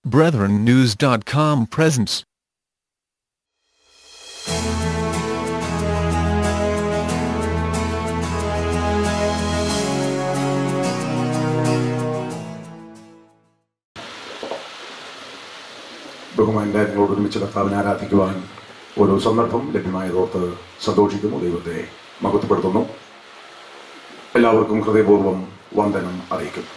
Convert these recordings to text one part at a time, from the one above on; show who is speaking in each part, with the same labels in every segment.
Speaker 1: BrethrenNews.com presents.
Speaker 2: ബഹുമാൻ്റെ നിങ്ങളോട് ഒരുമിച്ച് കർത്താവിനെ ആരാധിക്കുവാൻ ഒരു സന്ദർഭം ലഭ്യമായതോർത്ത് സന്തോഷിക്കുന്നു ദൈവത്തെ മഹത്വപ്പെടുത്തുന്നു എല്ലാവർക്കും ഹൃദയപൂർവ്വം വന്ദനം അറിയിക്കുന്നു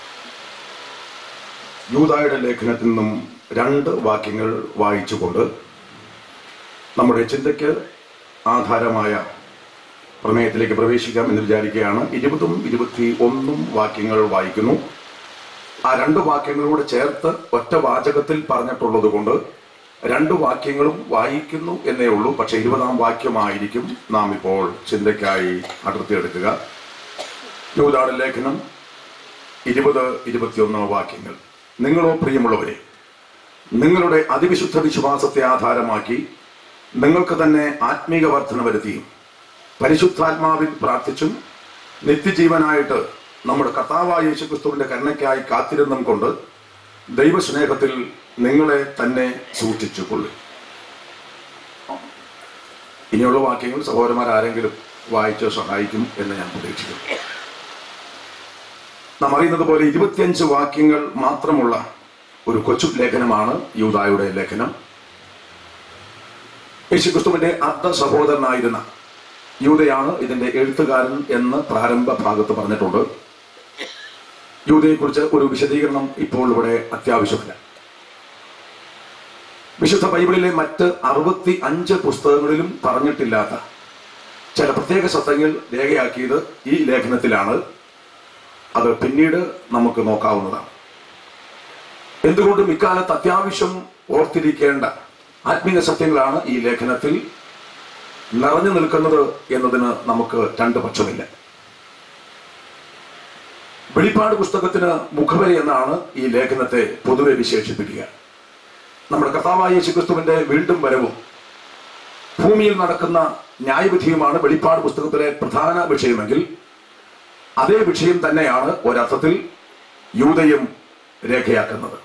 Speaker 2: യൂതായുടെ ലേഖനത്തിൽ നിന്നും രണ്ട് വാക്യങ്ങൾ വായിച്ചുകൊണ്ട് നമ്മുടെ ചിന്തയ്ക്ക് ആധാരമായ പ്രമേയത്തിലേക്ക് പ്രവേശിക്കാം എന്ന് വിചാരിക്കുകയാണ് ഇരുപതും ഇരുപത്തി ഒന്നും വാക്യങ്ങൾ വായിക്കുന്നു ആ രണ്ട് വാക്യങ്ങളോട് ചേർത്ത് ഒറ്റ വാചകത്തിൽ പറഞ്ഞിട്ടുള്ളത് കൊണ്ട് രണ്ട് വാക്യങ്ങളും വായിക്കുന്നു എന്നേ ഉള്ളൂ പക്ഷെ ഇരുപതാം വാക്യമായിരിക്കും നാം ഇപ്പോൾ ചിന്തയ്ക്കായി അടർത്തിയെടുക്കുക യൂതാട് ലേഖനം ഇരുപത് ഇരുപത്തിയൊന്ന് വാക്യങ്ങൾ നിങ്ങളോ പ്രിയമുള്ളവരെ നിങ്ങളുടെ അതിവിശുദ്ധ വിശ്വാസത്തെ ആധാരമാക്കി നിങ്ങൾക്ക് തന്നെ ആത്മീക വർധന വരുത്തിയും പരിശുദ്ധാത്മാവിൽ പ്രാർത്ഥിച്ചും നിത്യജീവനായിട്ട് നമ്മുടെ കർത്താവായ യേശുക്രിസ്തുവിന്റെ കരുണയ്ക്കായി കാത്തിരുന്നും കൊണ്ട് ദൈവസ്നേഹത്തിൽ നിങ്ങളെ തന്നെ സൂക്ഷിച്ചു കൊള്ളു ഇനിയുള്ള വാക്യങ്ങൾ സഹോദരന്മാർ ആരെങ്കിലും വായിച്ച് സഹായിക്കും എന്ന് ഞാൻ പ്രതീക്ഷിക്കുന്നു നാം അറിയുന്നത് പോലെ ഇരുപത്തിയഞ്ച് വാക്യങ്ങൾ മാത്രമുള്ള ഒരു കൊച്ചു ലേഖനമാണ് യൂതായുടെ ലേഖനം യേശുക്രിസ്തുവിന്റെ അർദ്ധ സഹോദരനായിരുന്ന യൂതയാണ് ഇതിന്റെ എഴുത്തുകാരൻ എന്ന് പ്രാരംഭ ഭാഗത്ത് പറഞ്ഞിട്ടുണ്ട് യൂതയെക്കുറിച്ച് ഒരു വിശദീകരണം ഇപ്പോൾ ഇവിടെ അത്യാവശ്യമില്ല വിശുദ്ധ ബൈബിളിലെ മറ്റ് അറുപത്തി അഞ്ച് പുസ്തകങ്ങളിലും പറഞ്ഞിട്ടില്ലാത്ത ചില പ്രത്യേക സത്യങ്ങൾ രേഖയാക്കിയത് ഈ ലേഖനത്തിലാണ് അത് പിന്നീട് നമുക്ക് നോക്കാവുന്നതാണ് എന്തുകൊണ്ടും ഇക്കാലത്ത് അത്യാവശ്യം ഓർത്തിരിക്കേണ്ട ആത്മീയ സത്യങ്ങളാണ് ഈ ലേഖനത്തിൽ നിറഞ്ഞു നിൽക്കുന്നത് എന്നതിന് നമുക്ക് രണ്ട് പക്ഷമില്ല വെളിപ്പാട് പുസ്തകത്തിന് മുഖവരി എന്നാണ് ഈ ലേഖനത്തെ പൊതുവെ വിശേഷിപ്പിക്കുക നമ്മുടെ കർത്താവായ യേശുക്രിസ്തുവിന്റെ വീണ്ടും വരവും ഭൂമിയിൽ നടക്കുന്ന ന്യായവിധിയുമാണ് വെളിപ്പാട് പുസ്തകത്തിലെ പ്രധാന വിഷയമെങ്കിൽ അതേ വിഷയം തന്നെയാണ് ഒരർത്ഥത്തിൽ യൂതയും രേഖയാക്കുന്നത്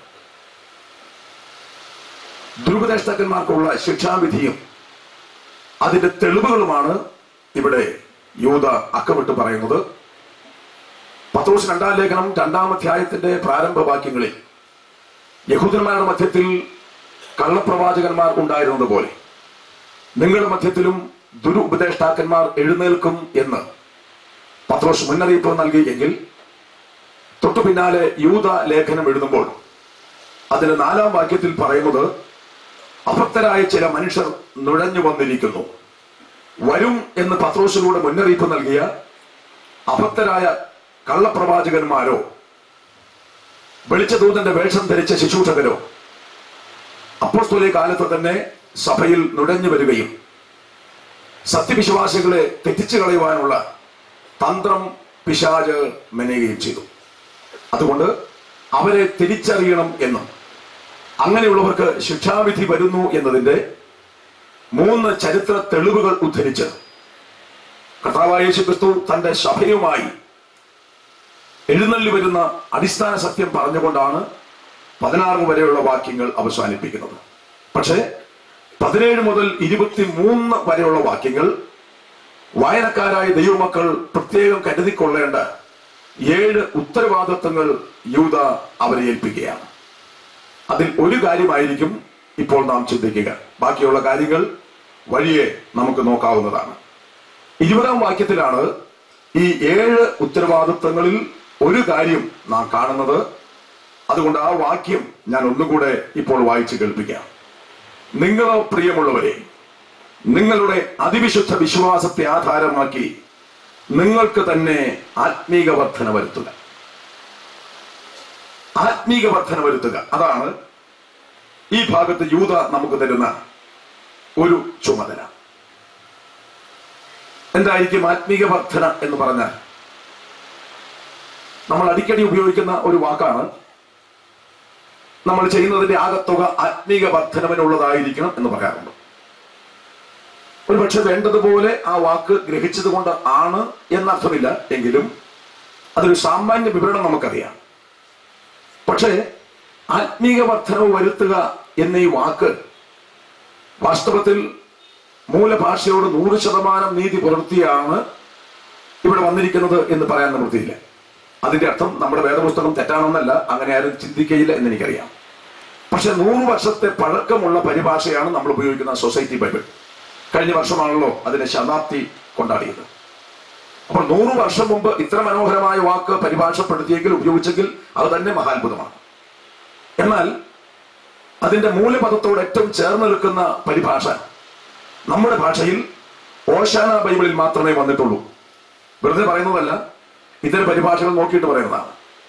Speaker 2: ദുരുപദേഷ്ടാക്കന്മാർക്കുള്ള ശിക്ഷാവിധിയും അതിന്റെ തെളിവുകളുമാണ് ഇവിടെ യൂത അക്കമിട്ട് പറയുന്നത് പത്രോസ് രണ്ടാം ലേഖനം രണ്ടാം അധ്യായത്തിന്റെ പ്രാരംഭ വാക്യങ്ങളിൽ യഹൂദന്മാരുടെ മധ്യത്തിൽ കള്ളപ്രവാചകന്മാർ ഉണ്ടായിരുന്നത് പോലെ നിങ്ങളുടെ മധ്യത്തിലും ദുരുപദേഷ്ടാക്കന്മാർ എഴുന്നേൽക്കും എന്ന് പത്രോസ് മുന്നറിയിപ്പ് നൽകിയെങ്കിൽ തൊട്ടു പിന്നാലെ യൂത ലേഖനം എഴുതുമ്പോൾ അതിന് നാലാം വാക്യത്തിൽ പറയുന്നത് അഭക്തരായ ചില മനുഷ്യർ നുഴഞ്ഞു വന്നിരിക്കുന്നു വരും എന്ന് പത്രോസിലൂടെ മുന്നറിയിപ്പ് നൽകിയ അഭക്തരായ കള്ളപ്രവാചകന്മാരോ വെളിച്ചദൂതന്റെ വേഷം ധരിച്ച ശുശ്രൂഷകരോ അപ്പോസ്തോലിക കാലത്ത് തന്നെ സഭയിൽ നുഴഞ്ഞു വരികയും സത്യവിശ്വാസികളെ തെറ്റിച്ചു കളയുവാനുള്ള തന്ത്രം പിശാജ് മെനയുകയും ചെയ്തു അതുകൊണ്ട് അവരെ തിരിച്ചറിയണം എന്നും അങ്ങനെയുള്ളവർക്ക് ശിക്ഷാവിധി വരുന്നു എന്നതിന്റെ മൂന്ന് ചരിത്ര തെളിവുകൾ ഉദ്ധരിച്ച് കർത്താവായ യേശുക്രിസ്തു തന്റെ സഭയുമായി എഴുന്നള്ളി വരുന്ന അടിസ്ഥാന സത്യം പറഞ്ഞുകൊണ്ടാണ് പതിനാറ് വരെയുള്ള വാക്യങ്ങൾ അവസാനിപ്പിക്കുന്നത് പക്ഷേ പതിനേഴ് മുതൽ ഇരുപത്തി മൂന്ന് വരെയുള്ള വാക്യങ്ങൾ വായനക്കാരായ ദൈവമക്കൾ പ്രത്യേകം കരുതിക്കൊള്ളേണ്ട ഏഴ് ഉത്തരവാദിത്വങ്ങൾ യൂത അവരെ ഏൽപ്പിക്കുകയാണ് അതിൽ ഒരു കാര്യമായിരിക്കും ഇപ്പോൾ നാം ചിന്തിക്കുക ബാക്കിയുള്ള കാര്യങ്ങൾ വഴിയെ നമുക്ക് നോക്കാവുന്നതാണ് ഇരുപതാം വാക്യത്തിലാണ് ഈ ഏഴ് ഉത്തരവാദിത്വങ്ങളിൽ ഒരു കാര്യം നാം കാണുന്നത് അതുകൊണ്ട് ആ വാക്യം ഞാൻ ഒന്നുകൂടെ ഇപ്പോൾ വായിച്ചു കേൾപ്പിക്കാം നിങ്ങളോ പ്രിയമുള്ളവരെ നിങ്ങളുടെ അതിവിശുദ്ധ വിശ്വാസത്തെ ആധാരമാക്കി നിങ്ങൾക്ക് തന്നെ ആത്മീക വർധന വരുത്തുക ആത്മീക വർധന വരുത്തുക അതാണ് ഈ ഭാഗത്ത് യൂത നമുക്ക് തരുന്ന ഒരു ചുമതല എന്തായിരിക്കും ആത്മീക വർധന എന്ന് പറഞ്ഞാൽ നമ്മൾ അടിക്കടി ഉപയോഗിക്കുന്ന ഒരു വാക്കാണ് നമ്മൾ ചെയ്യുന്നതിന്റെ ആകത്തുക ആത്മീക വർധനവിനുള്ളതായിരിക്കണം എന്ന് പറയാറുണ്ട് ഒരു പക്ഷെ വേണ്ടതുപോലെ ആ വാക്ക് ഗ്രഹിച്ചത് കൊണ്ട് ആണ് എന്നർത്ഥമില്ല എങ്കിലും അതൊരു സാമാന്യ വിവരണം നമുക്കറിയാം പക്ഷേ ആത്മീക വർധനവ് വരുത്തുക എന്ന ഈ വാക്ക് വാസ്തവത്തിൽ മൂലഭാഷയോട് നൂറ് ശതമാനം നീതി പുലർത്തിയാണ് ഇവിടെ വന്നിരിക്കുന്നത് എന്ന് പറയാൻ നിവൃത്തിയില്ല അതിന്റെ അർത്ഥം നമ്മുടെ വേദപുസ്തകം തെറ്റാണെന്നല്ല അങ്ങനെ ആരും ചിന്തിക്കയില്ല എന്ന് എനിക്കറിയാം പക്ഷെ നൂറ് വർഷത്തെ പഴക്കമുള്ള പരിഭാഷയാണ് നമ്മൾ ഉപയോഗിക്കുന്ന സൊസൈറ്റി ബൈബിൾ കഴിഞ്ഞ വർഷമാണല്ലോ അതിന്റെ ശതാബ്ദി കൊണ്ടാടിയത് അപ്പോൾ നൂറ് വർഷം മുമ്പ് ഇത്ര മനോഹരമായ വാക്ക് പരിഭാഷപ്പെടുത്തിയെങ്കിൽ ഉപയോഗിച്ചെങ്കിൽ അത് തന്നെ മഹാത്ഭുതമാണ് എന്നാൽ അതിന്റെ മൂലപദത്തോട് ഏറ്റവും ചേർന്ന് നിൽക്കുന്ന പരിഭാഷ നമ്മുടെ ഭാഷയിൽ ഓശാന ബൈബിളിൽ മാത്രമേ വന്നിട്ടുള്ളൂ വെറുതെ പറയുന്നതല്ല ഇത്തരം പരിഭാഷകൾ നോക്കിയിട്ട് പറയുന്നതാണ്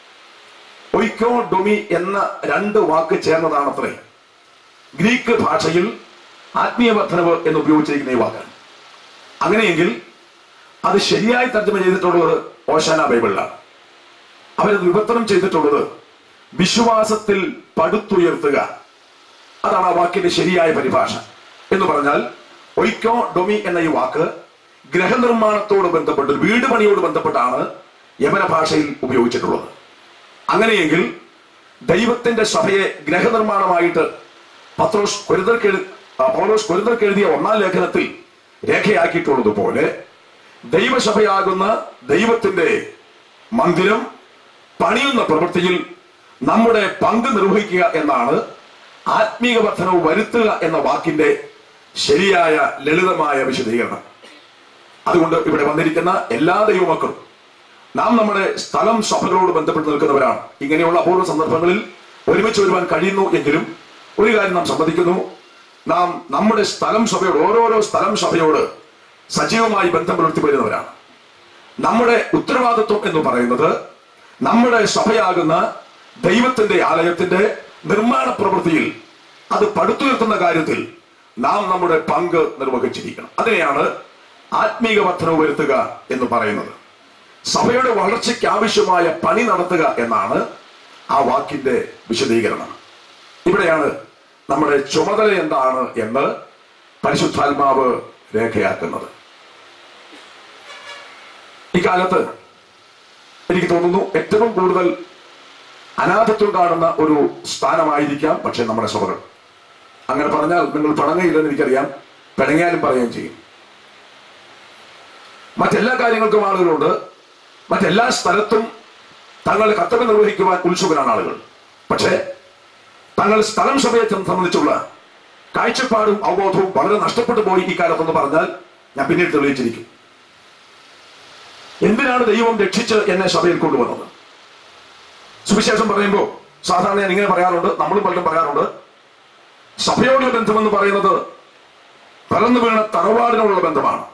Speaker 2: ഒയ്ക്കോ ഡൊമി എന്ന രണ്ട് വാക്ക് ചേർന്നതാണ് അത്രേ ഗ്രീക്ക് ഭാഷയിൽ ആത്മീയ വർധനവ് എന്ന് ഉപയോഗിച്ചിരിക്കുന്ന ഈ വാക്കാണ് അങ്ങനെയെങ്കിൽ അത് ശരിയായി തർജ്ജമ ചെയ്തിട്ടുള്ളത് ഓശാന ബൈബിളിലാണ് അവരത് വിവർത്തനം ചെയ്തിട്ടുള്ളത് വിശ്വാസത്തിൽ പടുത്തുയർത്തുക അതാണ് ആ വാക്കിന്റെ ശരിയായ പരിഭാഷ എന്ന് പറഞ്ഞാൽ ഒയ്ക്കോ ഡൊമി എന്ന ഈ വാക്ക് ഗ്രഹനിർമ്മാണത്തോട് ബന്ധപ്പെട്ട് ഒരു വീട് പണിയോട് ബന്ധപ്പെട്ടാണ് യമന ഭാഷയിൽ ഉപയോഗിച്ചിട്ടുള്ളത് അങ്ങനെയെങ്കിൽ ദൈവത്തിന്റെ സഭയെ ഗ്രഹനിർമ്മാണമായിട്ട് പത്രോസ് കൊരിന്തർക്ക് എഴു- ആ, പൗലോസ് കൊരിന്തർക്ക് എഴുതിയ ഒന്നാം ലേഖനത്തിൽ രേഖയാക്കിയിട്ടുള്ളതുപോലെ ദൈവസഭയാകുന്ന ദൈവത്തിന്റെ മന്ദിരം പണിയുന്ന പ്രവൃത്തിയിൽ നമ്മുടെ പങ്ക് നിർവഹിക്കുക എന്നാണ് ആത്മീക വർധനവ് വരുത്തുക എന്ന വാക്കിന്റെ ശരിയായ ലളിതമായ വിശദീകരണം അതുകൊണ്ട് ഇവിടെ വന്നിരിക്കുന്ന എല്ലാ ദൈവമക്കളും നാം നമ്മുടെ സ്ഥലം സഭകളോട് ബന്ധപ്പെട്ട് നിൽക്കുന്നവരാണ് ഇങ്ങനെയുള്ള അപൂർവ സന്ദർഭങ്ങളിൽ ഒരുമിച്ച് വരുവാൻ കഴിയുന്നു എങ്കിലും ഒരു കാര്യം നാം സമ്മതിക്കുന്നു നാം നമ്മുടെ സ്ഥലം സഭയോട് ഓരോരോ സ്ഥലം സഭയോട് സജീവമായി ബന്ധം പുലർത്തി വരുന്നവരാണ് നമ്മുടെ ഉത്തരവാദിത്വം എന്ന് പറയുന്നത് നമ്മുടെ സഭയാകുന്ന ദൈവത്തിന്റെ ആലയത്തിന്റെ നിർമ്മാണ പ്രവൃത്തിയിൽ അത് പടുത്തുയർത്തുന്ന കാര്യത്തിൽ നാം നമ്മുടെ പങ്ക് നിർവഹിച്ചിരിക്കണം അതിനെയാണ് ആത്മീക വർധനവ് വരുത്തുക എന്ന് പറയുന്നത് സഭയുടെ വളർച്ചയ്ക്ക് ആവശ്യമായ പണി നടത്തുക എന്നാണ് ആ വാക്കിന്റെ വിശദീകരണം ഇവിടെയാണ് നമ്മുടെ ചുമതല എന്താണ് എന്ന് പരിശുദ്ധാത്മാവ് രേഖയാക്കുന്നത് ഇക്കാലത്ത് എനിക്ക് തോന്നുന്നു ഏറ്റവും കൂടുതൽ അനാഥത്വം കാണുന്ന ഒരു സ്ഥാനമായിരിക്കാം പക്ഷെ നമ്മുടെ സഭകൾ അങ്ങനെ പറഞ്ഞാൽ നിങ്ങൾ പണങ്ങയില്ലെന്ന് എനിക്കറിയാം പിണങ്ങിയാലും പറയുകയും ചെയ്യും മറ്റെല്ലാ കാര്യങ്ങൾക്കും ആളുകളുണ്ട് മറ്റെല്ലാ സ്ഥലത്തും തങ്ങളുടെ കർത്തവ്യം നിർവഹിക്കുവാൻ ഉത്സുകരാണ് ആളുകൾ പക്ഷേ തങ്ങൾ സ്ഥലം സഭയെ സംബന്ധിച്ചുള്ള കാഴ്ചപ്പാടും അവബോധവും വളരെ നഷ്ടപ്പെട്ടു പോയി ഈ കാലത്തെന്ന് പറഞ്ഞാൽ ഞാൻ പിന്നീട് തെളിയിച്ചിരിക്കും എന്തിനാണ് ദൈവം രക്ഷിച്ച് എന്നെ സഭയിൽ കൊണ്ടുവന്നത് സുവിശേഷം പറയുമ്പോൾ സാധാരണ ഞാൻ ഇങ്ങനെ പറയാറുണ്ട് നമ്മളും പലരും പറയാറുണ്ട് സഭയോടുള്ള ബന്ധമെന്ന് പറയുന്നത് പരന്നു വീണ തറവാടിനോടുള്ള ബന്ധമാണ്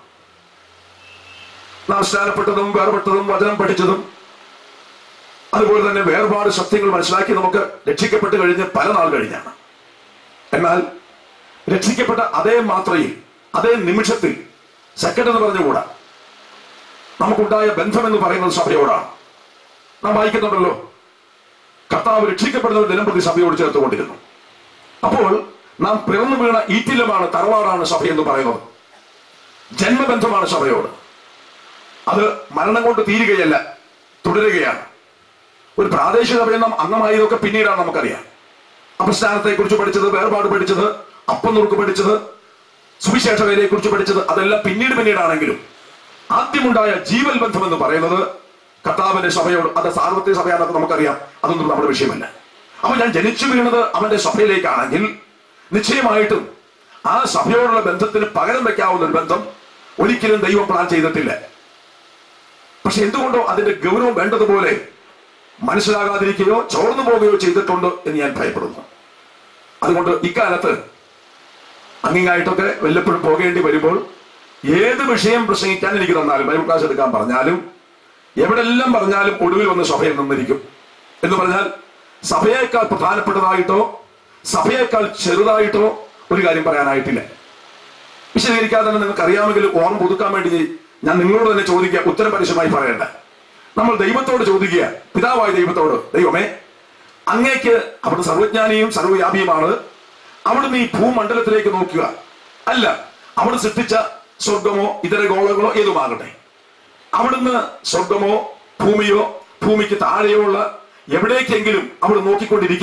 Speaker 2: നാം സ്നാനപ്പെട്ടതും വേർപെട്ടതും വചനം പഠിച്ചതും അതുപോലെ തന്നെ വേർപാട് സത്യങ്ങൾ മനസ്സിലാക്കി നമുക്ക് രക്ഷിക്കപ്പെട്ട് കഴിഞ്ഞ് പല നാൾ കഴിഞ്ഞാണ് എന്നാൽ രക്ഷിക്കപ്പെട്ട അതേ മാത്രയിൽ അതേ നിമിഷത്തിൽ സെക്കൻഡ് എന്ന് പറഞ്ഞുകൂടാ നമുക്കുണ്ടായ ബന്ധം എന്ന് പറയുന്നത് സഭയോടാണ് നാം വായിക്കുന്നുണ്ടല്ലോ കർത്താവ് രക്ഷിക്കപ്പെടുന്ന ദിനം പ്രതി സഭയോട് ചേർത്തുകൊണ്ടിരുന്നു അപ്പോൾ നാം പിറന്നു വീണ ഈറ്റിലമാണ് തറവാടാണ് സഭ എന്ന് പറയുന്നത് ജന്മബന്ധമാണ് സഭയോട് അത് മരണം കൊണ്ട് തീരുകയല്ല തുടരുകയാണ് ഒരു പ്രാദേശിക സഭയിൽ നാം അംഗമായതൊക്കെ പിന്നീടാണ് നമുക്കറിയാം അപസ്ഥാനത്തെ കുറിച്ച് പഠിച്ചത് വേർപാട് പഠിച്ചത് അപ്പം നുറുക്ക് പഠിച്ചത് സുവിശേഷ വേലയെ കുറിച്ച് പഠിച്ചത് അതെല്ലാം പിന്നീട് പിന്നീടാണെങ്കിലും ആദ്യമുണ്ടായ ജീവൽ ബന്ധം എന്ന് പറയുന്നത് കർത്താവിന്റെ സഭയോട് അത് സാർവത്രിക സഭയാണെന്ന് നമുക്കറിയാം അതൊന്നും നമ്മുടെ വിഷയമല്ല അപ്പൊ ഞാൻ ജനിച്ചു വീണത് അവന്റെ സഭയിലേക്കാണെങ്കിൽ നിശ്ചയമായിട്ടും ആ സഭയോടുള്ള ബന്ധത്തിന് പകരം വെക്കാവുന്ന ഒരു ബന്ധം ഒരിക്കലും ദൈവം പ്ലാൻ ചെയ്തിട്ടില്ല പക്ഷെ എന്തുകൊണ്ടോ അതിന്റെ ഗൗരവം വേണ്ടതുപോലെ മനസ്സിലാകാതിരിക്കുകയോ ചോർന്നു പോവുകയോ ചെയ്തിട്ടുണ്ട് എന്ന് ഞാൻ ഭയപ്പെടുന്നു അതുകൊണ്ട് ഇക്കാലത്ത് അങ്ങിങ്ങായിട്ടൊക്കെ വല്ലപ്പോഴും പോകേണ്ടി വരുമ്പോൾ ഏത് വിഷയം പ്രസംഗിക്കാൻ എനിക്ക് തന്നാലും ബൈബിൾ ക്ലാസ് എടുക്കാൻ പറഞ്ഞാലും എവിടെല്ലാം പറഞ്ഞാലും ഒടുവിൽ വന്ന് സഭയിൽ നിന്നിരിക്കും എന്ന് പറഞ്ഞാൽ സഭയേക്കാൾ പ്രധാനപ്പെട്ടതായിട്ടോ സഭയേക്കാൾ ചെറുതായിട്ടോ ഒരു കാര്യം പറയാനായിട്ടില്ല വിശദീകരിക്കാതെ തന്നെ നിങ്ങൾക്ക് അറിയാമെങ്കിലും ഓർമ്മ പുതുക്കാൻ വേണ്ടി ഞാൻ നിങ്ങളോട് തന്നെ ചോദിക്കുക ഉത്തരം പരസ്യമായി പറയണ്ട നമ്മൾ ദൈവത്തോട് ചോദിക്കുക പിതാവായ ദൈവത്തോട് ദൈവമേ അങ്ങേക്ക് അവിടെ സർവജ്ഞാനിയും സർവ്വവ്യാപിയുമാണ് അവിടുന്ന് ഈ ഭൂമണ്ഡലത്തിലേക്ക് നോക്കുക അല്ല അവിടെ സൃഷ്ടിച്ച സ്വർഗമോ ഇതര ഗോളങ്ങളോ ഏതുമാകട്ടെ അവിടുന്ന് സ്വർഗമോ ഭൂമിയോ ഭൂമിക്ക് താഴെയോ ഉള്ള എവിടേക്കെങ്കിലും അവിടെ നോക്കിക്കൊണ്ടിരിക്കെ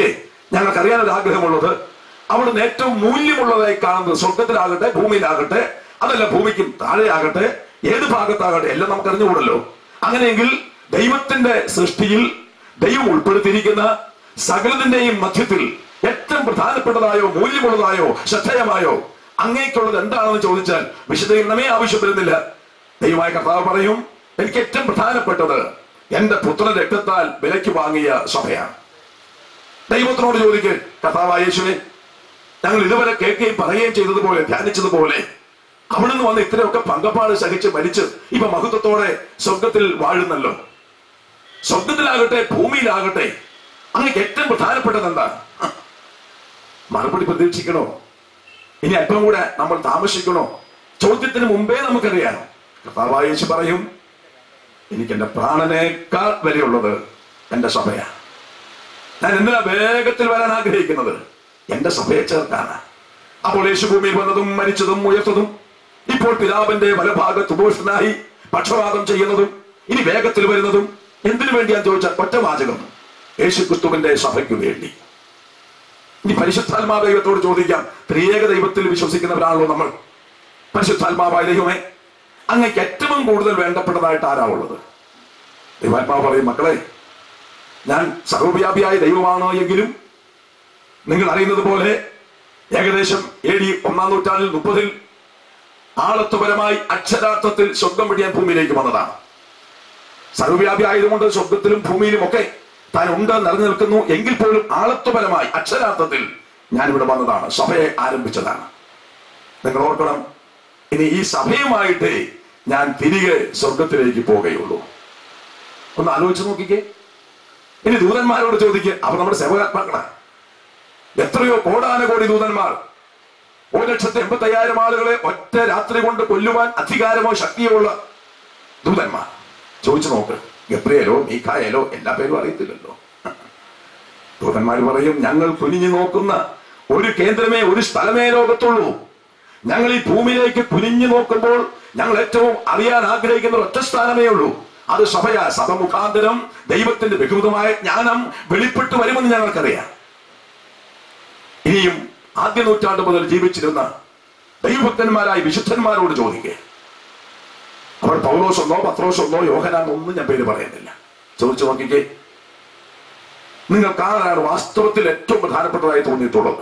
Speaker 2: ഞങ്ങൾക്കറിയാൻ ഒരു ആഗ്രഹമുള്ളത് അവിടുന്ന് ഏറ്റവും മൂല്യമുള്ളതായി കാണുന്നത് സ്വർഗത്തിലാകട്ടെ ഭൂമിയിലാകട്ടെ അതല്ല ഭൂമിക്കും താഴെയാകട്ടെ ഏത് ഭാഗത്താകട്ടെ എല്ലാം നമുക്ക് അറിഞ്ഞുകൂടല്ലോ അങ്ങനെയെങ്കിൽ ദൈവത്തിന്റെ സൃഷ്ടിയിൽ ദൈവം ഉൾപ്പെടുത്തിയിരിക്കുന്ന സകലതിന്റെയും മധ്യത്തിൽ ഏറ്റവും പ്രധാനപ്പെട്ടതായോ മൂല്യമുള്ളതായോ ശ്രദ്ധേയമായോ അങ്ങേക്കുള്ളത് എന്താണെന്ന് ചോദിച്ചാൽ വിശദീകരണമേ ആവശ്യം വരുന്നില്ല ദൈവമായ കർത്താവ് പറയും എനിക്ക് ഏറ്റവും പ്രധാനപ്പെട്ടത് എന്റെ പുത്രൻ രക്തത്താൽ വിലയ്ക്ക് വാങ്ങിയ സഭയാണ് ദൈവത്തിനോട് ചോദിക്ക് കർത്താവായ യേശുവെ ഞങ്ങൾ ഇതുവരെ കേൾക്കുകയും പറയുകയും ചെയ്തതുപോലെ ധ്യാനിച്ചതുപോലെ അവിടുന്ന് വന്ന് ഇത്രയൊക്കെ പങ്കപ്പാട് സഹിച്ച് മരിച്ച് ഇപ്പൊ മഹത്വത്തോടെ സ്വർഗത്തിൽ വാഴുന്നല്ലോ സ്വർഗത്തിലാകട്ടെ ഭൂമിയിലാകട്ടെ അങ്ങക്ക് ഏറ്റവും പ്രധാനപ്പെട്ടത് എന്താ മറുപടി പ്രതീക്ഷിക്കണോ ഇനി അല്പം കൂടെ നമ്മൾ താമസിക്കണോ ചോദ്യത്തിന് മുമ്പേ നമുക്കറിയാം കർത്താവായ യേശു പറയും എനിക്ക് എന്റെ പ്രാണനേക്കാൾ വിലയുള്ളത് എന്റെ സഭയാണ് ഞാൻ എന്തിനാ വേഗത്തിൽ വരാൻ ആഗ്രഹിക്കുന്നത് എന്റെ സഭയെ ചേർക്കാണ് അപ്പോൾ യേശു ഭൂമിയിൽ വന്നതും മരിച്ചതും ഉയർത്തതും ഇപ്പോൾ പിതാവിന്റെ വലഭാഗത്ത് ഉപോഷനായി പക്ഷപാതം ചെയ്യുന്നതും ഇനി വേഗത്തിൽ വരുന്നതും എന്തിനു വേണ്ടിയാൻ ചോദിച്ചാൽ ഒറ്റവാചകം യേശു ക്രിസ്തുവിന്റെ സഭയ്ക്ക് വേണ്ടി ഇനി പരിശുദ്ധാത്മാ ദൈവത്തോട് ചോദിക്കാം ത്രിയേക ദൈവത്തിൽ വിശ്വസിക്കുന്നവരാണല്ലോ നമ്മൾ പരിശുദ്ധാത്മാവായ ദൈവമേ അങ്ങക്ക് ഏറ്റവും കൂടുതൽ വേണ്ടപ്പെട്ടതായിട്ട് ആരാ ഉള്ളത് ദൈവാത്മാവ് പറയും മക്കളെ ഞാൻ സർവവ്യാപിയായ ദൈവമാണ് എങ്കിലും നിങ്ങൾ അറിയുന്നത് പോലെ ഏകദേശം എ ഡി ഒന്നാം നൂറ്റാണ്ടിൽ മുപ്പതിൽ ആളത്വപരമായി അക്ഷരാർത്ഥത്തിൽ സ്വർഗം പിടിയാൻ ഭൂമിയിലേക്ക് വന്നതാണ് സർവ്വവ്യാപി ആയതുകൊണ്ട് സ്വർഗത്തിലും ഭൂമിയിലും ഒക്കെ താൻ ഉണ്ട് നിറഞ്ഞു നിൽക്കുന്നു എങ്കിൽ പോലും ആളത്വപരമായി അക്ഷരാർത്ഥത്തിൽ ഞാൻ ഇവിടെ വന്നതാണ് സഭയെ ആരംഭിച്ചതാണ് നിങ്ങൾ ഓർക്കണം ഇനി ഈ സഭയുമായിട്ടേ ഞാൻ തിരികെ സ്വർഗത്തിലേക്ക് പോകുകയുള്ളൂ ഒന്ന് ആലോചിച്ച് നോക്കിക്കേ ഇനി ദൂതന്മാരോട് ചോദിക്കുക അവർ നമ്മുടെ സേവകാത്മാക്കളാണ് എത്രയോ കോടാനുകോടി ദൂതന്മാർ ഒരു ലക്ഷത്തി എൺപത്തി അയ്യായിരം ആളുകളെ ഒറ്റ രാത്രി കൊണ്ട് കൊല്ലുവാൻ അധികാരമോ ശക്തിയോ ഉള്ള ദൂതന്മാർ ചോദിച്ചു നോക്ക് ഗബ്രിയലോ മീഖായലോ എല്ലാ പേരും അറിയത്തില്ലല്ലോ ദൂതന്മാർ പറയും ഞങ്ങൾ കുനിഞ്ഞു നോക്കുന്ന ഒരു കേന്ദ്രമേ ഒരു സ്ഥലമേ ലോകത്തുള്ളൂ ഞങ്ങൾ ഈ ഭൂമിയിലേക്ക് കുനിഞ്ഞു നോക്കുമ്പോൾ ഞങ്ങൾ ഏറ്റവും അറിയാൻ ആഗ്രഹിക്കുന്ന ഒറ്റ സ്ഥാനമേ ഉള്ളൂ അത് സഭയാ സഭ മുഖാന്തരം ദൈവത്തിന്റെ ബഹുവിധമായ ജ്ഞാനം വെളിപ്പെട്ടു വരുമെന്ന് ഞങ്ങൾക്കറിയാം ഇനിയും ആദ്യ നൂറ്റാണ്ട് മുതൽ ജീവിച്ചിരുന്ന ദൈവഭക്തന്മാരായ വിശുദ്ധന്മാരോട് ചോദിക്കുക അവർ പൗലോസ് ഒന്നോ പത്രോസ് ഒന്നോ യോഹനാൻ ഒന്നും ഞാൻ പേര് പറയുന്നില്ല ചോദിച്ചു നോക്കിക്കേ നിങ്ങൾക്ക് ആരാണ് വാസ്തവത്തിൽ ഏറ്റവും പ്രധാനപ്പെട്ടതായി തോന്നിയിട്ടുള്ളത്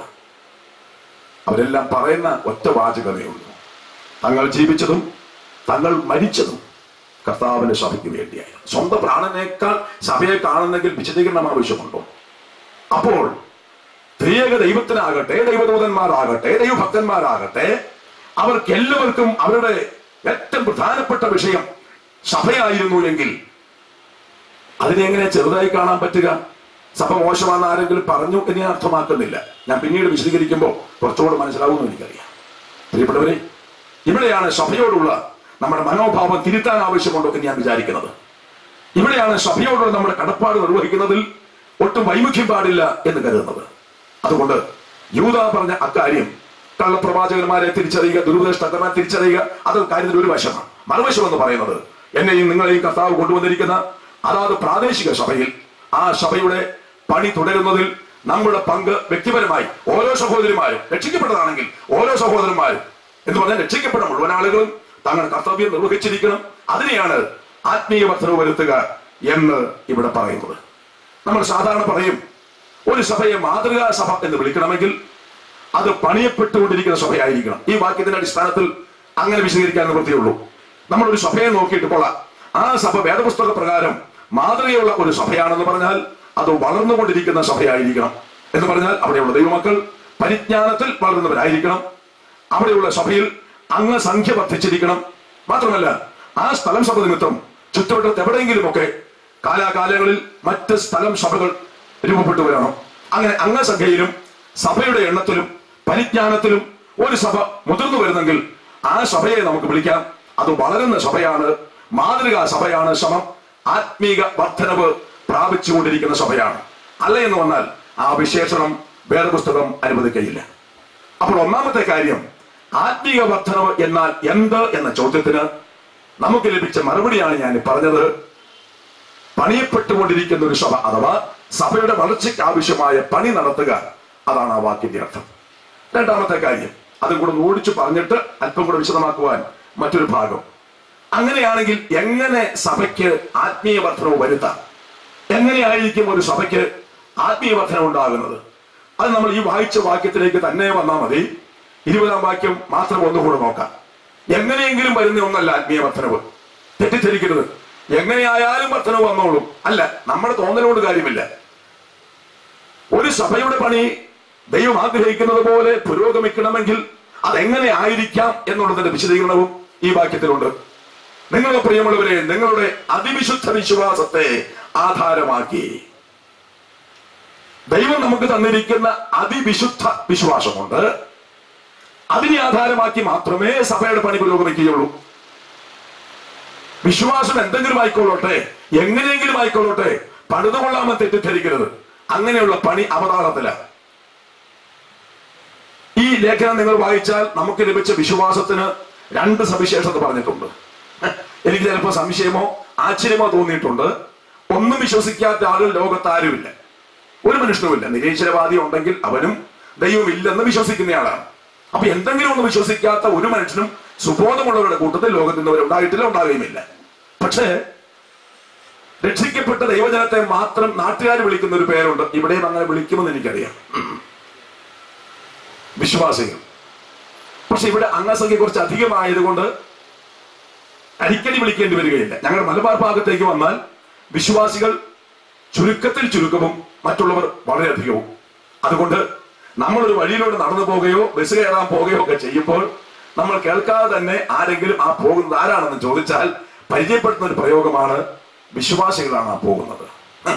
Speaker 2: അവരെല്ലാം പറയുന്ന ഒറ്റ വാചകമേ ഉള്ളൂ തങ്ങൾ ജീവിച്ചതും തങ്ങൾ മരിച്ചതും കർത്താവിന്റെ സഭയ്ക്ക് വേണ്ടിയായിരുന്നു സ്വന്തം പ്രാണനേക്കാൾ സഭയെ കാണുന്നെങ്കിൽ വിശദീകരണം ആവശ്യമുണ്ടോ അപ്പോൾ ത്രിയേക ദൈവത്തിനാകട്ടെ ദൈവദൂതന്മാരാകട്ടെ ദൈവഭക്തന്മാരാകട്ടെ അവർക്ക് എല്ലാവർക്കും അവരുടെ ഏറ്റവും പ്രധാനപ്പെട്ട വിഷയം സഭയായിരുന്നു എങ്കിൽ അതിനെ എങ്ങനെ ചെറുതായി കാണാൻ പറ്റുക സഭ മോശമാണെന്ന് ആരെങ്കിലും പറഞ്ഞു എന്ന് ഞാൻ അർത്ഥമാക്കുന്നില്ല ഞാൻ പിന്നീട് വിശദീകരിക്കുമ്പോൾ കുറച്ചുകൂടെ മനസ്സിലാവുമെന്ന് എനിക്കറിയാം പ്രിയപ്പെട്ടവരെ ഇവിടെയാണ് സഭയോടുള്ള നമ്മുടെ മനോഭാവം തിരുത്താൻ ആവശ്യമുണ്ടോ എന്ന് ഞാൻ വിചാരിക്കുന്നത് ഇവിടെയാണ് സഭയോടുള്ള നമ്മുടെ കടപ്പാട് നിർവഹിക്കുന്നതിൽ ഒട്ടും വൈമുഖ്യം പാടില്ല എന്ന് കരുതുന്നത് അതുകൊണ്ട് യൂത പറഞ്ഞ അക്കാര്യം കള്ളപ്രവാചകന്മാരെ തിരിച്ചറിയുക ദുരുപദേഷ്ടന്മാരെ തിരിച്ചറിയുക അത് കാര്യത്തിൽ ഒരു വശമാണ് മറുവശം എന്ന് പറയുന്നത് എന്നെയും നിങ്ങളെയും കർത്താവ് കൊണ്ടുവന്നിരിക്കുന്ന അതാത് പ്രാദേശിക സഭയിൽ ആ സഭയുടെ പണി തുടരുന്നതിൽ നമ്മുടെ പങ്ക് വ്യക്തിപരമായി ഓരോ സഹോദരിമാരും രക്ഷിക്കപ്പെട്ടതാണെങ്കിൽ ഓരോ സഹോദരന്മാരും എന്ന് പറഞ്ഞാൽ രക്ഷിക്കപ്പെട്ട മുഴുവൻ ആളുകളും തങ്ങളുടെ കർത്തവ്യം നിർവഹിച്ചിരിക്കണം അതിനെയാണ് ആത്മീയ വർധനവ് വരുത്തുക എന്ന് ഇവിടെ പറയുന്നത് നമ്മൾ സാധാരണ പറയും ഒരു സഭയെ മാതൃകാ സഭ എന്ന് വിളിക്കണമെങ്കിൽ അത് പണിയപ്പെട്ടുകൊണ്ടിരിക്കുന്ന സഭയായിരിക്കണം ഈ വാക്യത്തിന്റെ അടിസ്ഥാനത്തിൽ അങ്ങനെ വിശദീകരിക്കാൻ നിവൃത്തിയുള്ളൂ നമ്മൾ ഒരു സഭയെ നോക്കിയിട്ട് കൊള്ളാം ആ സഭ വേദപുസ്തക പ്രകാരം മാതൃകയുള്ള ഒരു സഭയാണെന്ന് പറഞ്ഞാൽ അത് വളർന്നുകൊണ്ടിരിക്കുന്ന സഭയായിരിക്കണം എന്ന് പറഞ്ഞാൽ അവിടെയുള്ള ദൈവമക്കൾ പരിജ്ഞാനത്തിൽ വളരുന്നവരായിരിക്കണം അവിടെയുള്ള സഭയിൽ അങ്ങ് സംഖ്യ വർദ്ധിച്ചിരിക്കണം മാത്രമല്ല ആ സ്ഥലം സഭ നിമിത്തം ചുറ്റുവട്ടത്ത് എവിടെയെങ്കിലുമൊക്കെ കാലാകാലങ്ങളിൽ മറ്റ് സ്ഥലം സഭകൾ രൂപപ്പെട്ടു വരണം അങ്ങനെ അംഗസംഖ്യയിലും സഭയുടെ എണ്ണത്തിലും പരിജ്ഞാനത്തിലും ഒരു സഭ മുതിർന്നു വരുന്നെങ്കിൽ ആ സഭയെ നമുക്ക് വിളിക്കാം അത് വളരുന്ന സഭയാണ് മാതൃകാ സഭയാണ് സമം ആത്മീക വർധനവ് പ്രാപിച്ചുകൊണ്ടിരിക്കുന്ന സഭയാണ് അല്ല എന്ന് വന്നാൽ ആ വിശേഷണം വേദപുസ്തകം അനുവദിക്കയില്ല അപ്പോൾ ഒന്നാമത്തെ കാര്യം ആത്മീക വർധനവ് എന്നാൽ എന്ത് എന്ന ചോദ്യത്തിന് നമുക്ക് ലഭിച്ച മറുപടിയാണ് ഞാൻ പറഞ്ഞത് പണിയപ്പെട്ടുകൊണ്ടിരിക്കുന്ന ഒരു സഭ അഥവാ സഭയുടെ വളർച്ചയ്ക്ക് ആവശ്യമായ പണി നടത്തുക അതാണ് ആ വാക്കിന്റെ അർത്ഥം രണ്ടാമത്തെ കാര്യം അതും കൂടെ ഓടിച്ചു പറഞ്ഞിട്ട് അല്പം കൂടെ വിശദമാക്കുവാൻ മറ്റൊരു ഭാഗം അങ്ങനെയാണെങ്കിൽ എങ്ങനെ സഭയ്ക്ക് ആത്മീയ വർധനവ് വരുത്താം എങ്ങനെയായിരിക്കും ഒരു സഭയ്ക്ക് ആത്മീയ വർധനം ഉണ്ടാകുന്നത് അത് നമ്മൾ ഈ വായിച്ച വാക്യത്തിലേക്ക് തന്നെ വന്നാൽ മതി ഇരുപതാം വാക്യം മാത്രം ഒന്നുകൂടെ നോക്കാം എങ്ങനെയെങ്കിലും വരുന്ന ഒന്നല്ല ആത്മീയ വർധനവ് തെറ്റിദ്ധരിക്കരുത് എങ്ങനെയായാലും വർധനവ് വന്നോളും അല്ല നമ്മുടെ തോന്നലോട് കാര്യമില്ല ഒരു സഭയുടെ പണി ദൈവം ആഗ്രഹിക്കുന്നത് പോലെ പുരോഗമിക്കണമെങ്കിൽ അതെങ്ങനെ ആയിരിക്കാം എന്നുള്ളതിന്റെ വിശദീകരണവും ഈ വാക്യത്തിലുണ്ട് നിങ്ങളുടെ പ്രിയമുള്ളവരെ നിങ്ങളുടെ അതിവിശുദ്ധ വിശ്വാസത്തെ ആധാരമാക്കി ദൈവം നമുക്ക് തന്നിരിക്കുന്ന അതിവിശുദ്ധ വിശ്വാസമുണ്ട് അതിനെ ആധാരമാക്കി മാത്രമേ സഭയുടെ പണി പുരോഗമിക്കുകയുള്ളൂ വിശ്വാസം എന്തെങ്കിലും ആയിക്കൊള്ളട്ടെ എങ്ങനെയെങ്കിലും ആയിക്കൊള്ളട്ടെ പണിതുകൊള്ളാമെന്ന് തെറ്റിദ്ധരിക്കരുത് അങ്ങനെയുള്ള പണി അവതാളത്തിലാണ് ഈ ലേഖനം നിങ്ങൾ വായിച്ചാൽ നമുക്ക് ലഭിച്ച വിശ്വാസത്തിന് രണ്ട് സവിശേഷത പറഞ്ഞിട്ടുണ്ട് എനിക്ക് ചിലപ്പോൾ സംശയമോ ആശ്ചര്യമോ തോന്നിയിട്ടുണ്ട് ഒന്നും വിശ്വസിക്കാത്ത ആളുകൾ ലോകത്ത് ആരുമില്ല ഒരു മനുഷ്യനുമില്ല നിരീശ്വരവാദി ഉണ്ടെങ്കിൽ അവനും ദൈവമില്ലെന്ന് വിശ്വസിക്കുന്നയാളാണ് അപ്പൊ എന്തെങ്കിലും ഒന്ന് വിശ്വസിക്കാത്ത ഒരു മനുഷ്യനും സുബോധമുള്ളവരുടെ കൂട്ടത്തിൽ ലോകത്ത് നിന്ന് ഉണ്ടായിട്ടില്ല ഉണ്ടാകുകയുമില്ല പക്ഷേ രക്ഷിക്കപ്പെട്ട ദൈവജനത്തെ മാത്രം നാട്ടുകാർ വിളിക്കുന്ന ഒരു പേരുണ്ട് ഇവിടെയും അങ്ങനെ വിളിക്കുമെന്ന് എനിക്കറിയാം വിശ്വാസികൾ പക്ഷെ ഇവിടെ അംഗസംഖ്യ കുറച്ച് അധികമായതുകൊണ്ട് അടിക്കടി വിളിക്കേണ്ടി വരികയില്ല ഞങ്ങളുടെ മലബാർ ഭാഗത്തേക്ക് വന്നാൽ വിശ്വാസികൾ ചുരുക്കത്തിൽ ചുരുക്കവും മറ്റുള്ളവർ വളരെയധികവും അതുകൊണ്ട് നമ്മളൊരു വഴിയിലൂടെ നടന്നു പോകുകയോ ബസ് കയറാൻ പോവുകയോ ഒക്കെ ചെയ്യുമ്പോൾ നമ്മൾ കേൾക്കാതെ തന്നെ ആരെങ്കിലും ആ പോകുന്നത് ആരാണെന്ന് ചോദിച്ചാൽ പരിചയപ്പെടുത്തുന്ന ഒരു പ്രയോഗമാണ് വിശ്വാസികളാണ് ആ പോകുന്നത്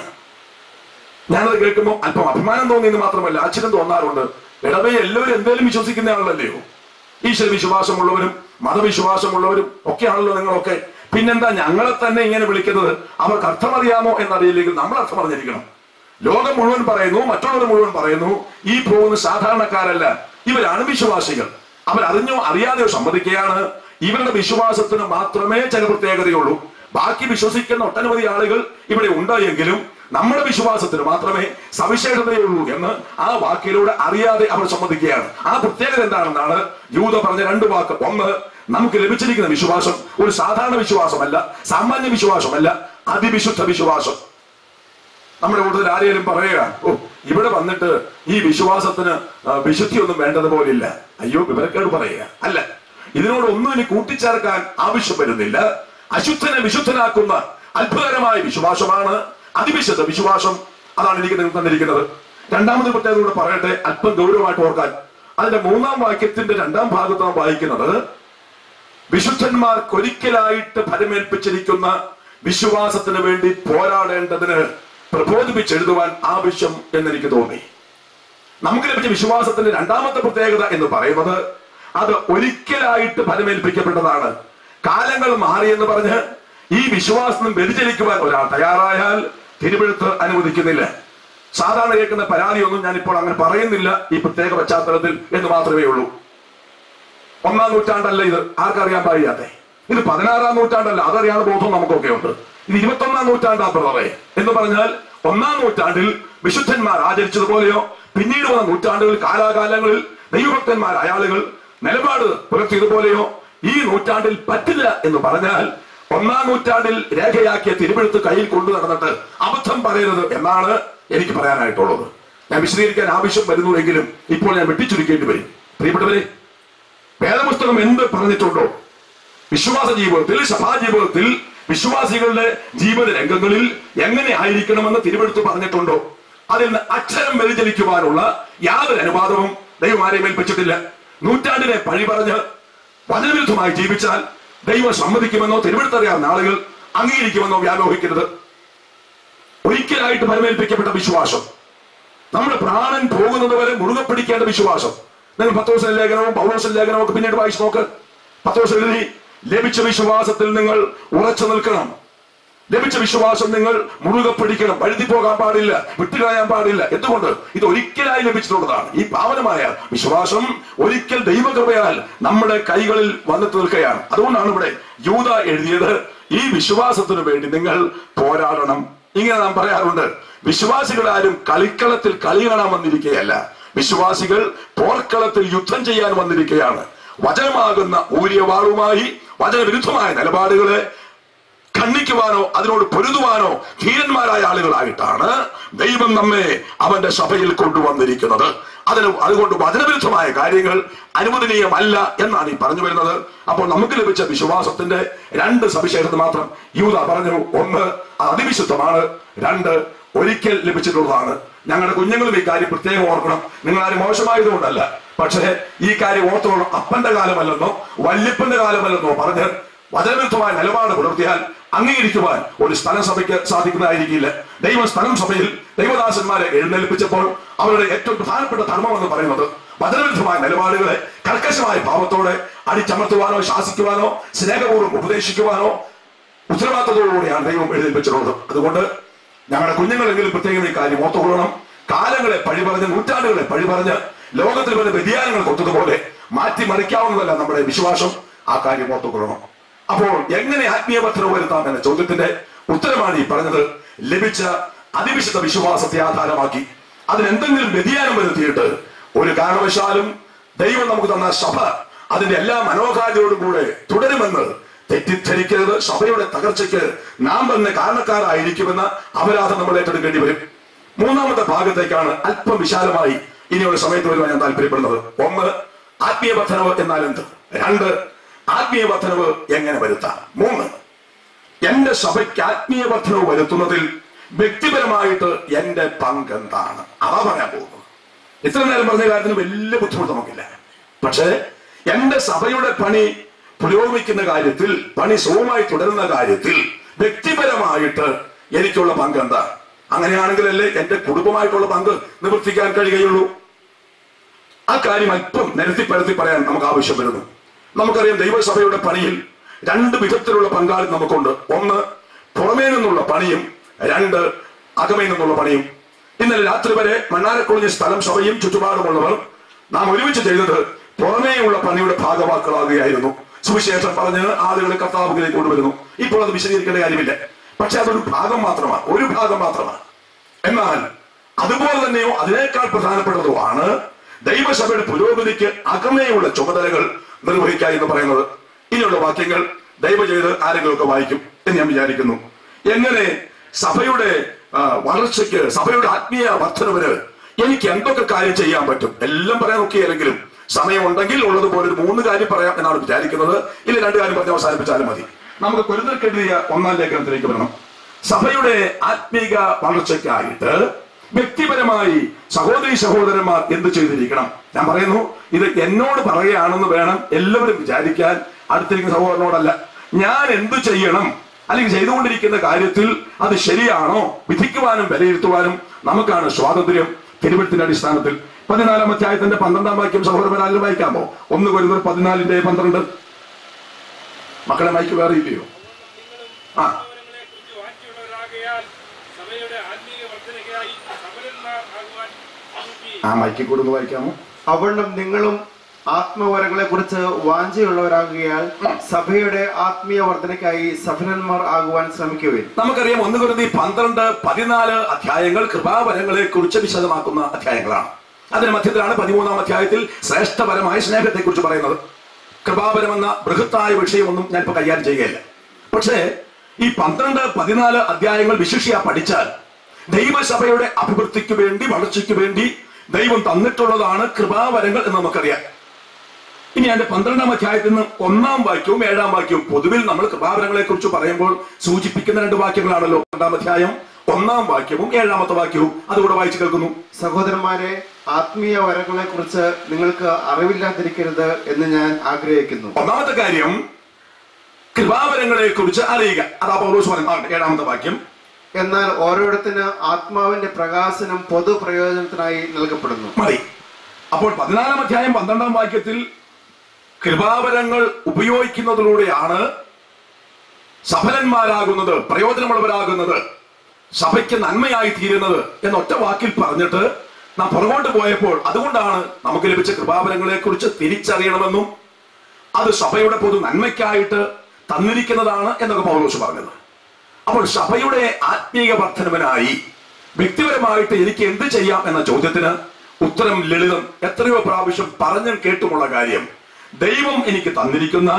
Speaker 2: ഞാനത് കേൾക്കുമ്പോൾ അല്പം അഭിമാനം തോന്നിയെന്ന് മാത്രമല്ല ആശ്ചര്യം തോന്നാറുണ്ട് ഇടവേ എല്ലാവരും എന്തേലും വിശ്വസിക്കുന്ന ആളല്ലയോ ഈശ്വര വിശ്വാസമുള്ളവരും മതവിശ്വാസമുള്ളവരും ഒക്കെയാണല്ലോ നിങ്ങളൊക്കെ പിന്നെന്താ ഞങ്ങളെ തന്നെ ഇങ്ങനെ വിളിക്കുന്നത് അവർക്ക് അർത്ഥമറിയാമോ എന്നറിയില്ലെങ്കിൽ നമ്മൾ അർത്ഥം അറിഞ്ഞിരിക്കണം ലോകം മുഴുവൻ പറയുന്നു മറ്റുള്ളവർ മുഴുവൻ പറയുന്നു ഈ പോകുന്ന സാധാരണക്കാരല്ല ഇവരാണ് വിശ്വാസികൾ അവർ അറിഞ്ഞോ അറിയാതെയോ സമ്മതിക്കുകയാണ് ഇവരുടെ വിശ്വാസത്തിന് മാത്രമേ ചില പ്രത്യേകതയുള്ളൂ ബാക്കി വിശ്വസിക്കുന്ന ഒട്ടനവധി ആളുകൾ ഇവിടെ ഉണ്ടായെങ്കിലും നമ്മുടെ വിശ്വാസത്തിന് മാത്രമേ സവിശേഷതയുള്ളൂ എന്ന് ആ വാക്കിലൂടെ അറിയാതെ അവർ സമ്മതിക്കുകയാണ് ആ പ്രത്യേകത എന്താണെന്നാണ് യൂത പറഞ്ഞ രണ്ട് വാക്ക് ഒന്ന് നമുക്ക് ലഭിച്ചിരിക്കുന്ന വിശ്വാസം ഒരു സാധാരണ വിശ്വാസമല്ല സാമാന്യ വിശ്വാസമല്ല അതിവിശുദ്ധ വിശ്വാസം നമ്മുടെ കൂടുതൽ ആരെങ്കിലും പറയുക ഓ ഇവിടെ വന്നിട്ട് ഈ വിശ്വാസത്തിന് ആ, വിശുദ്ധിയൊന്നും വേണ്ടതുപോലില്ല അയ്യോ വിവരക്കേട് പറയുക അല്ല ഇതിനോട് ഒന്നും ഇനി കൂട്ടിച്ചേർക്കാൻ ആവശ്യം വരുന്നില്ല അശുദ്ധനെ വിശുദ്ധനാക്കുന്ന അത്ഭുതകരമായ വിശ്വാസമാണ് അതിവിശുദ്ധ വിശ്വാസം അതാണ് എനിക്ക് നിങ്ങൾക്ക് തന്നിരിക്കുന്നത് രണ്ടാമത് പ്രത്യേകത കൂടെ പറയട്ടെ അല്പം ഗൗരവമായിട്ട് ഓർക്കാൻ അതിന്റെ മൂന്നാം വാക്യത്തിന്റെ രണ്ടാം ഭാഗത്ത് നാം വായിക്കുന്നത് വിശുദ്ധന്മാർക്കൊരിക്കലായിട്ട് ഫലമേൽപ്പിച്ചിരിക്കുന്ന വിശ്വാസത്തിന് വേണ്ടി പോരാടേണ്ടതിന് പ്രബോധിപ്പിച്ചെഴുതുവാൻ ആവശ്യം എന്നെനിക്ക് തോന്നി നമുക്ക് ലഭിച്ച വിശ്വാസത്തിന്റെ രണ്ടാമത്തെ പ്രത്യേകത എന്ന് പറയുന്നത് അത് ഒരിക്കലായിട്ട് ഫലമേൽപ്പിക്കപ്പെട്ടതാണ് കാലങ്ങൾ മാറിയെന്ന് പറഞ്ഞ് ഈ വിശ്വാസം വ്യതിചലിക്കുവാൻ ഒരാൾ തയ്യാറായാൽ തിരുവഴുത്ത് അനുവദിക്കുന്നില്ല സാധാരണ കേൾക്കുന്ന പരാതിയൊന്നും ഞാൻ ഇപ്പോൾ അങ്ങനെ പറയുന്നില്ല ഈ പ്രത്യേക പശ്ചാത്തലത്തിൽ എന്ന് മാത്രമേ ഉള്ളൂ ഒന്നാം നൂറ്റാണ്ടല്ല ഇത് ആർക്കറിയാൻ പാടില്ലാത്തെ ഇത് പതിനാറാം നൂറ്റാണ്ടല്ല അതറിയാതെ ബോധം നമുക്കൊക്കെ ഉണ്ട് ഇത് ഇരുപത്തൊന്നാം നൂറ്റാണ്ടാ ബ്രദറെ എന്ന് പറഞ്ഞാൽ ഒന്നാം നൂറ്റാണ്ടിൽ വിശുദ്ധന്മാർ ആചരിച്ചതുപോലെയോ പിന്നീട് വന്ന നൂറ്റാണ്ടുകളിൽ കാലാകാലങ്ങളിൽ ദൈവഭക്തന്മാരായ ആളുകൾ നിലപാട് പുലർത്തിയതുപോലെയോ ഈ നൂറ്റാണ്ടിൽ പറ്റില്ല എന്ന് പറഞ്ഞാൽ ഒന്നാം നൂറ്റാണ്ടിൽ രേഖയാക്കിയ തിരുവെഴുത്ത് കയ്യിൽ കൊണ്ടു നടന്നിട്ട് അബദ്ധം പറയരുത് എന്നാണ് എനിക്ക് പറയാനായിട്ടുള്ളത് ഞാൻ വിശദീകരിക്കാൻ ആവശ്യം വരുന്നുവെങ്കിലും ഇപ്പോൾ ഞാൻ വെട്ടിച്ചുരുക്കേണ്ടി വരും പ്രിയപ്പെട്ടവരെ വേദപുസ്തകം എന്ത് പറഞ്ഞിട്ടുണ്ടോ വിശ്വാസ ജീവിതത്തിൽ സഭാ ജീവിതത്തിൽ വിശ്വാസികളുടെ ജീവിത രംഗങ്ങളിൽ എങ്ങനെ ആയിരിക്കണമെന്ന് തിരുവെടുത്ത് പറഞ്ഞിട്ടുണ്ടോ അതിൽ നിന്ന് അക്ഷരം വ്യതിചലിക്കുവാനുള്ള യാതൊരു അനുവാദവും ദൈവം ആരെയും ഏൽപ്പിച്ചിട്ടില്ല നൂറ്റാണ്ടിനെ പഴി പറഞ്ഞ് വചനവിരുദ്ധമായി ജീവിച്ചാൽ ദൈവം സമ്മതിക്കുമെന്നോ തിരുവെടുത്തറിയാവുന്ന ആളുകൾ അംഗീകരിക്കുമെന്നോ വ്യാമോഹിക്കരുത് ഒരിക്കലായിട്ട് ഫലമേൽപ്പിക്കപ്പെട്ട വിശ്വാസം നമ്മുടെ പ്രാണൻ പോകുന്നത് വരെ മുറുകെ പിടിക്കേണ്ട വിശ്വാസം നിങ്ങൾ പത്തോസ ലേഖനവും പൗലോസ ലേഖനവും ഒക്കെ പിന്നീട് വായിച്ചു നോക്ക് പത്തോസ് എഴുതി ലഭിച്ച വിശ്വാസത്തിൽ നിങ്ങൾ ഉറച്ചു നിൽക്കണം ലഭിച്ച വിശ്വാസം നിങ്ങൾ മുറുകെ പിടിക്കണം വഴുതി പോകാൻ പാടില്ല വിട്ടുകളയാൻ പാടില്ല എന്തുകൊണ്ട് ഇത് ഒരിക്കലായി ലഭിച്ചിട്ടുള്ളതാണ് ഈ പാവനമായ വിശ്വാസം ഒരിക്കൽ ദൈവകൃപയാൽ നമ്മുടെ കൈകളിൽ വന്നു നിൽക്കുകയാണ് അതുകൊണ്ടാണ് ഇവിടെ യൂത എഴുതിയത് ഈ വിശ്വാസത്തിനു വേണ്ടി നിങ്ങൾ പോരാടണം ഇങ്ങനെ നാം പറയാറുണ്ട് വിശ്വാസികളാരും കളിക്കളത്തിൽ കളി കാണാൻ വന്നിരിക്കുകയല്ല വിശ്വാസികൾ പോർക്കളത്തിൽ യുദ്ധം ചെയ്യാൻ വന്നിരിക്കുകയാണ് വചനമാകുന്ന ഊര്യവാളുമായി വചനവിരുദ്ധമായ നിലപാടുകളെ ഖണ്ഡിക്കുവാനോ അതിനോട് പൊരുതുവാനോ ധീരന്മാരായ ആളുകളായിട്ടാണ് ദൈവം നമ്മെ അവന്റെ സഭയിൽ കൊണ്ടുവന്നിരിക്കുന്നത് അതിന് അതുകൊണ്ട് വചനവിരുദ്ധമായ കാര്യങ്ങൾ അനുവദനീയമല്ല എന്നാണ് ഈ പറഞ്ഞു വരുന്നത് അപ്പോൾ നമുക്ക് ലഭിച്ച വിശ്വാസത്തിന്റെ രണ്ട് സവിശേഷത മാത്രം യൂത പറഞ്ഞു ഒന്ന് അത് അതിവിശുദ്ധമാണ് രണ്ട് ഒരിക്കൽ ലഭിച്ചിട്ടുള്ളതാണ് ഞങ്ങളുടെ കുഞ്ഞുങ്ങളും ഈ കാര്യം പ്രത്യേകം ഓർക്കണം നിങ്ങൾ ആരും മോശമായതുകൊണ്ടല്ല പക്ഷേ ഈ കാര്യം ഓർത്തോളം അപ്പന്റെ കാലമല്ലെന്നോ വല്യപ്പന്റെ കാലമല്ലെന്നോ പറഞ്ഞ് വചനവിരുദ്ധമായ നിലപാട് പുലർത്തിയാൽ അംഗീകരിക്കുവാൻ ഒരു സ്ഥലം സഭയ്ക്ക് സാധിക്കുന്നതായിരിക്കില്ല ദൈവ സ്ഥലം സഭയിൽ ദൈവദാസന്മാരെ എഴുന്നേൽപ്പിച്ചപ്പോൾ അവരുടെ ഏറ്റവും പ്രധാനപ്പെട്ട ധർമ്മം എന്ന് പറയുന്നത് വചനവിരുദ്ധമായ നിലപാടുകളെ കർക്കശമായ ഭാവത്തോടെ അടിച്ചമർത്തുവാനോ ശാസിക്കുവാനോ സ്നേഹപൂർവ്വം ഉപദേശിക്കുവാനോ ഉത്തരവാദിത്തത്തോടുകൂടിയാണ് ദൈവം എഴുന്നേൽപ്പിച്ചിട്ടുള്ളത് അതുകൊണ്ട് ഞങ്ങളുടെ കുഞ്ഞുങ്ങളെങ്കിലും പ്രത്യേകം ഈ കാര്യം ഓർത്തുകൊള്ളണം കാലങ്ങളെ പഴിപറഞ്ഞ് നൂറ്റാണ്ടുകളെ പഴിപറഞ്ഞ് ലോകത്തിൽ വരുന്ന വ്യതിയാനങ്ങൾ കൊത്തതുപോലെ മാറ്റിമറിക്കാവുന്നതല്ല നമ്മുടെ വിശ്വാസം ആ കാര്യം ഓർത്തുകൊള്ളണം അപ്പോൾ എങ്ങനെ ആത്മീയ പത്രം വരുത്താം എന്ന ചോദ്യത്തിന്റെ ഉത്തരമാണ് ഈ പറഞ്ഞത് ലഭിച്ച അതിവിശുദ്ധ വിശ്വാസത്തെ ആധാരമാക്കി അതിനെന്തെങ്കിലും വ്യതിയാനം വരുത്തിയിട്ട് ഒരു കാരണവശാലും ദൈവം നമുക്ക് തന്ന സഭ അതിന്റെ എല്ലാ മനോഹാരിയോടും കൂടെ തുടരുമെന്ന് തെറ്റിദ്ധരിക്കരുത് സഭയുടെ തകർച്ചയ്ക്ക് നാം തന്നെ കാരണക്കാരായിരിക്കുമെന്ന അപരാധം നമ്മൾ ഏറ്റെടുക്കേണ്ടി വരും മൂന്നാമത്തെ ഭാഗത്തേക്കാണ് അല്പം വിശാലമായി ഇനിയുള്ള സമയത്ത് വരുവാൻ ഞാൻ താല്പര്യപ്പെടുന്നത് ഒന്ന് ആത്മീയ വർധനവ് എന്നാൽ എന്ത് രണ്ട് ആത്മീയ വർധനവ് എങ്ങനെ വരുത്താം മൂന്ന് എന്റെ സഭയ്ക്ക് ആത്മീയ വർധനവ് വരുത്തുന്നതിൽ വ്യക്തിപരമായിട്ട് എന്റെ പങ്ക് എന്താണ് അതാ പറയാൻ പോകുന്നത് ഇത്ര നേരം പറഞ്ഞ കാര്യത്തിന് വലിയ ബുദ്ധിമുട്ട് നമുക്കില്ല പക്ഷേ എന്റെ സഭയുടെ പണി പുരോഗമിക്കുന്ന കാര്യത്തിൽ പണി സുഖമായി തുടരുന്ന കാര്യത്തിൽ വ്യക്തിപരമായിട്ട് എനിക്കുള്ള പങ്ക് എന്താ അങ്ങനെയാണെങ്കിലല്ലേ എന്റെ കുടുംബമായിട്ടുള്ള പങ്ക് നിവർത്തിക്കാൻ കഴിയുകയുള്ളൂ ആ കാര്യം അല്പം നിരത്തി പരത്തി പറയാൻ നമുക്ക് ആവശ്യം വരുന്നു നമുക്കറിയാം ദൈവസഭയുടെ പണിയിൽ രണ്ട് വിധത്തിലുള്ള പങ്കാളി നമുക്കുണ്ട് ഒന്ന് പുറമേ നിന്നുള്ള പണിയും രണ്ട് അകമേ നിന്നുള്ള പണിയും ഇന്നലെ രാത്രി വരെ മണ്ണാരക്കുളിഞ്ഞ സ്ഥലം സഭയും ചുറ്റുപാടുമുള്ളവർ നാം ഒരുമിച്ച് ചെയ്തത് പുറമേയുള്ള പണിയുടെ ഭാഗമാക്കളാകുകയായിരുന്നു സുവിശേഷം പറഞ്ഞ് ആളുകളെ കർത്താവുകളിലേക്ക് കൊണ്ടുവരുന്നു ഇപ്പോൾ അത് വിശദീകരിക്കേണ്ട കാര്യമില്ല പക്ഷെ അതൊരു ഭാഗം മാത്രമാണ് ഒരു ഭാഗം മാത്രമാണ് എന്നാൽ അതുപോലെ തന്നെയോ അതിനേക്കാൾ പ്രധാനപ്പെട്ടതുമാണ് ദൈവസഭയുടെ പുരോഗതിക്ക് അകമേയുള്ള ചുമതലകൾ നിർവഹിക്കുക എന്ന് പറയുന്നത് ഇനിയുള്ള വാക്യങ്ങൾ ദൈവ ചെയ്ത് ആരെങ്കിലുമൊക്കെ വായിക്കും എന്ന് ഞാൻ വിചാരിക്കുന്നു എങ്ങനെ സഭയുടെ ആ, വളർച്ചയ്ക്ക് സഭയുടെ ആത്മീയ വർധനവിന് എനിക്ക് എന്തൊക്കെ കാര്യം ചെയ്യാൻ പറ്റും എല്ലാം പറയാൻ നോക്കിയാലെങ്കിലും സമയമുണ്ടെങ്കിൽ ഉള്ളതുപോലെ ഒരു മൂന്ന് കാര്യം പറയാം എന്നാണ് വിചാരിക്കുന്നത് ഇല്ല രണ്ട് കാര്യം പറഞ്ഞ് അവസാനിപ്പിച്ചാലും മതി നമുക്ക് കുരുന്നർക്കെഴുതിയ ഒന്നാം ലേഖനത്തിലേക്ക് വരണം സഭയുടെ ആത്മീക വളർച്ചയ്ക്കായിട്ട് വ്യക്തിപരമായി സഹോദരി സഹോദരന്മാർ എന്ത് ചെയ്തിരിക്കണം ഞാൻ പറയുന്നു ഇത് എന്നോട് പറയുകയാണെന്ന് വേണം എല്ലാവരും വിചാരിക്കാൻ അടുത്തിരിക്കുന്ന സഹോദരനോടല്ല ഞാൻ എന്ത് ചെയ്യണം അല്ലെങ്കിൽ ചെയ്തുകൊണ്ടിരിക്കുന്ന കാര്യത്തിൽ അത് ശരിയാണോ വിധിക്കുവാനും വിലയിരുത്തുവാനും നമുക്കാണ് സ്വാതന്ത്ര്യം തിരുവഴുത്തിന്റെ അടിസ്ഥാനത്തിൽ പതിനാലാം അധ്യായത്തിന്റെ പന്ത്രണ്ടാം വാക്യം സഹോദരന്മാരും വായിക്കാമോ ഒന്ന് വരുന്നത് പതിനാലിന്റെ പന്ത്രണ്ട് മക്കളെ വായിക്ക് വേറെ ഇല്ലയോ ആ
Speaker 1: കുറിച്ച് വാഞ്ചയുള്ളവരാകയാൽ സഭയുടെ ആത്മീയ വർധനയ്ക്കായി സഫലന്മാർ ആകുവാൻ നമുക്ക്
Speaker 2: ആ മൈക്കിൽ കൂടെ ഒന്ന് വായിക്കാമോ
Speaker 3: അവണ്ണം നിങ്ങളും ആത്മവരങ്ങളെ കുറിച്ച് വാഞ്ചയുള്ളവരാകുകയാൽ സഭയുടെ ആത്മീയ വർധനയ്ക്കായി സഫലന്മാർ ആകുവാൻ ശ്രമിക്കുവിൻ
Speaker 2: നമുക്കറിയാം ഒന്ന് കരുതി പന്ത്രണ്ട് പതിനാല് അധ്യായങ്ങൾ കൃപാവരങ്ങളെ കുറിച്ച് വിശദമാക്കുന്ന അധ്യായങ്ങളാണ് അതിന് മധ്യത്തിലാണ് പതിമൂന്നാം അധ്യായത്തിൽ ശ്രേഷ്ഠപരമായ സ്നേഹത്തെ കുറിച്ച് പറയുന്നത് കൃപാപരം എന്ന ബൃഹത്തായ വിഷയമൊന്നും ഞാൻ ഇപ്പൊ കൈകാര്യം ചെയ്യുകയില്ല പക്ഷേ ഈ പന്ത്രണ്ട് പതിനാല് അധ്യായങ്ങൾ വിശിഷ്യ പഠിച്ചാൽ ദൈവസഭയുടെ അഭിവൃദ്ധിക്ക് വേണ്ടി വളർച്ചയ്ക്ക് വേണ്ടി ദൈവം തന്നിട്ടുള്ളതാണ് കൃപാവരങ്ങൾ എന്ന് നമുക്കറിയാം ഇനി അതിന്റെ പന്ത്രണ്ടാം അധ്യായത്തിൽ നിന്ന് ഒന്നാം വാക്യവും ഏഴാം വാക്യവും പൊതുവിൽ നമ്മൾ കൃപാവരങ്ങളെ കുറിച്ച് പറയുമ്പോൾ സൂചിപ്പിക്കുന്ന രണ്ട് വാക്യങ്ങളാണല്ലോ രണ്ടാം അധ്യായം ഒന്നാം വാക്യവും ഏഴാമത്തെ വാക്യവും അതുകൂടെ വായിച്ചു കേൾക്കുന്നു
Speaker 3: സഹോദരന്മാരെ ആത്മീയ വരങ്ങളെ കുറിച്ച് നിങ്ങൾക്ക് അറിവില്ലാതിരിക്കരുത് എന്ന് ഞാൻ ആഗ്രഹിക്കുന്നു
Speaker 2: ഒന്നാമത്തെ കാര്യം കൃപാവരങ്ങളെ കുറിച്ച് അറിയുക അതാ പൗലോസ് പറയുന്നത് ഏഴാമത്തെ വാക്യം
Speaker 3: എന്നാൽ ഓരോരുത്തന് ആത്മാവിന്റെ പ്രകാശനം പൊതു പ്രയോജനത്തിനായി നൽകപ്പെടുന്നു
Speaker 2: മതി അപ്പോൾ പതിനാലാം അധ്യായം പന്ത്രണ്ടാം വാക്യത്തിൽ കൃപാവരങ്ങൾ ഉപയോഗിക്കുന്നതിലൂടെയാണ് സഫലന്മാരാകുന്നത് പ്രയോജനമുള്ളവരാകുന്നത് സഭയ്ക്ക് നന്മയായി തീരുന്നത് എന്നൊറ്റ വാക്കിൽ പറഞ്ഞിട്ട് നാം പുറകോട്ട് പോയപ്പോൾ അതുകൊണ്ടാണ് നമുക്ക് ലഭിച്ച കൃപാവരങ്ങളെ കുറിച്ച് തിരിച്ചറിയണമെന്നും അത് സഭയുടെ പൊതു നന്മയ്ക്കായിട്ട് തന്നിരിക്കുന്നതാണ് എന്നൊക്കെ പൗലോസ് പറഞ്ഞത് അപ്പോൾ സഭയുടെ ആത്മീയ വർധനവിനായി വ്യക്തിപരമായിട്ട് എനിക്ക് എന്ത് ചെയ്യാം എന്ന ചോദ്യത്തിന് ഉത്തരം ലളിതം എത്രയോ പ്രാവശ്യം പറഞ്ഞും കേട്ടുമുള്ള കാര്യം ദൈവം എനിക്ക് തന്നിരിക്കുന്ന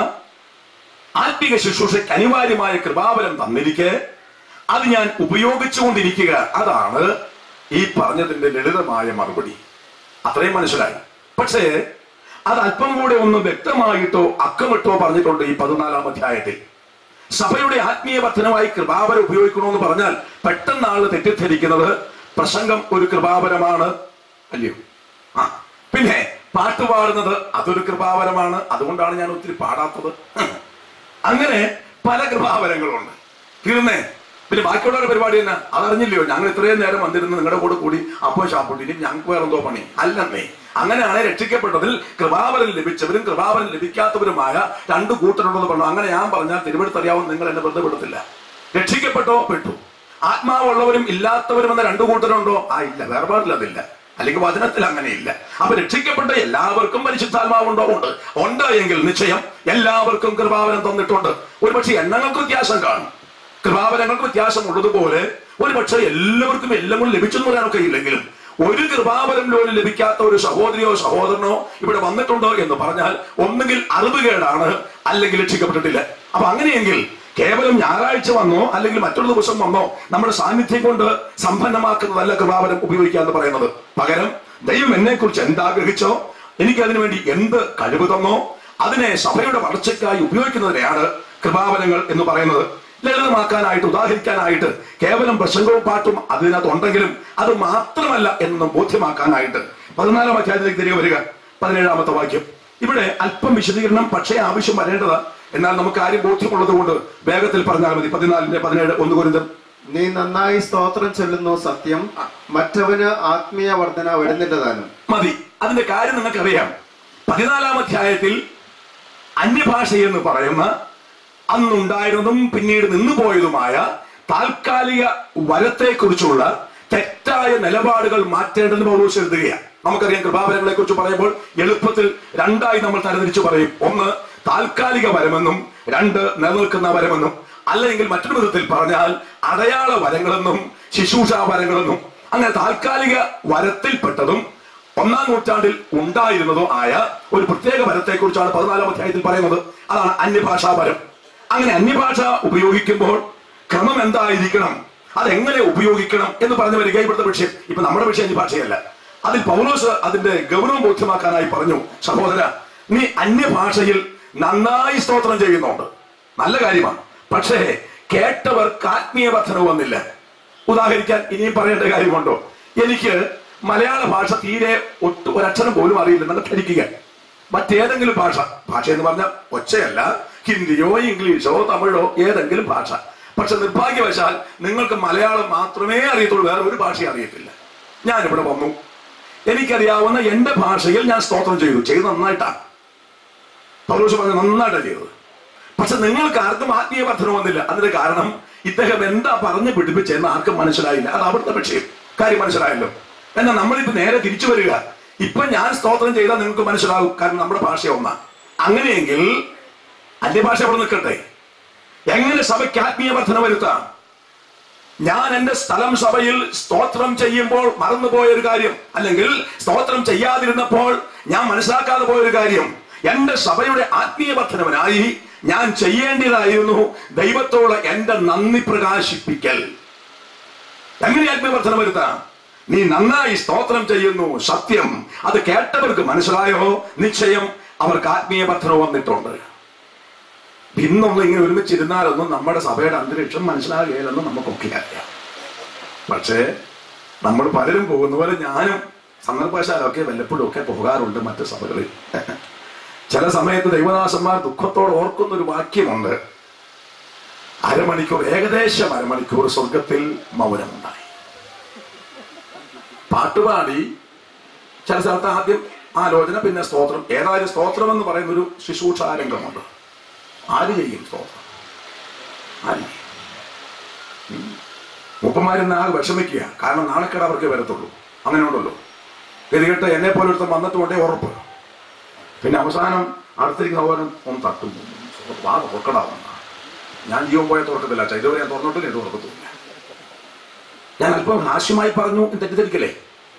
Speaker 2: ആത്മിക ശുശ്രൂഷയ്ക്ക് അനിവാര്യമായ കൃപാവരം തന്നിരിക്കെ അത് ഞാൻ ഉപയോഗിച്ചുകൊണ്ടിരിക്കുക അതാണ് ഈ പറഞ്ഞതിന്റെ ലളിതമായ മറുപടി അത്രയും മനസ്സിലായി പക്ഷേ അത് അല്പം കൂടെ ഒന്ന് വ്യക്തമായിട്ടോ അക്കമിട്ടോ പറഞ്ഞിട്ടുണ്ട് ഈ പതിനാലാം അധ്യായത്തിൽ സഭയുടെ ആത്മീയ വർധനമായി കൃപാവരം ഉപയോഗിക്കണമെന്ന് പറഞ്ഞാൽ പെട്ടെന്ന് ആള് തെറ്റിദ്ധരിക്കുന്നത് പ്രസംഗം ഒരു കൃപാവരമാണ് അല്ലയോ ആ പിന്നെ പാട്ട് പാടുന്നത് അതൊരു കൃപാവരമാണ് അതുകൊണ്ടാണ് ഞാൻ ഒത്തിരി പാടാത്തത് ഹും. അങ്ങനെ പല കൃപാവരങ്ങളുണ്ട് തീർന്നേ പിന്നെ ബാക്കിയുള്ളവരുടെ പരിപാടി തന്നെ അതറിഞ്ഞില്ലയോ ഞങ്ങൾ ഇത്രയും നേരം വന്നിരുന്ന് നിങ്ങളുടെ കൂടെ കൂടി അപ്പോൾ ഷാപ്പിട്ട് ഇനി ഞങ്ങൾക്ക് വേറെ എന്തോ പണി അല്ലെന്നേ അങ്ങനെയാണ് രക്ഷിക്കപ്പെട്ടതിൽ കൃപാവരം ലഭിച്ചവരും കൃപാവരം ലഭിക്കാത്തവരുമായ രണ്ട് കൂട്ടരുണ്ടെന്ന് പറഞ്ഞു അങ്ങനെ ഞാൻ പറഞ്ഞാൽ തിരുവനന്തറിയാവുന്ന നിങ്ങൾ എന്നെ ബന്ധപ്പെടുത്തില്ല രക്ഷിക്കപ്പെട്ടോ പെട്ടു ആത്മാവുള്ളവരും ഇല്ലാത്തവരും എന്ന രണ്ടു കൂട്ടരുണ്ടോ ആ ഇല്ല വേർപാടില്ല അതില്ല അല്ലെങ്കിൽ വചനത്തിൽ അങ്ങനെയില്ല അപ്പൊ രക്ഷിക്കപ്പെട്ട എല്ലാവർക്കും പരിശുദ്ധാത്മാവുണ്ടോ ഉണ്ട് ഉണ്ട് എങ്കിൽ നിശ്ചയം എല്ലാവർക്കും കൃപാവരം തന്നിട്ടുണ്ട് ഒരുപക്ഷെ എണ്ണങ്ങൾക്ക് വ്യത്യാസം കാണും കൃപാവരങ്ങൾക്ക് വ്യത്യാസം ഉള്ളതുപോലെ ഒരുപക്ഷെ എല്ലാവർക്കും എല്ലാം കൂടി ലഭിച്ചെന്ന് പറയാനൊക്കെ ഇല്ലെങ്കിലും ഒരു കൃപാവരം പോലും ലഭിക്കാത്ത ഒരു സഹോദരിയോ സഹോദരനോ ഇവിടെ വന്നിട്ടുണ്ടോ എന്ന് പറഞ്ഞാൽ ഒന്നുകിൽ അറിവുകേടാണ് അല്ലെങ്കിൽ രക്ഷിക്കപ്പെട്ടിട്ടില്ല അപ്പൊ അങ്ങനെയെങ്കിൽ കേവലം ഞായറാഴ്ച വന്നോ അല്ലെങ്കിൽ മറ്റൊരു ദിവസം വന്നോ നമ്മുടെ സാന്നിധ്യം കൊണ്ട് സമ്പന്നമാക്കുന്നതല്ല കൃപാവരം ഉപയോഗിക്കുക എന്ന് പറയുന്നത് പകരം ദൈവം എന്നെ കുറിച്ച് എന്താഗ്രഹിച്ചോ എനിക്ക് അതിനു വേണ്ടി എന്ത് കഴിവ് തന്നോ അതിനെ സഭയുടെ വളർച്ചയ്ക്കായി ഉപയോഗിക്കുന്നതിനെയാണ് കൃപാവരങ്ങൾ എന്ന് പറയുന്നത് ലളിതമാക്കാനായിട്ട് ഉദാഹരിക്കാനായിട്ട് കേവലം പ്രസംഗവും പാട്ടും അതിനകത്ത് ഉണ്ടെങ്കിലും അത് മാത്രമല്ല എന്നും ബോധ്യമാക്കാനായിട്ട് പതിനാലാം അധ്യായത്തിലേക്ക് തിരികെ വരിക പതിനേഴാമത്തെ വാക്യം ഇവിടെ അല്പം വിശദീകരണം പക്ഷേ ആവശ്യം വരേണ്ടത് എന്നാൽ നമുക്ക് ആരും ബോധ്യമുള്ളത് കൊണ്ട് വേഗത്തിൽ പറഞ്ഞാൽ മതി പതിനാലിന്റെ പതിനേഴ് ഒന്ന് കുരുന്തം
Speaker 3: നീ നന്നായി സ്തോത്രം ചൊല്ലുന്നു സത്യം മറ്റവന് ആത്മീയ വർധന വരുന്നില്ല താനും
Speaker 2: മതി അതിന്റെ കാര്യം നിങ്ങൾക്കറിയാം പതിനാലാം അധ്യായത്തിൽ അന്യഭാഷ എന്ന് പറയുന്ന അന്നുണ്ടായിരുന്നതും പിന്നീട് നിന്നുപോയതുമായ താൽക്കാലിക വരത്തെക്കുറിച്ചുള്ള തെറ്റായ നിലപാടുകൾ മാറ്റേണ്ടെന്ന് പൗലോസ് എഴുതുകയാണ് നമുക്കറിയാം കൃപാവരങ്ങളെ കുറിച്ച് പറയുമ്പോൾ എളുപ്പത്തിൽ രണ്ടായി നമ്മൾ തരംതിരിച്ചു പറയും ഒന്ന് താൽക്കാലിക വരമെന്നും രണ്ട് നിലനിൽക്കുന്ന വരമെന്നും അല്ലെങ്കിൽ മറ്റൊരു വിധത്തിൽ പറഞ്ഞാൽ അടയാള വരങ്ങളെന്നും ശുശ്രൂഷാ വരങ്ങളെന്നും അങ്ങനെ താൽക്കാലിക വരത്തിൽപ്പെട്ടതും ഒന്നാം നൂറ്റാണ്ടിൽ ഉണ്ടായിരുന്നതോ ആയ ഒരു പ്രത്യേക വരത്തെക്കുറിച്ചാണ് പതിനാലാം അധ്യായത്തിൽ പറയുന്നത് അതാണ് അന്യഭാഷാ വരം അങ്ങനെ അന്യഭാഷ ഉപയോഗിക്കുമ്പോൾ ക്രമം എന്തായിരിക്കണം അതെങ്ങനെ ഉപയോഗിക്കണം എന്ന് പറഞ്ഞു വരിക ഇവിടുത്തെ വിഷയം ഇപ്പൊ നമ്മുടെ വിഷയം അന്യഭാഷയല്ല അതിൽ പൗലോസ് അതിന്റെ ഗൗരവം ബോധ്യമാക്കാനായി പറഞ്ഞു സഹോദര നീ അന്യഭാഷയിൽ നന്നായി സ്തോത്രം ചെയ്യുന്നുണ്ട് നല്ല കാര്യമാണ് പക്ഷേ കേട്ടവർക്ക് ആത്മീയ വർധന വന്നില്ല ഉദാഹരിക്കാൻ ഇനിയും പറയേണ്ട കാര്യമുണ്ടോ എനിക്ക് മലയാള ഭാഷ തീരെ ഒട്ടും ഒരക്ഷരം പോലും അറിയില്ല എന്നൊക്കെ ധരിക്കുക മറ്റേതെങ്കിലും ഭാഷ ഭാഷ എന്ന് പറഞ്ഞാൽ ഒച്ചയല്ല ഹിന്ദിയോ ഇംഗ്ലീഷോ തമിഴോ ഏതെങ്കിലും ഭാഷ പക്ഷെ നിർഭാഗ്യവശാൽ നിങ്ങൾക്ക് മലയാളം മാത്രമേ അറിയത്തുള്ളൂ വേറെ ഒരു ഭാഷ അറിയത്തില്ല ഞാനിവിടെ വന്നു എനിക്കറിയാവുന്ന എന്റെ ഭാഷയിൽ ഞാൻ സ്തോത്രം ചെയ്തു ചെയ്ത് നന്നായിട്ടാണ് പൗലോസ് പറഞ്ഞു നന്നായിട്ടാണ് ചെയ്തത് പക്ഷെ നിങ്ങൾക്ക് ആർക്കും ആത്മീയ വർധന വന്നില്ല അതിന്റെ കാരണം ഇദ്ദേഹം എന്താ പറഞ്ഞു പിടിപ്പിച്ചെന്ന് ആർക്കും മനസ്സിലായില്ല അത് അവിടുത്തെ വിഷയം കാര്യം മനസ്സിലായല്ലോ എന്നാൽ നമ്മളിപ്പോ നേരെ തിരിച്ചു വരിക ഇപ്പൊ ഞാൻ സ്തോത്രം ചെയ്താൽ നിങ്ങൾക്ക് മനസ്സിലാകും കാരണം നമ്മുടെ ഭാഷ ഒന്നാ അങ്ങനെയെങ്കിൽ അന്യഭാഷ അവിടെ നിൽക്കട്ടെ എങ്ങനെ സഭയ്ക്ക് ആത്മീയ വർധന വരുത്താം ഞാൻ എന്റെ സ്ഥലം സഭയിൽ സ്തോത്രം ചെയ്യുമ്പോൾ മറന്നുപോയ ഒരു കാര്യം അല്ലെങ്കിൽ സ്തോത്രം ചെയ്യാതിരുന്നപ്പോൾ ഞാൻ മനസ്സിലാക്കാതെ പോയ ഒരു കാര്യം എന്റെ സഭയുടെ ആത്മീയ വർധനവനായി ഞാൻ ചെയ്യേണ്ടതായിരുന്നു ദൈവത്തോട് എന്റെ നന്ദി പ്രകാശിപ്പിക്കൽ എങ്ങനെ ആത്മീയവർദ്ധന വരുത്താം നീ നന്നായി സ്തോത്രം ചെയ്യുന്നു സത്യം അത് കേട്ടവർക്ക് മനസ്സിലായോ നിശ്ചയം അവർക്ക് ആത്മീയ വർദ്ധന വന്നിട്ടുണ്ട് ഇന്നൊന്നും ഇങ്ങനെ ഒരുമിച്ചിരുന്നാലൊന്നും നമ്മുടെ സഭയുടെ അന്തരീക്ഷം മനസ്സിലാകുകയില്ലെന്ന് നമുക്കൊക്കെ അറിയാം പക്ഷേ നമ്മൾ പലരും പോകുന്ന പോലെ ഞാനും സന്ദർഭശാലൊക്കെ വല്ലപ്പോഴും ഒക്കെ പോകാറുണ്ട് മറ്റ് സഭകളിൽ ചില സമയത്ത് ദൈവദാസന്മാർ ദുഃഖത്തോട് ഓർക്കുന്ന ഒരു വാക്യമുണ്ട് അരമണിക്കൂർ ഏകദേശം അരമണിക്കൂർ സ്വർഗത്തിൽ മൗനമുണ്ടായി പാട്ടുപാടി ചില സ്ഥലത്ത് ആദ്യം ആലോചന പിന്നെ സ്തോത്രം ഏതായാലും സ്തോത്രം എന്ന് പറയുന്ന ഒരു ശുശ്രൂഷാരംഗമുണ്ട് ആര് ചെയ്യും സ്തോത്രം ആര് ചെയ്യും ഉം. മൂപ്പന്മാരിന്ന് ആകെ വിഷമിക്കുക കാരണം നാണക്കേട് അവർക്ക് വരത്തുള്ളൂ അങ്ങനെ ഉണ്ടല്ലോ ഗതികെട്ട് എന്നെ പോലെ ഒരുത്തം വന്നിട്ടുണ്ടേ ഉറപ്പ് പിന്നെ അവസാനം അടുത്തിരിക്കുന്ന ഓരോ ഒന്ന് തട്ടും വാ തുറക്കടാവുന്ന ഞാൻ ജീവൻ പോയ തുറക്കത്തില്ല അച്ഛാ ഇതുവരെ ഞാൻ തുറന്നിട്ടില്ല ഇത് തുറക്കത്തില്ല ഞാൻ അല്പം ഹാസ്യമായി പറഞ്ഞു എന്ന് തെറ്റിദ്ധരിക്കല്ലേ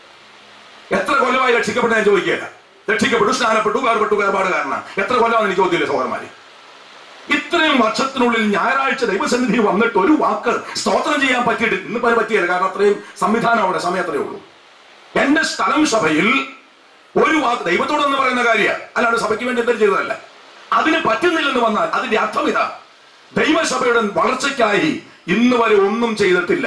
Speaker 2: എത്ര കൊല്ലമായി രക്ഷിക്കപ്പെട്ട ഞാൻ ചോദിക്കുകയില്ല രക്ഷിക്കപ്പെട്ടു സ്നാനപ്പെട്ടു വേർപെട്ടു വേർപാട് കാരണം എത്ര കൊല്ലമാണ് എനിക്ക് ചോദ്യമില്ല സഹോദരന്മാര് ഇത്രയും വർഷത്തിനുള്ളിൽ ഞായറാഴ്ച ദൈവസന്നിധി വന്നിട്ട് ഒരു വാക്ക് സ്തോത്രം ചെയ്യാൻ പറ്റിയിട്ട് ഇന്ന് പല പറ്റിയല്ല കാരണം അത്രയും സംവിധാനം അവിടെ സമയം അത്രയേ ഉള്ളൂ എന്റെ സ്ഥലം സഭയിൽ ഒരു വാക്ക് ദൈവത്തോടെന്ന് പറയുന്ന കാര്യമാണ് അല്ലാണ്ട് സഭയ്ക്ക് വേണ്ടി എന്തെങ്കിലും ചെയ്തതല്ല അതിന് പറ്റുന്നില്ലെന്ന് വന്നാൽ അതിന്റെ അർത്ഥം ഇതാ ദൈവസഭയുടെ വളർച്ചയ്ക്കായി ഇന്ന് വരെ ഒന്നും ചെയ്തിട്ടില്ല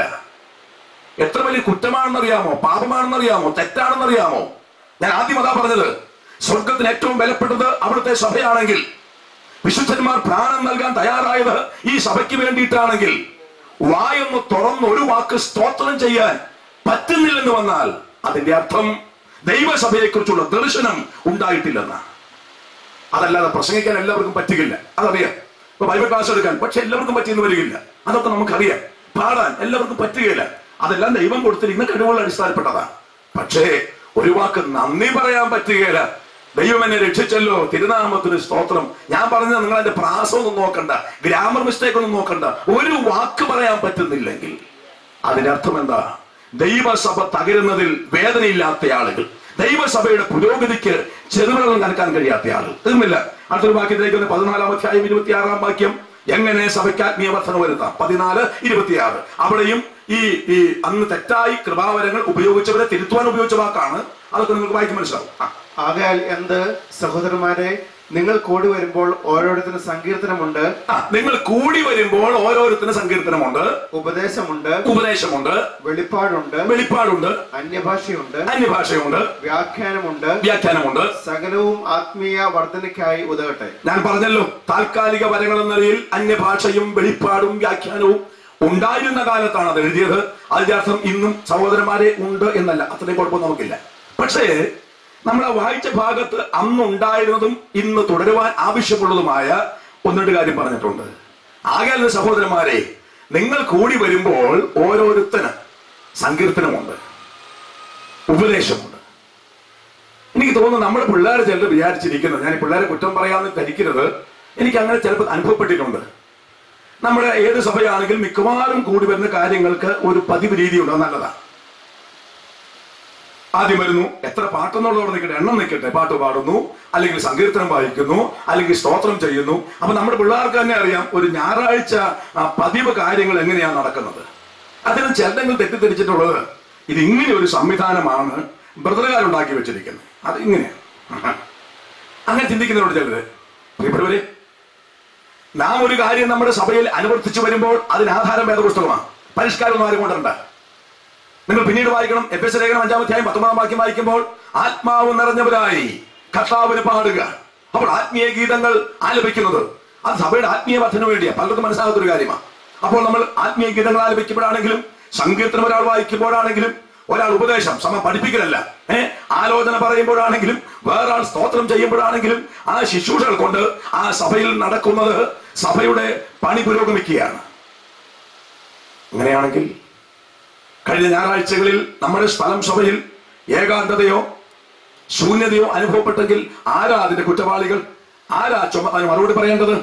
Speaker 2: എത്ര വലിയ കുറ്റമാണെന്നറിയാമോ പാപമാണെന്നറിയാമോ തെറ്റാണെന്നറിയാമോ ഞാൻ ആദ്യം അതാ പറഞ്ഞത് സ്വർഗത്തിന് ഏറ്റവും വിലപ്പെട്ടത് അവിടുത്തെ സഭയാണെങ്കിൽ വിശുദ്ധന്മാർ പ്രാണൻ നൽകാൻ തയ്യാറായത് ഈ സഭയ്ക്ക് വേണ്ടിയിട്ടാണെങ്കിൽ വായൊന്ന് തുറന്ന് ഒരു വാക്ക് സ്തോത്രം ചെയ്യാൻ പറ്റുന്നില്ലെന്ന് വന്നാൽ അതിന്റെ അർത്ഥം ദൈവസഭയെ കുറിച്ചുള്ള ദർശനം ഉണ്ടായിട്ടില്ലെന്ന അതല്ലാതെ പ്രസംഗിക്കാൻ എല്ലാവർക്കും പറ്റുകയില്ല അതറിയാം ഇപ്പൊ ബൈബിൾ ക്ലാസ് എടുക്കാൻ പക്ഷെ എല്ലാവർക്കും പറ്റിയെന്ന് വരികയില്ല അതൊക്കെ നമുക്കറിയാം പാടാൻ എല്ലാവർക്കും പറ്റുകയില്ല അതെല്ലാം ദൈവം കൊടുത്തിരിക്കുന്ന കഴിവുകൾ അടിസ്ഥാനപ്പെട്ടതാ പക്ഷേ ഒരു വാക്ക് നന്ദി പറയാൻ പറ്റുകയില്ല ദൈവം എന്നെ രക്ഷിച്ചല്ലോ തിരുനാമത്തിന് സ്തോത്രം ഞാൻ പറഞ്ഞ നിങ്ങൾ എന്റെ പ്രാസമൊന്നും നോക്കണ്ട ഗ്രാമർ മിസ്റ്റേക്ക് ഒന്നും നോക്കണ്ട ഒരു വാക്ക് പറയാൻ പറ്റുന്നില്ലെങ്കിൽ അതിനർത്ഥം എന്താ ദൈവസഭ തകരുന്നതിൽ വേദനയില്ലാത്ത ആളുകൾ ദൈവസഭയുടെ പുരോഗതിക്ക് ചെറുവിരളം കനക്കാൻ കഴിയാത്ത ആളുകൾ തീർന്നില്ല അടുത്തൊരു വാക്യത്തിലേക്ക് വന്ന് പതിനാലാം അധ്യായം ഇരുപത്തിയാറാം വാക്യം എങ്ങനെ സഭയ്ക്ക് ആത്മീയ വർധന വരുത്താം പതിനാല് ഇരുപത്തിയാറ് അവിടെയും ഈ ഈ അന്ന് തെറ്റായി കൃപാവരങ്ങൾ ഉപയോഗിച്ചവരെ തിരുത്തുവാൻ ഉപയോഗിച്ച വാക്കാണ് അതൊക്കെ നിങ്ങൾക്ക് വായിക്കാൻ മനസ്സിലാവും ആ.
Speaker 3: ആകയാൽ എന്ത് സഹോദരന്മാരെ നിങ്ങൾ കൂടി വരുമ്പോൾ ഓരോരുത്തരും സങ്കീർത്തനമുണ്ട്
Speaker 2: ആ നിങ്ങൾ കൂടി വരുമ്പോൾ ഓരോരുത്തരും സങ്കീർത്തനമുണ്ട്
Speaker 3: ഉപദേശമുണ്ട്
Speaker 2: ഉപദേശമുണ്ട്
Speaker 3: വെളിപ്പാടുണ്ട്
Speaker 2: വെളിപ്പാടുണ്ട്
Speaker 3: അന്യഭാഷയുണ്ട്
Speaker 2: അന്യഭാഷയുണ്ട്
Speaker 3: വ്യാഖ്യാനമുണ്ട്
Speaker 2: വ്യാഖ്യാനമുണ്ട്
Speaker 3: സകലവും ആത്മീയ വർധനയ്ക്കായി ഉതകട്ടെ
Speaker 2: ഞാൻ പറഞ്ഞല്ലോ താൽക്കാലിക വരങ്ങൾ എന്ന നിലയിൽ അന്യഭാഷയും വെളിപ്പാടും വ്യാഖ്യാനവും ഉണ്ടായിരുന്ന കാലത്താണ് അത് എഴുതിയത് അതിന്റെ അർത്ഥം ഇന്നും സഹോദരന്മാരെ ഉണ്ട് എന്നല്ല അത്രയും കുഴപ്പം നമുക്കില്ല പക്ഷേ നമ്മൾ ആ വായിച്ച ഭാഗത്ത് അന്ന് ഉണ്ടായിരുന്നതും ഇന്ന് തുടരുവാൻ ആവശ്യമുള്ളതുമായ ഒന്ന് രണ്ട് കാര്യം പറഞ്ഞിട്ടുണ്ട് ആകെ സഹോദരന്മാരെ നിങ്ങൾ കൂടി വരുമ്പോൾ ഓരോരുത്തന് സങ്കീർത്തനമുണ്ട് ഉപദേശമുണ്ട് എനിക്ക് തോന്നുന്നു നമ്മുടെ പിള്ളേർ ചിലർ വിചാരിച്ചിരിക്കുന്നത് ഞാൻ ഈ പിള്ളേരെ കുറ്റം പറയാമെന്ന് ധരിക്കരുത് എനിക്ക് അങ്ങനെ ചിലപ്പോൾ അനുഭവപ്പെട്ടിട്ടുണ്ട് നമ്മുടെ ഏത് സഭയാണെങ്കിലും മിക്കവാറും കൂടി വരുന്ന കാര്യങ്ങൾക്ക് ഒരു പതിവ് രീതിയുണ്ട് അത് നല്ലതാണ് ആദ്യം വരുന്നു എത്ര പാട്ടെന്നുള്ളതോടെ നിൽക്കട്ടെ എണ്ണം നിൽക്കട്ടെ പാട്ട് പാടുന്നു അല്ലെങ്കിൽ സങ്കീർത്തനം വായിക്കുന്നു അല്ലെങ്കിൽ സ്തോത്രം ചെയ്യുന്നു അപ്പൊ നമ്മുടെ പിള്ളേർക്ക് തന്നെ അറിയാം ഒരു ഞായറാഴ്ച ആ, പതിവ് കാര്യങ്ങൾ എങ്ങനെയാണ് നടക്കുന്നത് അതിന് ചിലങ്ങൾ തെറ്റിദ്ധരിച്ചിട്ടുള്ളത് ഇത് ഇങ്ങനെ ഒരു സംവിധാനമാണ് ബ്രദറുകാരുണ്ടാക്കി വെച്ചിരിക്കുന്നത് അത് ഇങ്ങനെയാണ് അങ്ങനെ ചിന്തിക്കുന്നവരോട് ചിലര് പ്രിയപ്പെട്ടവരെ നാം ഒരു കാര്യം നമ്മുടെ സഭയിൽ അനുവർത്തിച്ചു വരുമ്പോൾ അതിന് ആധാരം വേദപുസ്തകമാണ് പരിഷ്കാരമൊന്നും ആരും കൊണ്ടുവരണ്ട നിങ്ങൾ പിന്നീട് വായിക്കണം എഫ് എസ് ലേഖനം അഞ്ചാം അധ്യായം പത്തൊമ്പതാം വാക്യം വായിക്കുമ്പോൾ ആത്മാവ് നിറഞ്ഞവരായി കർത്താവിന് പാടുക അപ്പോൾ ആത്മീയ ഗീതങ്ങൾ ആലപിക്കുന്നത് അത് സഭയുടെ ആത്മീയ വർദ്ധന വേണ്ടിയാ പലർക്കും മനസ്സിലാകാത്ത ഒരു കാര്യമാണ് അപ്പോൾ നമ്മൾ ആത്മീയ ഗീതങ്ങൾ ആലപിക്കുമ്പോഴാണെങ്കിലും സങ്കീർത്തനം ഒരാൾ വായിക്കുമ്പോഴാണെങ്കിലും ഒരാൾ ഉപദേശം സമ പഠിപ്പിക്കലല്ല ഏ ആലോചന പറയുമ്പോഴാണെങ്കിലും വേറൊരാൾ സ്തോത്രം ചെയ്യുമ്പോഴാണെങ്കിലും ആ ശുശ്രൂഷകൾ കൊണ്ട് ആ സഭയിൽ നടക്കുന്നത് സഭയുടെ പണി പുരോഗമിക്കുകയാണ് അങ്ങനെയാണെങ്കിൽ കഴിഞ്ഞ ഞായറാഴ്ചകളിൽ നമ്മുടെ സ്ഥലം സഭയിൽ ഏകാന്തതയോ ശൂന്യതയോ അനുഭവപ്പെട്ടെങ്കിൽ ആരാ അതിന്റെ കുറ്റവാളികൾ ആരാ ചുമ അതിന് മറുപടി പറയേണ്ടത്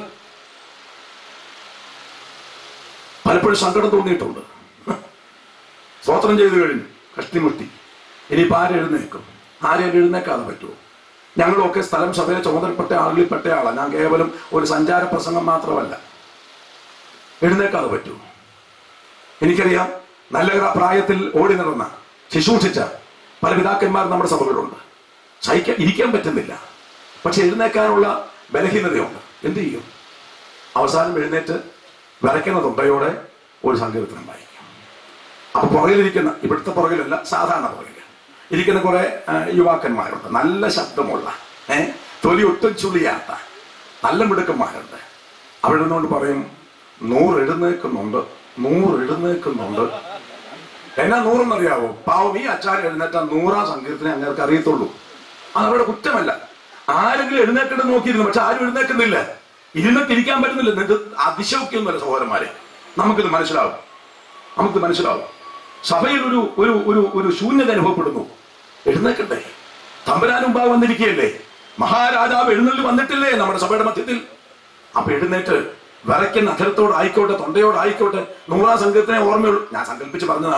Speaker 2: പലപ്പോഴും സങ്കടം തോന്നിയിട്ടുണ്ട് സ്വോത്രം ചെയ്തു കഴിഞ്ഞു കഷ്ടിമുട്ടി ഇനിയിപ്പോ ആരെഴുന്നേക്കും ആരെയും എഴുന്നേക്കാതെ പറ്റുമോ ഞങ്ങളൊക്കെ സ്ഥലം സഭയിലെ ചുമതലപ്പെട്ട ആളുകളിൽപ്പെട്ട ആളാണ് ഞാൻ കേവലം ഒരു സഞ്ചാര പ്രസംഗം മാത്രമല്ല എഴുന്നേക്കാതെ പറ്റുമോ എനിക്കറിയാം നല്ല ഗ്ര- പ്രായത്തിൽ ഓടി നടന്ന ശുശ്രൂഷിച്ച പല പിതാക്കന്മാർ നമ്മുടെ സഭകളിലുണ്ട് സഹിക്കാൻ ഇരിക്കാൻ പറ്റുന്നില്ല പക്ഷെ എഴുന്നേക്കാനുള്ള ബലഹീനതയുണ്ട് എന്ത് ചെയ്യും അവസാനം എഴുന്നേറ്റ് വിറയ്ക്കുന്ന തൊണ്ടയോടെ ഒരു സങ്കീർത്തനം വായിക്കും അപ്പൊ പുറകിലിരിക്കുന്ന ഇവിടുത്തെ പുറകിലല്ല സാധാരണ പുറകിൽ ഇരിക്കുന്ന കുറെ ആ, യുവാക്കന്മാരുണ്ട് നല്ല ശബ്ദമുള്ള ഏ തൊലി ഒട്ടും ചുളിയാത്ത നല്ല മിടുക്കന്മാരുണ്ട് അവിടെ നിന്നുകൊണ്ട് പറയും നൂറ് എഴുന്നേക്കുന്നുണ്ട് നൂറ് എഴുന്നേക്കുന്നുണ്ട് എന്നാ നൂറെന്നറിയാവോ പാവം ഈ അച്ചാരം എഴുന്നേറ്റ നൂറാം സങ്കീർത്തനെ അങ്ങേർക്ക് അറിയത്തുള്ളൂ അത് അവരുടെ കുറ്റമല്ല ആരെങ്കിലും എഴുന്നേക്കിട്ട് നോക്കിയിരുന്നു പക്ഷെ ആരും എഴുന്നേക്കുന്നില്ല ഇരുന്നിട്ട് ഇരിക്കാൻ പറ്റുന്നില്ല നിങ്ങൾക്ക് അതിശോക്യൊന്നുമല്ല സഹോദരന്മാരെ നമുക്കിത് മനസ്സിലാവും നമുക്ക് മനസ്സിലാവും സഭയിൽ ഒരു ഒരു ഒരു ഒരു ശൂന്യത അനുഭവപ്പെടുന്നു എഴുന്നേക്കട്ടെ തമ്പുരാൻ മുമ്പാകെ വന്നിരിക്കുകയല്ലേ മഹാരാജാവ് എഴുന്നള്ളി വന്നിട്ടില്ലേ നമ്മുടെ സഭയുടെ മധ്യത്തിൽ അപ്പൊ എഴുന്നേറ്റ് വിറയ്ക്കുന്ന അധരത്തോട് ആയിക്കോട്ടെ തൊണ്ടയോട് ആയിക്കോട്ടെ നൂറാം സംഘത്തിനെ ഓർമ്മയുള്ളൂ ഞാൻ സങ്കല്പിച്ച് പറഞ്ഞതാണേ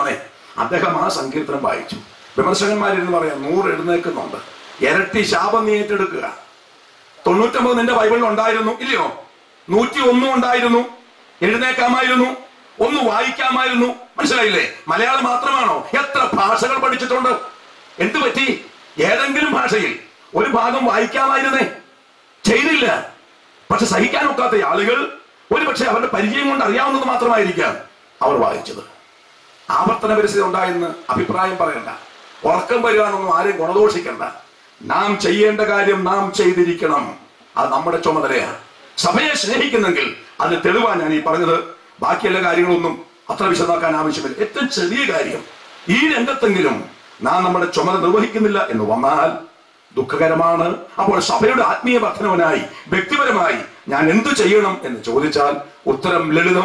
Speaker 2: അദ്ദേഹം ആ സങ്കീർത്തനം വായിച്ചു വിമർശകന്മാരിന്ന് പറയാം നൂറ് എഴുന്നേൽക്കുന്നുണ്ട് ഇരട്ടി ശാപം നീ ഏറ്റെടുക്കുക തൊണ്ണൂറ്റൊമ്പത് നിന്റെ ബൈബിളിൽ ഉണ്ടായിരുന്നു ഇല്ലയോ നൂറ്റി ഒന്നും ഉണ്ടായിരുന്നു എഴുന്നേക്കാമായിരുന്നു ഒന്ന് വായിക്കാമായിരുന്നു മനസ്സിലായില്ലേ മലയാളം മാത്രമാണോ എത്ര ഭാഷകൾ പഠിച്ചിട്ടുണ്ട് എന്ത് പറ്റി ഏതെങ്കിലും ഭാഷയിൽ ഒരു ഭാഗം വായിക്കാമായിരുന്നേ ചെയ്തില്ല പക്ഷെ സഹിക്കാനൊക്കാത്ത ആളുകൾ ഒരു പക്ഷെ അവരുടെ പരിചയം കൊണ്ട് അറിയാവുന്നത് മാത്രമായിരിക്കാം അവർ വായിച്ചത് ആവർത്തന പരിസ്ഥിതി ഉണ്ടായെന്ന് അഭിപ്രായം പറയണ്ട ഉറക്കം വരികയാണെന്നും ആരെയും ഗുണദോഷിക്കണ്ട നാം ചെയ്യേണ്ട കാര്യം നാം ചെയ്തിരിക്കണം അത് നമ്മുടെ ചുമതലയാണ് സഭയെ സ്നേഹിക്കുന്നെങ്കിൽ അത് തെളിവാൻ ഞാൻ ഈ പറഞ്ഞത് ബാക്കിയുള്ള കാര്യങ്ങളൊന്നും അത്ര വിശദമാക്കാൻ ആവശ്യമില്ല ഏറ്റവും ചെറിയ കാര്യം ഈ രംഗത്തെങ്കിലും നാം നമ്മുടെ ചുമതല നിർവഹിക്കുന്നില്ല എന്ന് വന്നാൽ ദുഃഖകരമാണ് അപ്പോൾ സഭയുടെ ആത്മീയ വർധനവനായി വ്യക്തിപരമായി ഞാൻ എന്തു ചെയ്യണം എന്ന് ചോദിച്ചാൽ ഉത്തരം ലളിതം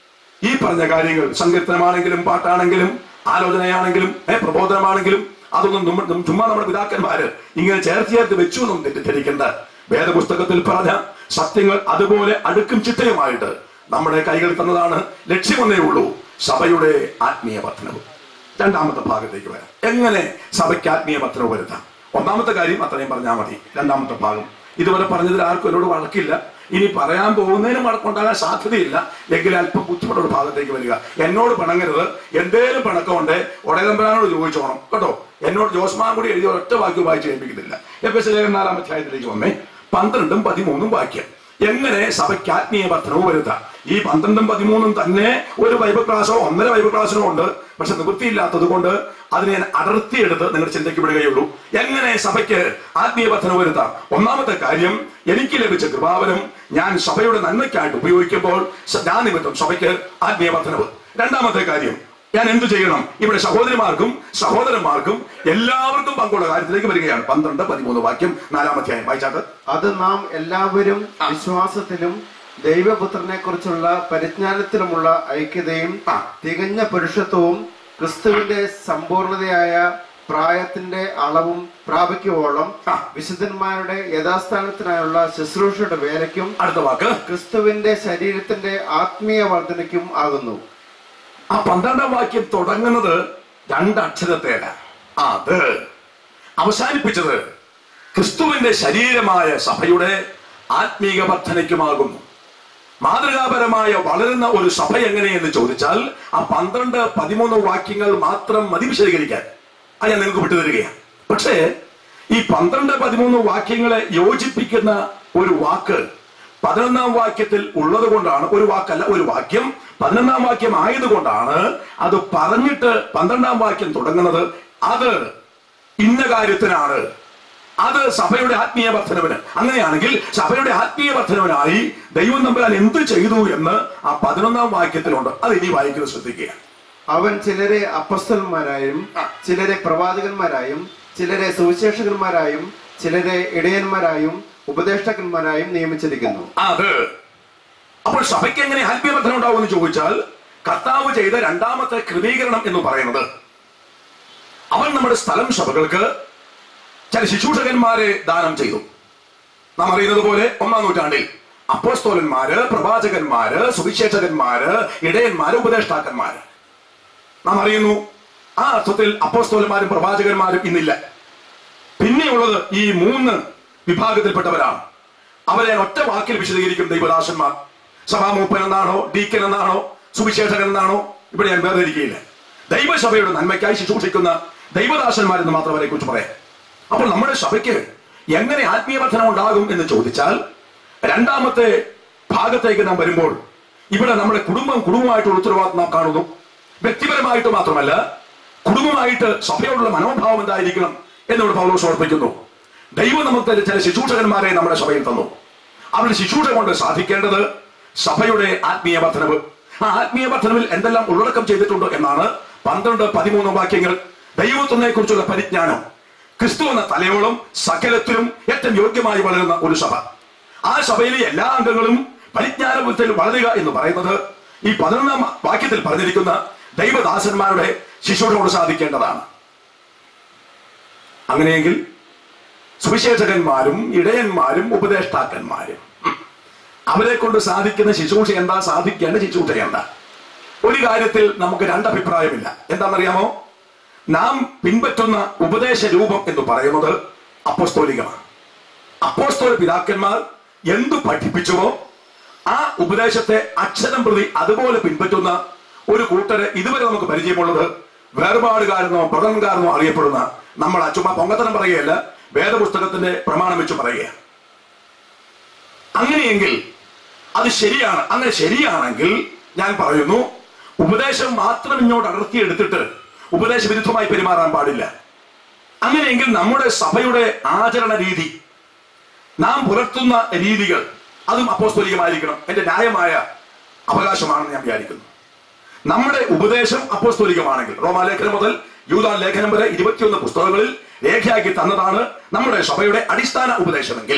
Speaker 2: ഈ പറഞ്ഞ കാര്യങ്ങൾ സങ്കീർത്തനമാണെങ്കിലും പാട്ടാണെങ്കിലും ആലോചനയാണെങ്കിലും ഏ പ്രബോധനമാണെങ്കിലും അതൊന്നും നമ്മ- നമ്മ- ചുമ്മാ നമ്മുടെ പിതാക്കന്മാര് ഇങ്ങനെ ചേർത്ത് ചേർത്ത് വെച്ചു എന്നും തെറ്റിദ്ധരിക്കേണ്ട വേദപുസ്തകത്തിൽ പറഞ്ഞ സത്യങ്ങൾ അതുപോലെ അടുക്കും ചിട്ടയുമായിട്ട് നമ്മുടെ കൈകളിൽ തന്നതാണ് ലക്ഷ്യമൊന്നേ ഉള്ളൂ സഭയുടെ ആത്മീയ വർധനവ് രണ്ടാമത്തെ ഭാഗത്തേക്ക് വരാം എങ്ങനെ സഭയ്ക്ക് ആത്മീയ വർധനവ് വരുത്താം ഒന്നാമത്തെ കാര്യം അത്രയും പറഞ്ഞാൽ മതി രണ്ടാമത്തെ ഭാഗം ഇതുവരെ പറഞ്ഞതിൽ ആർക്കും എന്നോട് വഴക്കില്ല ഇനി പറയാൻ പോകുന്നതിനും വഴക്കുണ്ടാകാൻ സാധ്യതയില്ല എങ്കിൽ അല്പം ബുദ്ധിമുട്ടുള്ള ഭാഗത്തേക്ക് വരിക എന്നോട് പിണങ്ങരുത് എന്തേലും പിണക്കമുണ്ട് ഉടയതമ്പരാനോട് ചോദിച്ചോണം കേട്ടോ എന്നോട് ജോസ്മാൻ കൂടി എഴുതിയ ഒറ്റ വാക്യം വായിച്ച് കേൾപ്പിക്കുന്നില്ല എഫ് എസ് ലേഖനം നാലാം അധ്യായത്തിലേക്ക് വന്നേ പന്ത്രണ്ടും പതിമൂന്നും വാക്യം എങ്ങനെ സഭയ്ക്ക് ആത്മീയ വർധനവ് വരുത്താം ഈ പന്ത്രണ്ടും പതിമൂന്നും തന്നെ ഒരു ബൈബിൾ ക്ലാസ്സോ ഒന്നര ബൈബിൾ ക്ലാസ്സിനോ ഉണ്ട് പക്ഷെ നിവൃത്തിയില്ലാത്തത് കൊണ്ട് അതിനെ ഞാൻ അടർത്തിയെടുത്ത് നിങ്ങളുടെ ചിന്തയ്ക്ക് വിടുകയുള്ളൂ എങ്ങനെ സഭയ്ക്ക് ആത്മീയ വർധന വരുത്താം ഒന്നാമത്തെ കാര്യം എനിക്ക് ലഭിച്ച കൃപാവനം ഞാൻ സഭയുടെ നന്മയ്ക്കായിട്ട് ഉപയോഗിക്കുമ്പോൾ സ- ഞാൻ നിമിത്തം സഭയ്ക്ക് ആത്മീയ വർധനവ് രണ്ടാമത്തെ കാര്യം ഞാൻ എന്തു ചെയ്യണം ഇവിടെ സഹോദരിമാർക്കും സഹോദരന്മാർക്കും എല്ലാവർക്കും പങ്കുള്ള കാര്യത്തിലേക്ക് വരികയാണ് പന്ത്രണ്ട് പതിമൂന്ന് വാക്യം നാലാമധ്യായം വായിച്ചാട്ട്
Speaker 3: അത് നാം എല്ലാവരും വിശ്വാസത്തിലും ദൈവപുത്രനെ കുറിച്ചുള്ള പരിജ്ഞാനത്തിലുമുള്ള ഐക്യതയും
Speaker 2: ആ.
Speaker 3: തികഞ്ഞ പുരുഷത്വവും ക്രിസ്തുവിന്റെ സമ്പൂർണതയായ പ്രായത്തിന്റെ അളവും പ്രാപിക്കുവോളം
Speaker 2: ആ.
Speaker 3: വിശുദ്ധന്മാരുടെ യഥാസ്ഥാനത്തിനായുള്ള ശുശ്രൂഷയുടെ വേലയ്ക്കും
Speaker 2: അടുത്ത വാക്ക്
Speaker 3: ക്രിസ്തുവിന്റെ ശരീരത്തിന്റെ ആത്മീയ വർധനയ്ക്കും ആകുന്നു
Speaker 2: ആ പന്ത്രണ്ടാം വാക്യം തുടങ്ങുന്നത് രണ്ടക്ഷരത്തേല അത് അവസാനിപ്പിച്ചത് ക്രിസ്തുവിന്റെ ശരീരമായ സഭയുടെ ആത്മീക വർധനയ്ക്കുമാകുന്നു മാതൃകാപരമായ വളരുന്ന ഒരു സഭ എങ്ങനെയെന്ന് ചോദിച്ചാൽ ആ പന്ത്രണ്ട് പതിമൂന്ന് വാക്യങ്ങൾ മാത്രം മതി വിശദീകരിക്കാൻ അത് ഞാൻ നിങ്ങൾക്ക് വിട്ടുതരികയാണ് പക്ഷേ ഈ പന്ത്രണ്ട് പതിമൂന്ന് വാക്യങ്ങളെ യോജിപ്പിക്കുന്ന ഒരു വാക്ക് പതിനൊന്നാം വാക്യത്തിൽ ഉള്ളത് കൊണ്ടാണ് ഒരു വാക്കല്ല ഒരു വാക്യം പതിനൊന്നാം വാക്യം ആയതുകൊണ്ടാണ് അത് പറഞ്ഞിട്ട് പന്ത്രണ്ടാം വാക്യം തുടങ്ങുന്നത് അത് ഇന്ന കാര്യത്തിനാണ് അത് സഭയുടെ ആത്മീയ വർധനവിന് അങ്ങനെയാണെങ്കിൽ സഭയുടെ ആത്മീയ വർധനവിനായി ദൈവം തമ്പുരാൻ എന്ത് ചെയ്തു എന്ന് ആ പതിനൊന്നാം വാക്യത്തിലുണ്ട് അത് ഇനി വായിക്കുന്നത് ശ്രദ്ധിക്കുക
Speaker 3: അവൻ ചിലരെ അപ്പസ്തലന്മാരായും ചിലരെ പ്രവാചകന്മാരായും ചിലരെ സുവിശേഷകന്മാരായും ചിലരെ ഇടയന്മാരായും ഉപദേഷ്ടാക്കന്മാരായും നിയമിച്ചിരിക്കുന്നു
Speaker 2: അത് അപ്പോൾ സഭയ്ക്ക് എങ്ങനെ ആത്മീയ വർധന ഉണ്ടാവുമെന്ന് ചോദിച്ചാൽ കർത്താവ് ചെയ്ത രണ്ടാമത്തെ ക്രമീകരണം എന്ന് പറയുന്നത് അവൻ നമ്മുടെ സ്ഥലം സഭകൾക്ക് ചില ശുശ്രൂഷകന്മാരെ ദാനം ചെയ്തു നാം അറിയുന്നത് പോലെ ഒന്നാം നൂറ്റാണ്ടിൽ അപ്പോസ്തോലന്മാര് പ്രവാചകന്മാര് സുവിശേഷകന്മാര് ഇടയന്മാര് ഉപദേഷ്ടാക്കന്മാര് നാം അറിയുന്നു ആ അർത്ഥത്തിൽ അപ്പോസ്തോലന്മാരും പ്രവാചകന്മാരും ഇന്നില്ല പിന്നെയുള്ളത് ഈ മൂന്ന് വിഭാഗത്തിൽപ്പെട്ടവരാണ് അവരെ ഞാൻ ഒറ്റ വാക്കിൽ വിശദീകരിക്കും ദൈവദാസന്മാർ സഭാമൂപ്പൻ എന്നാണോ ഡീക്കൻ എന്നാണോ സുവിശേഷകൻ എന്നാണോ ഇവിടെ ഞാൻ വേർതിരിക്കുകയില്ല ദൈവസഭയുടെ നന്മയ്ക്കായി ശുശ്രൂഷിക്കുന്ന ദൈവദാസന്മാരെന്ന് മാത്രം അവരെ കുറിച്ച് പറയാം അപ്പോൾ നമ്മുടെ സഭയ്ക്ക് എങ്ങനെ ആത്മീയവർദ്ധനം ഉണ്ടാകും എന്ന് ചോദിച്ചാൽ രണ്ടാമത്തെ ഭാഗത്തേക്ക് നാം വരുമ്പോൾ ഇവിടെ നമ്മുടെ കുടുംബം കുടുംബമായിട്ടുള്ള ഉത്തരവാദിത്വം നാം കാണുന്നു വ്യക്തിപരമായിട്ട് മാത്രമല്ല കുടുംബമായിട്ട് സഭയോടുള്ള മനോഭാവം എന്തായിരിക്കണം എന്നോട് പൗലോസ് ഓർപ്പിക്കുന്നു ദൈവം നമുക്ക് ചില ശുശ്രൂഷകന്മാരെ നമ്മുടെ സഭയിൽ തന്നു അവരുടെ ശുശ്രൂഷ കൊണ്ട് സാധിക്കേണ്ടത് സഭയുടെ ആത്മീയ വർധനവ് ആ ആത്മീയ വർധനവിൽ എന്തെല്ലാം ഉള്ളടക്കം ചെയ്തിട്ടുണ്ട് എന്നാണ് പന്ത്രണ്ട് പതിമൂന്ന് വാക്യങ്ങൾ ദൈവത്തിനെ കുറിച്ചുള്ള പരിജ്ഞാനം ക്രിസ്തു എന്ന തലയോളം സകലത്തിലും ഏറ്റവും യോഗ്യമായി വളരുന്ന ഒരു സഭ ആ സഭയിലെ എല്ലാ അംഗങ്ങളും പരിജ്ഞാനത്തിൽ വളരുക എന്ന് പറയുന്നത് ഈ പതിനൊന്നാം വാക്യത്തിൽ പറഞ്ഞിരിക്കുന്ന ദൈവദാസന്മാരുടെ ശിശുവിനോട് സാധിക്കേണ്ടതാണ് അങ്ങനെയെങ്കിൽ സുവിശേഷകന്മാരും ഇടയന്മാരും ഉപദേഷ്ടാക്കന്മാരും ഉം. അവരെ കൊണ്ട് സാധിക്കുന്ന ശുശ്രൂഷ എന്താ സാധിക്കേണ്ട ശുശ്രൂഷ എന്താ ഒരു കാര്യത്തിൽ നമുക്ക് രണ്ടഭിപ്രായമില്ല എന്താണെന്നറിയാമോ നാം പിൻപറ്റുന്ന ഉപദേശ രൂപം എന്ന് പറയുന്നത് അപ്പോസ്തോലികമാണ് അപ്പോസ്തോല പിതാക്കന്മാർ എന്തു പഠിപ്പിച്ചുവോ ആ ഉപദേശത്തെ അക്ഷരം പ്രതി അതുപോലെ പിൻപറ്റുന്ന ഒരു കൂട്ടരെ ഇതുവരെ നമുക്ക് പരിചയമുള്ളത് വേർപാടുകാരെന്നോ പ്രഥമകാരെന്നോ അറിയപ്പെടുന്ന നമ്മൾ ചുമ്മാ പൊങ്കത്തനം പറയുകയല്ല വേദപുസ്തകത്തിന്റെ പ്രമാണം വെച്ച് പറയുക അങ്ങനെയെങ്കിൽ അത് ശരിയാണ് അങ്ങനെ ശരിയാണെങ്കിൽ ഞാൻ പറയുന്നു ഉപദേശം മാത്രം ഇങ്ങോട്ട് അടർത്തിയെടുത്തിട്ട് ഉപദേശ വിരുദ്ധമായി പെരുമാറാൻ പാടില്ല അങ്ങനെയെങ്കിൽ നമ്മുടെ സഭയുടെ ആചരണ രീതി നാം പുലർത്തുന്ന രീതികൾ അതും അപ്പോസ്തോലികമായിരിക്കണം എന്റെ ന്യായമായ അവകാശമാണെന്ന് ഞാൻ വിചാരിക്കുന്നു നമ്മുടെ ഉപദേശം അപ്പോസ്തോലികമാണെങ്കിൽ റോമാലേഖനം മുതൽ യൂതാൻ ലേഖനം വരെ ഇരുപത്തിയൊന്ന് പുസ്തകങ്ങളിൽ രേഖയാക്കി തന്നതാണ് നമ്മുടെ സഭയുടെ അടിസ്ഥാന ഉപദേശമെങ്കിൽ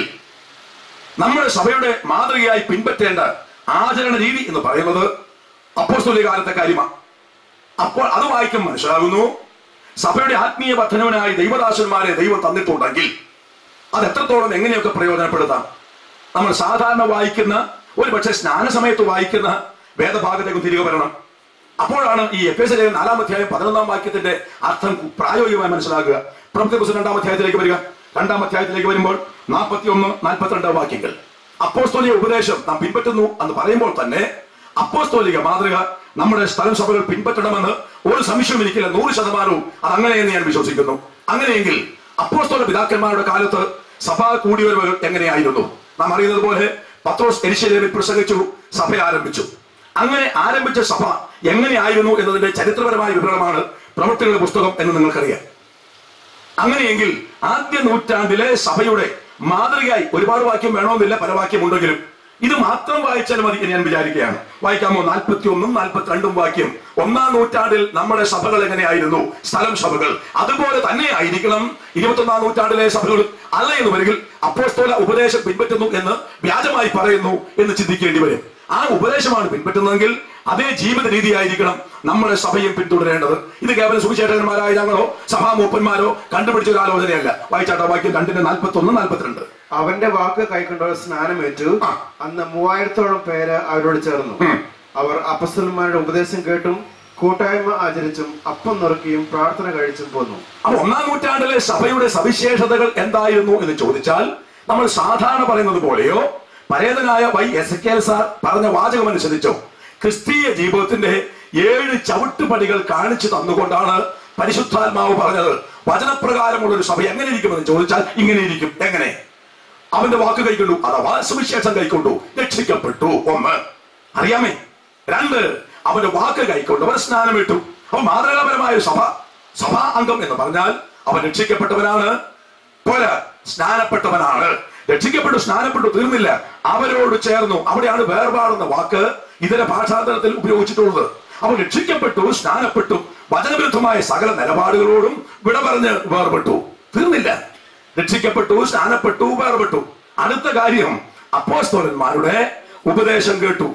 Speaker 2: നമ്മുടെ സഭയുടെ മാതൃകയായി പിൻപറ്റേണ്ട ആചരണ രീതി എന്ന് പറയുന്നത് അപ്പോസ്തോലിക കാലത്തെ കാര്യമാണ് അപ്പോൾ അത് വായിക്കും മനസ്സിലാകുന്നു സഭയുടെ ആത്മീയ വർധനവനായി ദൈവദാസന്മാരെ ദൈവം തന്നിട്ടുണ്ടെങ്കിൽ അത് എത്രത്തോളം എങ്ങനെയൊക്കെ പ്രയോജനപ്പെടുത്താം നമ്മൾ സാധാരണ വായിക്കുന്ന ഒരു പക്ഷേ സ്നാന സമയത്ത് വായിക്കുന്ന വേദഭാഗത്തേക്ക് തിരികെ വരണം അപ്പോഴാണ് ഈ എഫ് എസ് എ നാലാം അധ്യായം പതിനൊന്നാം വാക്യത്തിന്റെ അർത്ഥം പ്രായോഗികമായി മനസ്സിലാകുക പ്രമുഖ പുസ്തകം രണ്ടാം അധ്യായത്തിലേക്ക് വരിക രണ്ടാം അധ്യായത്തിലേക്ക് വരുമ്പോൾ നാൽപ്പത്തി ഒന്ന് നാൽപ്പത്തിരണ്ട് വാക്യങ്ങൾ അപ്പോസ്തോലിക ഉപദേശം നാം പിൻപറ്റുന്നു എന്ന് പറയുമ്പോൾ തന്നെ അപ്പോസ്തോലിക മാതൃക നമ്മുടെ സ്ഥലം സഭകൾ പിൻപറ്റണമെന്ന് ഒരു സംശയവും എനിക്കില്ല നൂറ് ശതമാനവും അത് അങ്ങനെയെന്ന് ഞാൻ വിശ്വസിക്കുന്നു അങ്ങനെയെങ്കിൽ അപ്പോസ്തോല പിതാക്കന്മാരുടെ കാലത്ത് സഭ കൂടിയവർ എങ്ങനെയായിരുന്നു നാം അറിയുന്നത് പോലെ പത്രോസ് എരിശിലേവിൽ പ്രസംഗിച്ചു സഭ ആരംഭിച്ചു അങ്ങനെ ആരംഭിച്ച സഭ എങ്ങനെയായിരുന്നു എന്നതിന്റെ ചരിത്രപരമായ വിവരണമാണ് പ്രവർത്തികളുടെ പുസ്തകം എന്ന് നിങ്ങൾക്കറിയാം അങ്ങനെയെങ്കിൽ ആദ്യ നൂറ്റാണ്ടിലെ സഭയുടെ മാതൃകയായി ഒരുപാട് വാക്യം വേണമെന്നില്ല പല വാക്യമുണ്ടെങ്കിലും ഇത് മാത്രം വായിച്ചാൽ മതി എന്ന് ഞാൻ വിചാരിക്കുകയാണ് വായിക്കാമോ നാൽപ്പത്തി ഒന്നും നാൽപ്പത്തിരണ്ടും വാക്യം ഒന്നാം നൂറ്റാണ്ടിൽ നമ്മുടെ സഭകൾ എങ്ങനെയായിരുന്നു സ്ഥലം സഭകൾ അതുപോലെ തന്നെ ആയിരിക്കണം ഇരുപത്തൊന്നാം നൂറ്റാണ്ടിലെ സഭകൾ അല്ല എന്ന് വരികിൽ അപ്പോസ്തോല ഉപദേശം പിൻപറ്റുന്നു എന്ന് വ്യാജമായി പറയുന്നു എന്ന് ചിന്തിക്കേണ്ടി വരും ആ ഉപദേശമാണ് പിൻപറ്റുന്നതെങ്കിൽ അതേ ജീവിത രീതിയായിരിക്കണം നമ്മുടെ സഭയും പിന്തുടരേണ്ടത് ഇത് കേവലം സുവിശേഷകന്മാരായ ഞങ്ങളോ സഭാമൂപ്പന്മാരോ കണ്ടുപിടിച്ച ഒരു ആലോചനയല്ല വായിച്ചാട്ട വാക്യം രണ്ടിന്റെ നാൽപ്പത്തി ഒന്ന് നാൽപ്പത്തിരണ്ട്
Speaker 3: അവന്റെ വാക്ക് കൈക്കൊണ്ടവർ സ്നാനമേറ്റു
Speaker 2: ആ.
Speaker 3: അന്ന് മൂവായിരത്തോളം പേര് അവരോട് ചേർന്നു
Speaker 2: ഉം.
Speaker 3: അവർ അപ്പസ്തലന്മാരുടെ ഉപദേശം കേട്ടും കൂട്ടായ്മ ആചരിച്ചും അപ്പം നുറുക്കിയും പ്രാർത്ഥന കഴിച്ചും പോന്നു
Speaker 2: അപ്പൊ ഒന്നാം നൂറ്റാണ്ടിലെ സഭയുടെ സവിശേഷതകൾ എന്തായിരുന്നു എന്ന് ചോദിച്ചാൽ നമ്മൾ സാധാരണ പറയുന്നത് പോലെയോ പരേതനായ വൈ എസ് കെ സാർ പറഞ്ഞ വാചകം അനുസരിച്ചോ ക്രിസ്തീയ ജീവിതത്തിന്റെ ഏഴ് ചവിട്ടുപടികൾ കാണിച്ചു തന്നുകൊണ്ടാണ് പരിശുദ്ധാത്മാവ് പറഞ്ഞത് വചനപ്രകാരമുള്ള ഒരു സഭ എങ്ങനെ ഇരിക്കുമെന്ന് ചോദിച്ചാൽ ഇങ്ങനെ ഇരിക്കും എങ്ങനെ അവന്റെ വാക്ക് കൈക്കൊണ്ടു അഥവാ സുവിശേഷം കൈക്കൊണ്ടു രക്ഷിക്കപ്പെട്ടു ഒന്ന് അറിയാമേ രണ്ട് അവന്റെ വാക്ക് കൈക്കൊണ്ടു അവൻ സ്നാനമിട്ടു അവൻ മാതൃകാപരമായ ഒരു സഭ സഭാ അംഗം എന്ന് പറഞ്ഞാൽ അവൻ രക്ഷിക്കപ്പെട്ടവനാണ് പോരാ സ്നാനപ്പെട്ടവനാണ് രക്ഷിക്കപ്പെട്ടു സ്നാനപ്പെട്ടു തീർന്നില്ല അവരോട് ചേർന്നു അവിടെയാണ് വേർപാടുന്ന വാക്ക് ഇതര ഭാഷാന്തരത്തിൽ ഉപയോഗിച്ചിട്ടുള്ളത് അവൻ രക്ഷിക്കപ്പെട്ടു സ്നാനപ്പെട്ടു വചനവിരുദ്ധമായ സകല നിലപാടുകളോടും വിട പറഞ്ഞ് വേർപെട്ടു തീർന്നില്ല രക്ഷിക്കപ്പെട്ടു സ്നാനപ്പെട്ടു വേർപെട്ടു അടുത്ത കാര്യം അപ്പോസ്തോലന്മാരുടെ ഉപദേശം കേട്ടു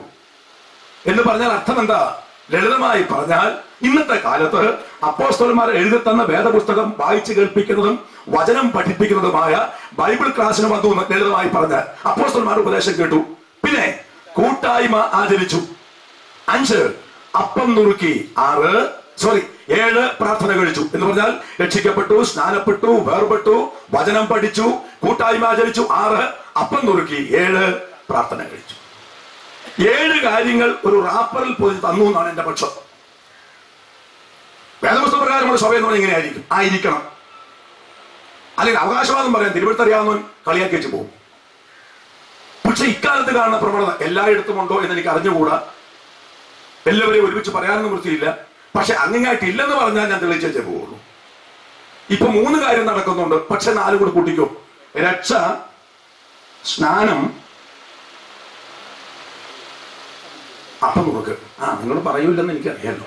Speaker 2: എന്ന് പറഞ്ഞാൽ അർത്ഥം എന്താ ലളിതമായി പറഞ്ഞാൽ ഇന്നത്തെ കാലത്ത് അപ്പോസ്തോലന്മാർ എഴുതി തന്ന വേദപുസ്തകം വായിച്ചു കേൾപ്പിക്കുന്നതും വചനം പഠിപ്പിക്കുന്നതുമായ ബൈബിൾ ക്ലാസ്സിന് വന്നു എന്ന് ലളിതമായി പറഞ്ഞാൽ അപ്പോസ്തോലന്മാർ ഉപദേശം കേട്ടു പിന്നെ കൂട്ടായ്മ ആചരിച്ചു അഞ്ച് അപ്പം നുറുക്കി ആറ് സോറി ഏഴ് പ്രാർത്ഥന കഴിച്ചു എന്ന് പറഞ്ഞാൽ രക്ഷിക്കപ്പെട്ടു സ്നാനപ്പെട്ടു വേർപെട്ടു വചനം പഠിച്ചു കൂട്ടായ്മ ആചരിച്ചു ആറ് അപ്പം നുറുക്കി ഏഴ് പ്രാർത്ഥന കഴിച്ചു ഏഴ് കാര്യങ്ങൾ ഒരു റാപ്പറിൽ പോയി തന്നു എന്നാണ് എന്റെ പക്ഷം വേദപുസ്തക പ്രകാരമുള്ള സഭ എന്ന് പറഞ്ഞാൽ ഇങ്ങനെയായിരിക്കും ആയിരിക്കണം അല്ലെങ്കിൽ അവകാശവാദം പറയാൻ തിരുവനന്തറിയാവുന്നവൻ കളിയാക്കി വെച്ച് പോകും പക്ഷെ ഇക്കാലത്ത് കാണുന്ന പ്രവണത എല്ലായിടത്തും ഉണ്ടോ എന്ന് എനിക്ക് അറിഞ്ഞുകൂടാ എല്ലാവരെയും ഒരുമിച്ച് പറയാനൊന്നും വൃത്തിയില്ല പക്ഷെ അങ്ങനെയായിട്ട് ഇല്ലെന്ന് പറഞ്ഞാൽ ഞാൻ തെളിയിച്ചേ പോവുള്ളൂ ഇപ്പൊ മൂന്ന് കാര്യം നടക്കുന്നുണ്ട് പക്ഷെ നാല് കൂടെ കൂട്ടിക്കോ രക്ഷ സ്നാനം അപ്പം നമുക്ക് ആ നിങ്ങൾ പറയൂലെന്ന് എനിക്കറിയാലോ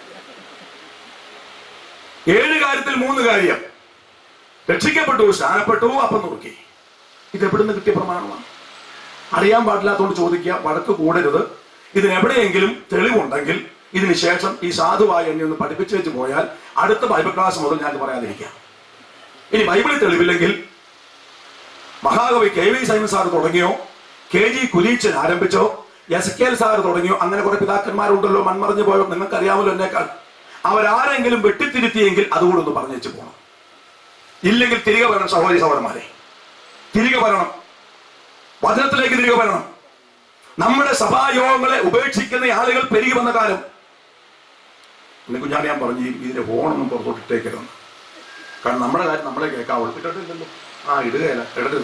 Speaker 2: ഏഴ് കാര്യത്തിൽ മൂന്ന് കാര്യം രക്ഷിക്കപ്പെട്ടു സ്നാനപ്പെട്ടു അപ്പം നോക്കി ഇത് എവിടുന്ന് കിട്ടിയ പ്രമാണമാണ് അറിയാൻ പാടില്ലാത്തതുകൊണ്ട് ചോദിക്കുക വഴക്ക് കൂടരുത് ഇതിന് എവിടെയെങ്കിലും തെളിവുണ്ടെങ്കിൽ ഇതിന് ശേഷം ഈ സാധുവായ എന്നെ ഒന്ന് പഠിപ്പിച്ചു വെച്ച് പോയാൽ അടുത്ത ബൈബിൾ ക്ലാസ് മുതൽ ഞാൻ ഇത് പറയാതിരിക്കാം ഇനി ബൈബിളിൽ തെളിവില്ലെങ്കിൽ മഹാകവി കെ വി സൈമൻ സാർ തുടങ്ങിയോ കെ ജി കുലീച്ചൻ ആരംഭിച്ചോ എസ് കെ എൽ സാർ തുടങ്ങിയോ അങ്ങനെ കുറെ പിതാക്കന്മാരുണ്ടല്ലോ മൺമറഞ്ഞു പോയോ നിങ്ങൾക്ക് അറിയാമല്ലോ എന്നേക്കാൾ അവരാരെങ്കിലും വെട്ടിത്തിരുത്തിയെങ്കിൽ അതുകൂടെ ഒന്ന് പറഞ്ഞു വെച്ച് പോകണം ഇല്ലെങ്കിൽ തിരികെ വരണം സഹോദരി സഹോദരന്മാരെ തിരികെ വരണം വചനത്തിലേക്ക് തിരികെ വരണം നമ്മുടെ സഭായോഗങ്ങളെ ഉപേക്ഷിക്കുന്ന ആളുകൾ പെരുകി വന്ന കാലം പിന്നെ കുഞ്ഞാടി ഞാൻ പറഞ്ഞു ഈ- ഇതിന്റെ ഫോണൊന്നും പുറത്തോട്ട് ഇട്ടേക്കരുതെന്ന് കാരണം നമ്മുടെ കാര്യം നമ്മളെ കേൾക്കാവുള്ളൂ ഇട്ടിട്ടില്ലല്ലോ ആ ഇടുകയല്ല ഇടരുത്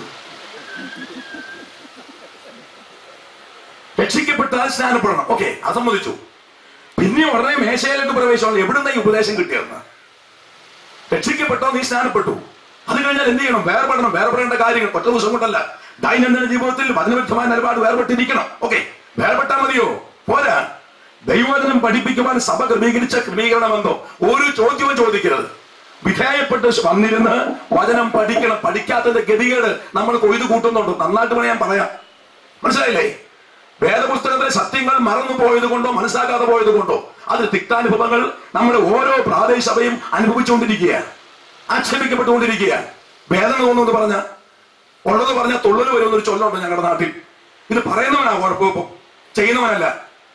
Speaker 2: രക്ഷിക്കപ്പെട്ടാൽ സ്നാനപ്പെടണം ഓക്കെ അസമ്മതിച്ചു പിന്നെ ഉടനെ മേശയിലേക്ക് പ്രവേശിക്കണം എവിടുന്ന ഈ ഉപദേശം കിട്ടിയെന്ന് രക്ഷിക്കപ്പെട്ടോ നീ സ്നാനപ്പെട്ടു അത് കഴിഞ്ഞാൽ എന്ത് ചെയ്യണം വേർപെടണം വേർപെടേണ്ട കാര്യങ്ങൾ ഒറ്റ ദിവസം കൊണ്ടല്ല ദൈനംദിന ജീവിതത്തിൽ വചനവിരുദ്ധമായ നിലപാട് വേർപെട്ടിരിക്കണം ഓക്കെ വേർപെട്ടാൽ മതിയോ പോരാ ദൈവവചനം പഠിപ്പിക്കുവാൻ സഭ ക്രമീകരിച്ച ക്രമീകരണമെന്നോ ഒരു ചോദ്യവും ചോദിക്കരുത് വിധേയപ്പെട്ട് വന്നിരുന്ന് വചനം പഠിക്കണം പഠിക്കാത്തത് ഗതികേട് നമ്മൾ കൊയ്തു കൂട്ടുന്നുണ്ട് നന്നായിട്ട് വേണം ഞാൻ പറയാം മനസ്സിലായില്ലേ വേദപുസ്തകത്തിലെ സത്യങ്ങൾ മറന്നു പോയത് കൊണ്ടോ മനസ്സിലാക്കാതെ പോയത് കൊണ്ടോ അത് തിക്താനുഭവങ്ങൾ നമ്മുടെ ഓരോ പ്രാദേശിക സഭയും അനുഭവിച്ചുകൊണ്ടിരിക്കുകയാണ് ആക്ഷേപിക്കപ്പെട്ടുകൊണ്ടിരിക്കുകയാണ് വേദന തോന്നുന്നു പറഞ്ഞ ഉള്ളത് പറഞ്ഞ തുള്ളല് വരുമെന്നൊരു ചൊല്ലുണ്ട് ഞങ്ങളുടെ നാട്ടിൽ ഇത് പറയുന്നവനാ കുഴപ്പം ചെയ്യുന്നവനല്ല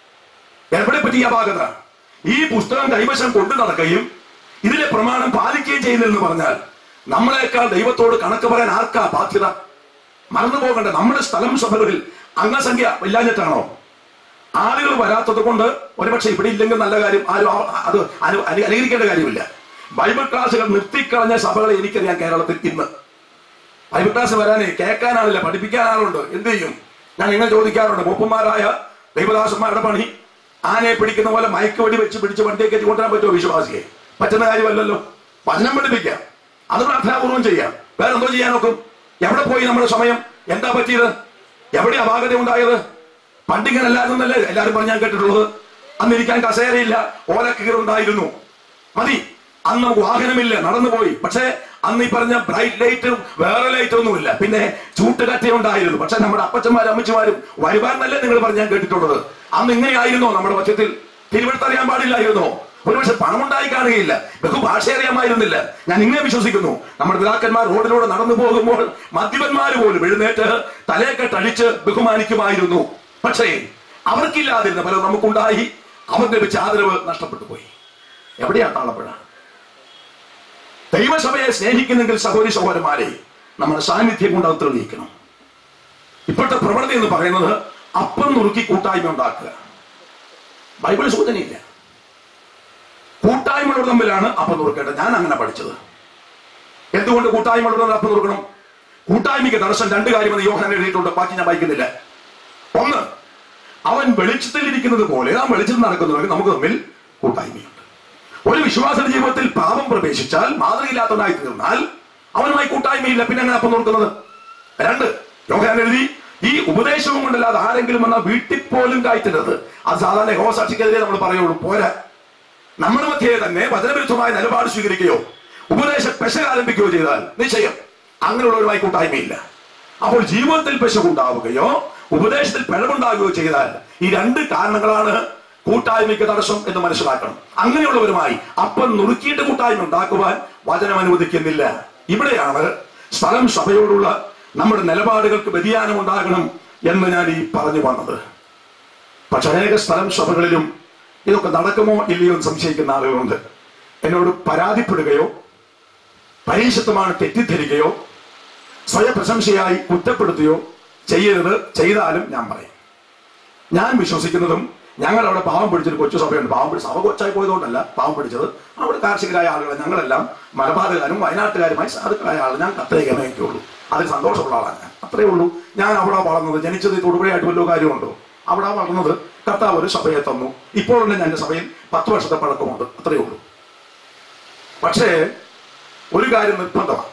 Speaker 2: എവിടെ പറ്റിയ അപാകത ഈ പുസ്തകം കൈവശം കൊണ്ടു നടക്കുകയും ഇതിലെ പ്രമാണം പാലിക്കുകയും ചെയ്യുന്നില്ലെന്ന് പറഞ്ഞാൽ നമ്മളെക്കാൾ ദൈവത്തോട് കണക്ക് പറയാൻ ആർക്കാ ബാധ്യത മറന്നു പോകണ്ട നമ്മുടെ സ്ഥലം സഭകളിൽ അംഗസംഖ്യ ഇല്ലാഞ്ഞിട്ടാണോ ആളുകൾ വരാത്തത് കൊണ്ട് ഒരുപക്ഷെ ഇവിടെ ഇല്ലെങ്കിൽ നല്ല കാര്യം ആരും ആ- അത് അനു- അനു- അനുകരിക്കേണ്ട കാര്യമില്ല ബൈബിൾ ക്ലാസ്സുകൾ നിർത്തിക്കളഞ്ഞ സഭകളെ എനിക്കറിയാം കേരളത്തിൽ ഇന്ന് ബൈബിൾ ക്ലാസ് വരാനേ കേൾക്കാൻ ആളില്ല പഠിപ്പിക്കാൻ ആളുണ്ട് എന്ത് ചെയ്യും ഞാൻ നിങ്ങൾ ചോദിക്കാറുണ്ട് മൂപ്പന്മാരായ ദൈവദാസന്മാരുടെ പണി ആനയെ പിടിക്കുന്ന പോലെ മയക്കുവടി വെച്ച് പിടിച്ച് വണ്ടിയെ കയറ്റി കൊണ്ടുവരാൻ പറ്റുമോ വിശ്വാസിയെ പറ്റുന്ന കാര്യമല്ലല്ലോ വചനം പഠിപ്പിക്കാം അത് പ്രാർത്ഥനാപൂർവ്വം ചെയ്യാം വേറെ എന്തോ ചെയ്യാൻ നോക്കും എവിടെ പോയി നമ്മുടെ സമയം എന്താ പറ്റിയത് എവിടെ അപാകത ഉണ്ടായത് പണ്ടിങ്ങനെ അല്ലായിരുന്നല്ലേ എല്ലാവരും പറഞ്ഞാൽ കേട്ടിട്ടുള്ളത് അന്ന് ഇരിക്കാൻ കസേരയില്ല ഓലക്കീറുണ്ടായിരുന്നു മതി അന്ന് നമുക്ക് വാഹനമില്ല നടന്നുപോയി പക്ഷേ അന്ന് ഈ പറഞ്ഞ ബ്രൈറ്റ് ലൈറ്റും വേറെ ലൈറ്റ് ഒന്നുമില്ല പിന്നെ ചൂട്ടുകറ്റ ഉണ്ടായിരുന്നു പക്ഷെ നമ്മുടെ അപ്പച്ചന്മാരും അമ്മച്ചിമാരും വരുവാനല്ലേ നിങ്ങൾ പറഞ്ഞാൽ കേട്ടിട്ടുള്ളത് അന്ന് ഇങ്ങനെയായിരുന്നോ നമ്മുടെ മധ്യത്തിൽ തിരുവഴുത്ത് അറിയാൻ പാടില്ലായിരുന്നോ ഒരുപക്ഷെ പണമുണ്ടായി കാണുകയില്ല ബഹുഭാഷ അറിയാമായിരുന്നില്ല ഞാൻ ഇങ്ങനെ വിശ്വസിക്കുന്നു നമ്മുടെ പിതാക്കന്മാർ റോഡിലൂടെ നടന്നു പോകുമ്പോൾ മദ്യപന്മാർ പോലും എഴുന്നേറ്റ് തലയെക്കെട്ടടിച്ച് ബഹുമാനിക്കുമായിരുന്നു പക്ഷേ അവർക്കില്ലാതിരുന്ന പലരും നമുക്കുണ്ടായി അവർക്ക് ലഭിച്ച ആദരവ് നഷ്ടപ്പെട്ടു പോയി എവിടെയാ താളപ്പുഴ ദൈവസഭയെ സ്നേഹിക്കുന്നെങ്കിൽ സഹോദരി സഹോദരന്മാരെ നമ്മുടെ സാന്നിധ്യം കൊണ്ട് അത് തെളിയിക്കണം ഇപ്പോഴത്തെ പ്രവണത എന്ന് പറയുന്നത് അപ്പം നുറുക്കി കൂട്ടായ്മ ഉണ്ടാക്കുക ബൈബിൾ സൂചനയില്ല കൂട്ടായ്മകൾ തമ്മിലാണ് അപ്പം നുറുക്കേണ്ടത് ഞാൻ അങ്ങനെ പഠിച്ചത് എന്തുകൊണ്ട് കൂട്ടായ്മകൾ അപ്പം നുറുക്കണം കൂട്ടായ്മയ്ക്ക് തടസ്സം രണ്ട് കാര്യമെന്ന് യോഹൻ എഴുതിയിട്ടുണ്ട് ബാക്കി ഞാൻ വായിക്കുന്നില്ല ഒന്ന് അവൻ വെളിച്ചത്തിൽ ഇരിക്കുന്നത് പോലെ നാം വെളിച്ചത്തിൽ നടക്കുന്നവർക്ക് നമുക്ക് തമ്മിൽ കൂട്ടായ്മയുണ്ട് ഒരു വിശ്വാസ ജീവിതത്തിൽ പാപം പ്രവേശിച്ചാൽ മാതൃകയില്ലാത്തവനായി തീർന്നാൽ അവനുമായി കൂട്ടായ്മയില്ല പിന്നെ അങ്ങനെ അപ്പം നോക്കുന്നത് രണ്ട് യോഹൻ എഴുതി ഈ ഉപദേശവും കൊണ്ടല്ലാതെ ആരെങ്കിലും വന്നാൽ വീട്ടിൽ പോലും കായ്ത്തരുത് അത് സാധാരണ ഹോസാക്ഷിക്കെതിരെ നമ്മൾ പറയുള്ളൂ പോരാ നമ്മുടെ മധ്യേ തന്നെ വചനവിരുദ്ധമായ നിലപാട് സ്വീകരിക്കുകയോ ഉപദേശ പെശക ആരംഭിക്കുകയോ ചെയ്താൽ നിശ്ചയം അങ്ങനെയുള്ളവരുമായി കൂട്ടായ്മയില്ല അപ്പോൾ ജീവിതത്തിൽ പെശകുണ്ടാവുകയോ ഉപദേശത്തിൽ പിഴവുണ്ടാകുകയോ ചെയ്താൽ ഈ രണ്ട് കാരണങ്ങളാണ് കൂട്ടായ്മയ്ക്ക് തടസ്സം എന്ന് മനസ്സിലാക്കണം അങ്ങനെയുള്ളവരുമായി അപ്പം നുറുക്കിയിട്ട് കൂട്ടായ്മ ഉണ്ടാക്കുവാൻ വചനം അനുവദിക്കുന്നില്ല ഇവിടെയാണ് സ്ഥലം സഭയോടുള്ള നമ്മുടെ നിലപാടുകൾക്ക് വ്യതിയാനം ഉണ്ടാകണം എന്ന് ഞാൻ ഈ പറഞ്ഞു വന്നത് പക്ഷെ അനേക സ്ഥലം സഭകളിലും ഇതൊക്കെ നടക്കുമോ ഇല്ലയോ എന്ന് സംശയിക്കുന്ന ആളുകളുണ്ട് എന്നോട് പരാതിപ്പെടുകയോ പരീക്ഷത്വമാണ് തെറ്റിദ്ധരിക്കുകയോ സ്വയപ്രശംസയായി കുറ്റപ്പെടുത്തുകയോ ചെയ്യരുത് ചെയ്താലും ഞാൻ പറയും ഞാൻ വിശ്വസിക്കുന്നതും ഞങ്ങൾ അവിടെ പാവം പിടിച്ചൊരു കൊച്ചു സഭയുണ്ട് പാവം പിടിച്ച് സഭ കൊച്ചായി പോയതുകൊണ്ടല്ല പാവം പിടിച്ചത് അവിടെ കാർഷികരായ ആളുകൾ ഞങ്ങളെല്ലാം മലബാറുകാരും വയനാട്ടുകാരുമായി സാധുക്കളായ ആളുകൾ ഞാൻ കത്തയക്കാനേ എനിക്കുള്ളൂ അതിൽ സന്തോഷമുള്ള ആളാണ് ഞാൻ അത്രേ ഉള്ളൂ ഞാൻ അവിടെ വളർന്നത് ജനിച്ചത് ഈ തൊടുപുഴയായിട്ട് വല്ല കാര്യമുണ്ടോ അവിടെ വളർന്നത് കർത്താവ് ഒരു സഭയെ തന്നു ഇപ്പോഴുള്ള ഞങ്ങളുടെ സഭയിൽ പത്ത് വർഷത്തെ പഴക്കമുണ്ട് അത്രേ ഉള്ളൂ പക്ഷേ ഒരു കാര്യം നിർബന്ധമാണ്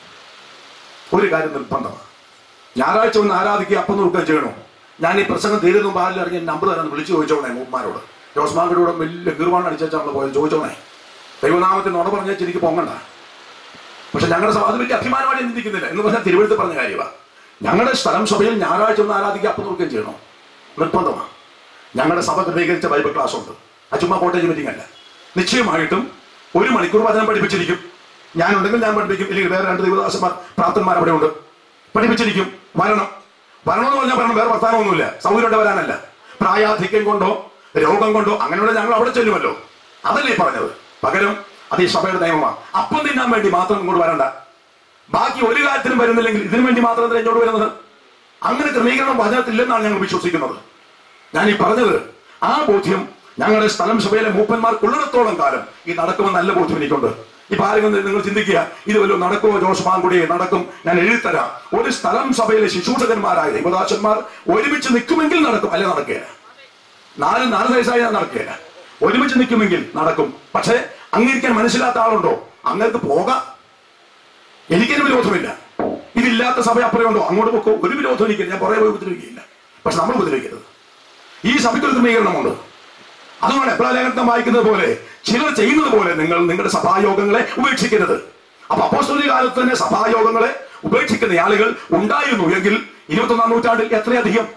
Speaker 2: ഒരു കാര്യം നിർബന്ധമാണ് ഞായറാഴ്ച ഒന്ന് ആരാധിക്കുക അപ്പം നോക്കുക ചെയ്യണോ ഞാൻ ഈ പ്രസംഗം തീരുന്നു പാലിൽ ഇറങ്ങി നമ്പർ തന്നെ വിളിച്ചു ചോദിച്ചോണേ മൂപ്പന്മാരോട് ജോസ്മാരുടെ കൂടെ വലിയ ഗീർവാണ് അടിച്ചാൽ പോയത് ചോദിച്ചോണേ ദൈവനാമത്തിൽ നുണ പറഞ്ഞാൽ എനിക്ക് പൊങ്ങണ്ട പക്ഷെ ഞങ്ങളുടെ സഭ അത് വലിയ അഭിമാനമായിട്ട് ചിന്തിക്കുന്നില്ല എന്ന് പറഞ്ഞാൽ തിരുവനന്തപുരത്ത് പറഞ്ഞ കാര്യമാണ് ഞങ്ങളുടെ സ്ഥലം സഭയിൽ ഞായറാഴ്ച ഒന്ന് ആരാധിക്കുക അപ്പം നോക്കുകയും ചെയ്യണോ നിർബന്ധമാണ് ഞങ്ങളുടെ സഭ ക്രമീകരിച്ച ബൈബിൾ ക്ലാസ് ഉണ്ട് ആ ചുമ്മാ കോട്ടേജ് മീറ്റിംഗ് അല്ല നിശ്ചയമായിട്ടും ഒരു മണിക്കൂർ വചനം പഠിപ്പിച്ചിരിക്കും ഞാനുണ്ടെങ്കിൽ ഞാൻ പഠിപ്പിക്കും ഇല്ലെങ്കിൽ വേറെ രണ്ട് ദൈവദാസന്മാർ പ്രാപ്തന്മാർ അവിടെ ഉണ്ട് പഠിപ്പിച്ചിരിക്കും വരണം വരണമെന്ന് പറഞ്ഞാൽ പറയണം വേറെ വർത്താനമൊന്നുമില്ല സൗകര്യമായിട്ട് വരാനല്ല പ്രായാധിക്യം കൊണ്ടോ രോഗം കൊണ്ടോ അങ്ങനെയുള്ള ഞങ്ങൾ അവിടെ ചെല്ലുമല്ലോ അതല്ലേ ഈ പറഞ്ഞത് പകരം അത് ഈ സഭയുടെ നിയമമാണ് അപ്പം തിന്നാൻ വേണ്ടി മാത്രം ഇങ്ങോട്ട് വരണ്ട ബാക്കി ഒരു കാര്യത്തിനും വരുന്നില്ലെങ്കിൽ ഇതിനു വേണ്ടി മാത്രം എന്തിനാ ഇങ്ങോട്ട് വരുന്നത് അങ്ങനെ ക്രമീകരണം വചനത്തില്ലെന്നാണ് ഞങ്ങൾ വിശ്വസിക്കുന്നത് ഞാൻ ഈ പറഞ്ഞത് ആ ബോധ്യം ഞങ്ങളുടെ സ്ഥലം സഭയിലെ മൂപ്പന്മാർക്ക് ഉള്ളിടത്തോളം കാലം ഈ നടക്കുമെന്ന് നല്ല ബോധ്യം എനിക്കുണ്ട് ഇപ്പൊ ആരെങ്കിലും നിങ്ങൾ ചിന്തിക്കുക ഇത് വല്ലതും നടക്കുമോ ജോസ് മാങ്കുടി നടക്കും ഞാൻ എഴുതിത്തരാം ഒരു സ്ഥലം സഭയിലെ ശിശൂഷകന്മാരായ ദൈവദാസന്മാർ ഒരുമിച്ച് നിൽക്കുമെങ്കിൽ നടക്കും അല്ലെ നടക്കുകയില്ല നാല് നാല് വയസ്സായി നടക്കുകയില്ല ഒരുമിച്ച് നിൽക്കുമെങ്കിൽ നടക്കും പക്ഷേ അംഗീകരിക്കാൻ മനസ്സിലാത്ത ആളുണ്ടോ അങ്ങർക്ക് പോകാം എനിക്കൊരു വിരോധമില്ല ഇതില്ലാത്ത സഭ അപ്പുറമുണ്ടോ അങ്ങോട്ട് പൊക്കോ ഒരു വിരോധം എനിക്കില്ല ഞാൻ പുറകെ പോയി ഉപദ്രവിക്കുകയില്ല പക്ഷെ നമ്മൾ ഉപദ്രവിക്കരുത് ഈ സഭയ്ക്ക് ഒരു ക്രമീകരണമുണ്ട് അതുകൊണ്ട് എബ്രാലേഖനം വായിക്കുന്നത് പോലെ ചിലർ ചെയ്യുന്നത് പോലെ നിങ്ങൾ നിങ്ങളുടെ സഭായോഗങ്ങളെ ഉപേക്ഷിക്കരുത് അപ്പൊ അപ്പോസ്തോലിക കാലത്ത് തന്നെ സഭായോഗങ്ങളെ ഉപേക്ഷിക്കുന്ന ആളുകൾ ഉണ്ടായിരുന്നു എങ്കിൽ ഇരുപത്തൊന്നാം നൂറ്റാണ്ടിൽ എത്രയധികം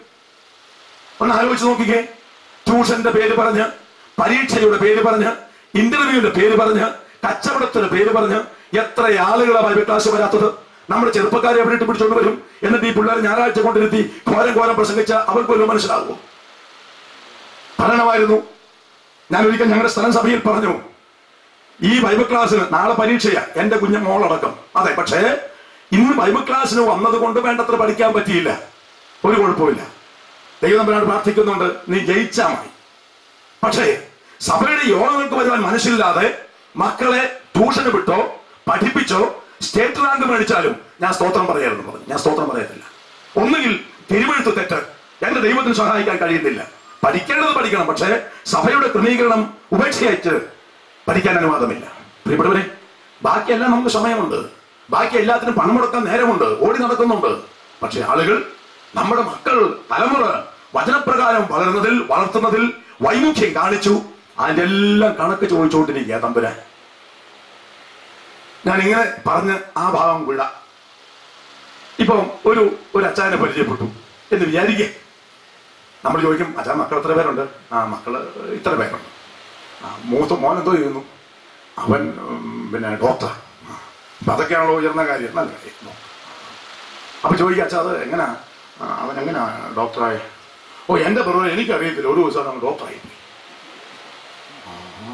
Speaker 2: ഒന്ന് ആലോചിച്ച് നോക്കിക്കേ ട്യൂഷന്റെ പേര് പറഞ്ഞ് പരീക്ഷയുടെ പേര് പറഞ്ഞ് ഇന്റർവ്യൂവിന്റെ പേര് പറഞ്ഞ് കച്ചവടത്തിന്റെ പേര് പറഞ്ഞ് എത്ര ആളുകളാണ് ബൈബിൾ ക്ലാസ് വരാത്തത് നമ്മുടെ ചെറുപ്പക്കാരെ എവിടെ ഇട്ട് പിടിച്ചോണ്ട് വരും എന്നിട്ട് ഈ പിള്ളേർ ഞായറാഴ്ച കൊണ്ടിരുത്തി ഘോരം ഘോരം പ്രസംഗിച്ച അവർക്ക് ഒരു മനസ്സിലാകുമോ പറയണമായിരുന്നു ഞാൻ ഒരിക്കൽ ഞങ്ങളുടെ സ്ഥലം സഭയിൽ പറഞ്ഞു ഈ ബൈബിൾ ക്ലാസ്സിന് നാളെ പരീക്ഷയാ എന്റെ കുഞ്ഞ് മോളടക്കം അതെ പക്ഷേ ഇന്ന് ബൈബിൾ ക്ലാസ്സിന് വന്നത് കൊണ്ട് വേണ്ടത്ര പഠിക്കാൻ പറ്റിയില്ല ഒരു കുഴപ്പമില്ല ദൈവം തമ്മിലാണ് പ്രാർത്ഥിക്കുന്നുണ്ട് നീ ജയിച്ചാ മതി പക്ഷേ സഭയുടെ യോഗങ്ങൾക്ക് വരുവാൻ മനസ്സില്ലാതെ മക്കളെ ട്യൂഷന് വിട്ടോ പഠിപ്പിച്ചോ സ്റ്റേറ്റ് റാങ്ക് മേടിച്ചാലും ഞാൻ സ്തോത്രം പറയാമെന്ന് പറഞ്ഞു ഞാൻ സ്തോത്രം പറയത്തില്ല ഒന്നുകിൽ തിരുവഴുത്ത് തെറ്റ് എന്റെ ദൈവത്തിന് സഹായിക്കാൻ കഴിയുന്നില്ല പഠിക്കേണ്ടത് പഠിക്കണം പക്ഷേ സഭയുടെ ക്രമീകരണം ഉപേക്ഷയച്ച് പഠിക്കാൻ അനുവാദമില്ല പ്രിയപ്പെട്ടവരെ ബാക്കിയെല്ലാം നമുക്ക് സമയമുണ്ട് ബാക്കി എല്ലാത്തിനും പണം മുടക്കാൻ നേരമുണ്ട് ഓടി നടക്കുന്നുണ്ട് പക്ഷെ ആളുകൾ നമ്മുടെ മക്കൾ തലമുറ വചനപ്രകാരം വളരുന്നതിൽ വളർത്തുന്നതിൽ വൈമുഖ്യം കാണിച്ചു അതിന്റെ എല്ലാം കണക്ക് ചോദിച്ചുകൊണ്ടിരിക്കുക തമ്പുരാൻ ഞാൻ ഇങ്ങനെ പറഞ്ഞ് ആ ഭാഗം വിടാം ഇപ്പം ഒരു ഒരു അച്ചായനെ പരിചയപ്പെട്ടു എന്ന് വിചാരിക്കേ നമ്മൾ ചോദിക്കും അച്ഛാ മക്കൾ എത്ര പേരുണ്ട് ആ മക്കള് ഇത്ര പേരുണ്ട് ആ മൂത്ത മോൻ എന്തോ ചെയ്യുന്നു അവൻ ഉം, പിന്നെ ഡോക്ടർ അപ്പൊ അതൊക്കെയാണല്ലോ ഉയർന്ന കാര്യം നല്ല കാര്യം അപ്പൊ ചോദിക്കുക അച്ഛാ അത് എങ്ങനാ ആ, അവൻ എങ്ങനാ ഡോക്ടറായ ഓ എന്റെ ബ്രദർ എനിക്കറിയത്തില്ല ഒരു ദിവസം അവൻ ഡോക്ടറായി പോയി. ആ,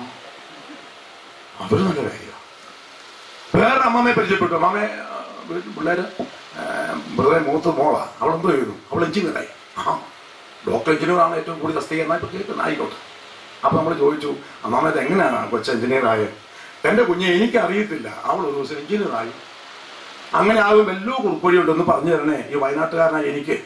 Speaker 2: അതൊരു നല്ല കാര്യമാണ് വേറെ അമ്മമ്മയെ പരിചയപ്പെട്ടു അമ്മമ്മയെ ആ, വീട്ടിൽ പിള്ളേര് ബ്രദറെ മൂത്ത് മോളാ അവൾ എന്തോ ചെയ്തു അവൾ എഞ്ചിനീയറായി ആ ഡോക്ടർ എഞ്ചിനീയർ ആണ് ഏറ്റവും കൂടുതൽ തസ്തിക എന്നാൽ ഇപ്പൊ കേൾക്കുന്ന ആയിക്കോട്ടെ അപ്പൊ നമ്മൾ ചോദിച്ചു അമ്മാമ ഇത് എങ്ങനെയാണ് കൊച്ചു എഞ്ചിനീയർ ആയത് എന്റെ കുഞ്ഞെ എനിക്ക് അറിയത്തില്ല അവൾ ഒരു ദിവസം എഞ്ചിനീയർ ആയി അങ്ങനെ ആകും വല്ലോ കുറിപ്പൊഴിയുണ്ടെന്ന് പറഞ്ഞു തരണേ ഈ വയനാട്ടുകാരനായി എനിക്ക്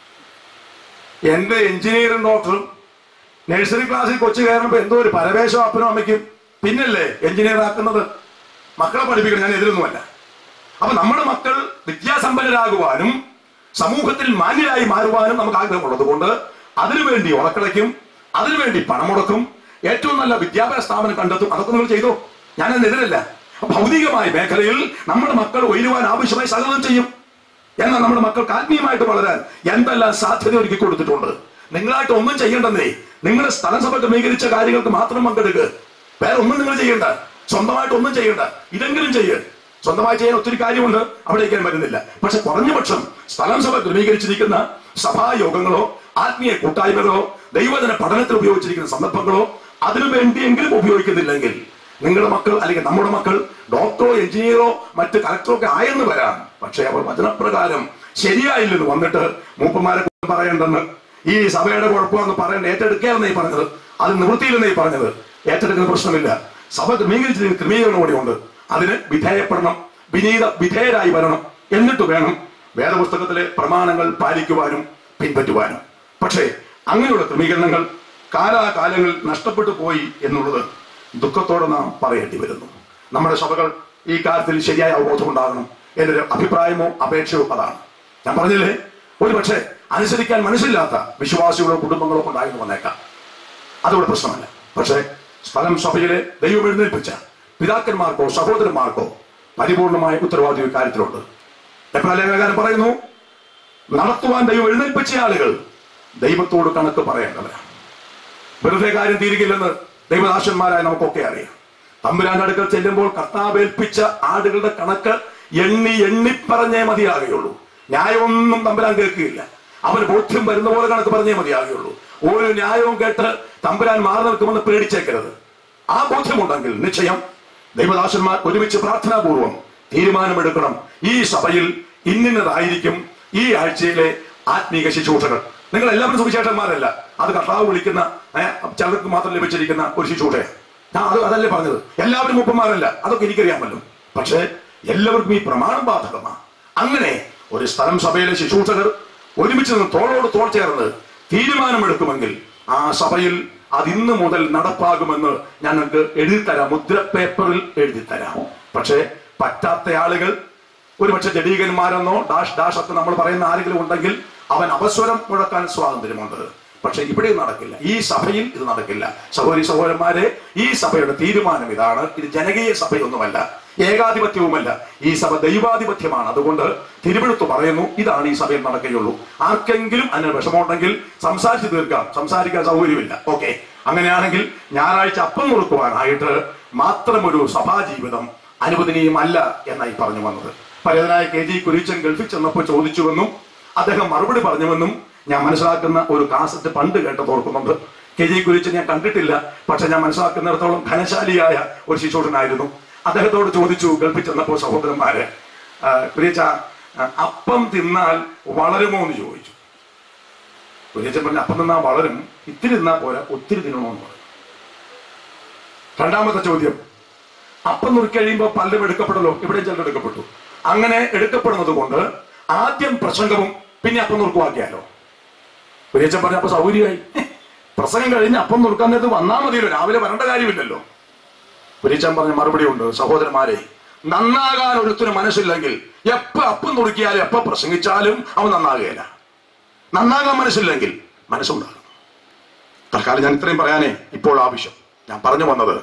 Speaker 2: എന്റെ എഞ്ചിനീയറും ഡോക്ടറും നഴ്സറി ക്ലാസ്സിൽ കൊച്ചു കയറുമ്പോ എന്തോ ഒരു പരവേശം അപ്പനും അമ്മയ്ക്കും പിന്നല്ലേ എഞ്ചിനീയർ ആക്കുന്നത് മക്കളെ പഠിപ്പിക്കണം ഞാൻ എതിരൊന്നുമല്ല അപ്പൊ നമ്മുടെ മക്കൾ വിദ്യാസമ്പന്നരാകുവാനും സമൂഹത്തിൽ മാന്യരായി മാറുവാനും നമുക്ക് ആഗ്രഹമുള്ളത് കൊണ്ട് അതിനുവേണ്ടി ഉറക്കളയ്ക്കും അതിനുവേണ്ടി പണം മുടക്കും ഏറ്റവും നല്ല വിദ്യാഭ്യാസ സ്ഥാപനം കണ്ടെത്തും അതൊക്കെ നിങ്ങൾ ചെയ്തോ ഞാൻ അതിനെതിരല്ല ഭൗതികമായ മേഖലയിൽ നമ്മുടെ മക്കൾ ഉയരുവാൻ ആവശ്യമായി സകലം ചെയ്യും എന്നാൽ നമ്മുടെ മക്കൾക്ക് ആത്മീയമായിട്ട് വളരാൻ എന്തെല്ലാം സാധ്യത ഒരുക്കി കൊടുത്തിട്ടുണ്ട് നിങ്ങളായിട്ട് ഒന്നും ചെയ്യേണ്ടെന്നേ നിങ്ങളുടെ സ്ഥലം സഭ ക്രമീകരിച്ച കാര്യങ്ങൾക്ക് മാത്രം പങ്കെടുക്കുക വേറെ ഒന്നും നിങ്ങൾ ചെയ്യണ്ട സ്വന്തമായിട്ട് ഒന്നും ചെയ്യണ്ട ഇതെങ്കിലും ചെയ്യ് സ്വന്തമായി ചെയ്യാൻ ഒത്തിരി കാര്യമുണ്ട് അവിടേക്ക് ഞാൻ വരുന്നില്ല പക്ഷെ കുറഞ്ഞ പക്ഷം സ്ഥലം സഭ ക്രമീകരിച്ചിരിക്കുന്ന സഭായോഗങ്ങളോ ആത്മീയ കൂട്ടായ്മകളോ ദൈവജന പഠനത്തിൽ ഉപയോഗിച്ചിരിക്കുന്ന സന്ദർഭങ്ങളോ അതിനു വേണ്ടിയെങ്കിലും ഉപയോഗിക്കുന്നില്ലെങ്കിൽ നിങ്ങളുടെ മക്കൾ അല്ലെങ്കിൽ നമ്മുടെ മക്കൾ ഡോക്ടറോ എഞ്ചിനീയറോ മറ്റ് കളക്ടറോ ഒക്കെ ആയെന്ന് വരാം പക്ഷെ അവർ വചനപ്രകാരം ശരിയായില്ലെന്ന് വന്നിട്ട് മൂപ്പന്മാരെ കുറിച്ച് പറയേണ്ടെന്ന് ഈ സഭയുടെ കുഴപ്പമെന്ന് പറയേണ്ട ഏറ്റെടുക്കുകയെന്നേ പറഞ്ഞത് അത് നിവൃത്തിയില്ലെന്നേ പറഞ്ഞത് ഏറ്റെടുക്കുന്ന പ്രശ്നമില്ല സഭ ക്രമീകരിച്ചിരിക്കുന്ന ക്രമീകരണം കൂടിയുണ്ട് അതിന് വിധേയപ്പെടണം വിനീത വിധേയരായി വരണം എന്നിട്ട് വേണം വേദപുസ്തകത്തിലെ പ്രമാണങ്ങൾ പാലിക്കുവാനും പിൻപറ്റുവാനും പക്ഷേ അങ്ങനെയുള്ള ക്രമീകരണങ്ങൾ കാലാകാലങ്ങളിൽ നഷ്ടപ്പെട്ടു പോയി എന്നുള്ളത് ദുഃഖത്തോടെ നാം പറയേണ്ടി വരുന്നു നമ്മുടെ സഭകൾ ഈ കാര്യത്തിൽ ശരിയായ അവബോധമുണ്ടാകണം എന്നൊരു അഭിപ്രായമോ അപേക്ഷയോ അതാണ് ഞാൻ പറഞ്ഞില്ലേ ഒരു പക്ഷേ അനുസരിക്കാൻ മനസ്സില്ലാത്ത വിശ്വാസികളോ കുടുംബങ്ങളോ ഉണ്ടായിരുന്നു വന്നേക്കാം അതോടെ പ്രശ്നമല്ല പക്ഷേ സ്ഥലം സഭയിലെ ദൈവം എഴുന്നേൽപ്പിച്ച പിതാക്കന്മാർക്കോ സഹോദരന്മാർക്കോ പരിപൂർണമായ ഉത്തരവാദിത്വ ഇക്കാര്യത്തിലുണ്ട് എപ്രാലേഖകാരൻ പറയുന്നു നടത്തുവാൻ ദൈവം എഴുന്നേൽപ്പിച്ച ആളുകൾ ദൈവത്തോട് കണക്ക് പറയേണ്ടവരാണ് വെറുതെ കാര്യം തീരുകില്ലെന്ന് ദൈവദാസന്മാരായ നമുക്കൊക്കെ അറിയാം തമ്പുരാന്റെ അടുക്കൽ ചെല്ലുമ്പോൾ കർത്താവേൽപ്പിച്ച ആടുകളുടെ കണക്ക് എണ്ണി എണ്ണി പറഞ്ഞേ മതിയാകുകയുള്ളൂ ന്യായമൊന്നും തമ്പുരാൻ കേൾക്കുകയില്ല അവന് ബോധ്യം വരുന്ന പോലെ കണക്ക് പറഞ്ഞേ മതിയാകുകയുള്ളൂ ഒരു ന്യായവും കേട്ട് തമ്പുരാൻ മാറി നിൽക്കുമെന്ന് പേടിച്ചേക്കരുത് ആ ബോധ്യമുണ്ടെങ്കിൽ നിശ്ചയം ദൈവദാസന്മാർ ഒരുമിച്ച് പ്രാർത്ഥനാപൂർവം തീരുമാനമെടുക്കണം ഈ സഭയിൽ ഇന്നിന്നതായിരിക്കും ഈ ആഴ്ചയിലെ ആത്മീക ശുശ്രൂഷകൾ നിങ്ങൾ എല്ലാവരും സുവിശേഷന്മാരല്ല അത് കർത്താവ് വിളിക്കുന്ന ഏ, ചിലർക്ക് മാത്രം ലഭിച്ചിരിക്കുന്ന ഒരു ശുശ്രൂഷയാണ് ഞാൻ അത് അതല്ലേ പറഞ്ഞത് എല്ലാവരും മുപ്പന്മാരല്ല അതൊക്കെ എനിക്കറിയാമല്ലോ പക്ഷേ എല്ലാവർക്കും ഈ പ്രമാണം ബാധകമാണ് അങ്ങനെ ഒരു സ്ഥലം സഭയിലെ ശുശ്രൂഷകർ ഒരുമിച്ച് നിന്ന് തോളോട് തോൾ ചേർന്ന് തീരുമാനമെടുക്കുമെങ്കിൽ ആ സഭയിൽ അത് ഇന്ന് മുതൽ നടപ്പാകുമെന്ന് ഞങ്ങൾക്ക് എഴുതി തരാം മുദ്ര പേപ്പറിൽ എഴുതി തരാം പക്ഷേ പറ്റാത്ത ആളുകൾ ഒരുപക്ഷെ ജഡീകന്മാരെന്നോ ഡാഷ് ഡാഷ് ഒക്കെ നമ്മൾ പറയുന്ന ആരെങ്കിലും ഉണ്ടെങ്കിൽ അവൻ അപസ്വരം മുഴക്കാൻ സ്വാതന്ത്ര്യമുണ്ട് പക്ഷെ ഇവിടെ ഇത് നടക്കില്ല ഈ സഭയിൽ ഇത് നടക്കില്ല സഹോദരി സഹോദരന്മാരെ ഈ സഭയുടെ തീരുമാനം ഇതാണ് ഇത് ജനകീയ സഭയൊന്നുമല്ല ഏകാധിപത്യവുമല്ല ഈ സഭ ദൈവാധിപത്യമാണ് അതുകൊണ്ട് തിരുവെടുത്ത് പറയുന്നു ഇതാണ് ഈ സഭയിൽ നടക്കുകയുള്ളൂ ആർക്കെങ്കിലും അതിന് വിഷമമുണ്ടെങ്കിൽ സംസാരിച്ചു തീർക്കാം സംസാരിക്കാൻ സൗകര്യമില്ല ഓക്കെ അങ്ങനെയാണെങ്കിൽ ഞായറാഴ്ച അപ്പം മുറുക്കുവാനായിട്ട് മാത്രമൊരു സഭാജീവിതം അനുവദനീയമല്ല എന്നായി പറഞ്ഞു വന്നത് പരേതനായ കെ ജി കുരിച്ചൻ ഗൾഫിൽ ചെന്നപ്പോൾ ചോദിച്ചുവെന്നും അദ്ദേഹം മറുപടി പറഞ്ഞുവെന്നും ഞാൻ മനസ്സിലാക്കുന്ന ഒരു കാസറ്റ് പണ്ട് കേട്ടത് ഓർക്കുന്നുണ്ട് കെ ജി കുരിച്ചൻ ഞാൻ കണ്ടിട്ടില്ല പക്ഷെ ഞാൻ മനസ്സിലാക്കുന്നിടത്തോളം ധനശാലിയായ ഒരു ശിശുഷനായിരുന്നു അദ്ദേഹത്തോട് ചോദിച്ചു ഗൾഫിൽ ചെന്നപ്പോൾ സഹോദരന്മാര് ആ, കുരിച്ച ആ, അപ്പം തിന്നാൽ വളരുമോ എന്ന് ചോദിച്ചു കുരിച്ചൻ പറഞ്ഞ അപ്പം തിന്നാൽ വളരും ഇത്തിരി തിന്നാൽ പോരാ ഒത്തിരി തിന്നണമെന്ന് പറഞ്ഞു രണ്ടാമത്തെ ചോദ്യം അപ്പം നുറുക്കി കഴിയുമ്പോൾ പലരും എടുക്കപ്പെടലോ ഇവിടെ ചിലർ എടുക്കപ്പെട്ടു അങ്ങനെ എടുക്കപ്പെടുന്നത് കൊണ്ട് ആദ്യം പ്രസംഗവും പിന്നെ അപ്പം നുറുക്കുവാക്കിയാലോ കുര്യച്ചൻ പറഞ്ഞ അപ്പൊ സൗകര്യമായി പ്രസംഗം കഴിഞ്ഞ് അപ്പം നുറുക്കാൻ നേരത്ത് വന്നാൽ മതിയല്ലോ രാവിലെ വരേണ്ട കാര്യമില്ലല്ലോ കുര്യച്ചൻ പറഞ്ഞ മറുപടി ഉണ്ട് സഹോദരന്മാരെ നന്നാകാൻ ഒരുത്തിന് മനസ്സില്ലെങ്കിൽ എപ്പോ അപ്പം നുറുക്കിയാലും എപ്പോ പ്രസംഗിച്ചാലും അവൻ നന്നാകുകയില്ല നന്നാകാൻ മനസ്സില്ലെങ്കിൽ മനസ്സുണ്ടാകും തൽക്കാലം ഞാൻ ഇത്രയും പറയാനേ ഇപ്പോൾ ആവശ്യം ഞാൻ പറഞ്ഞു വന്നത്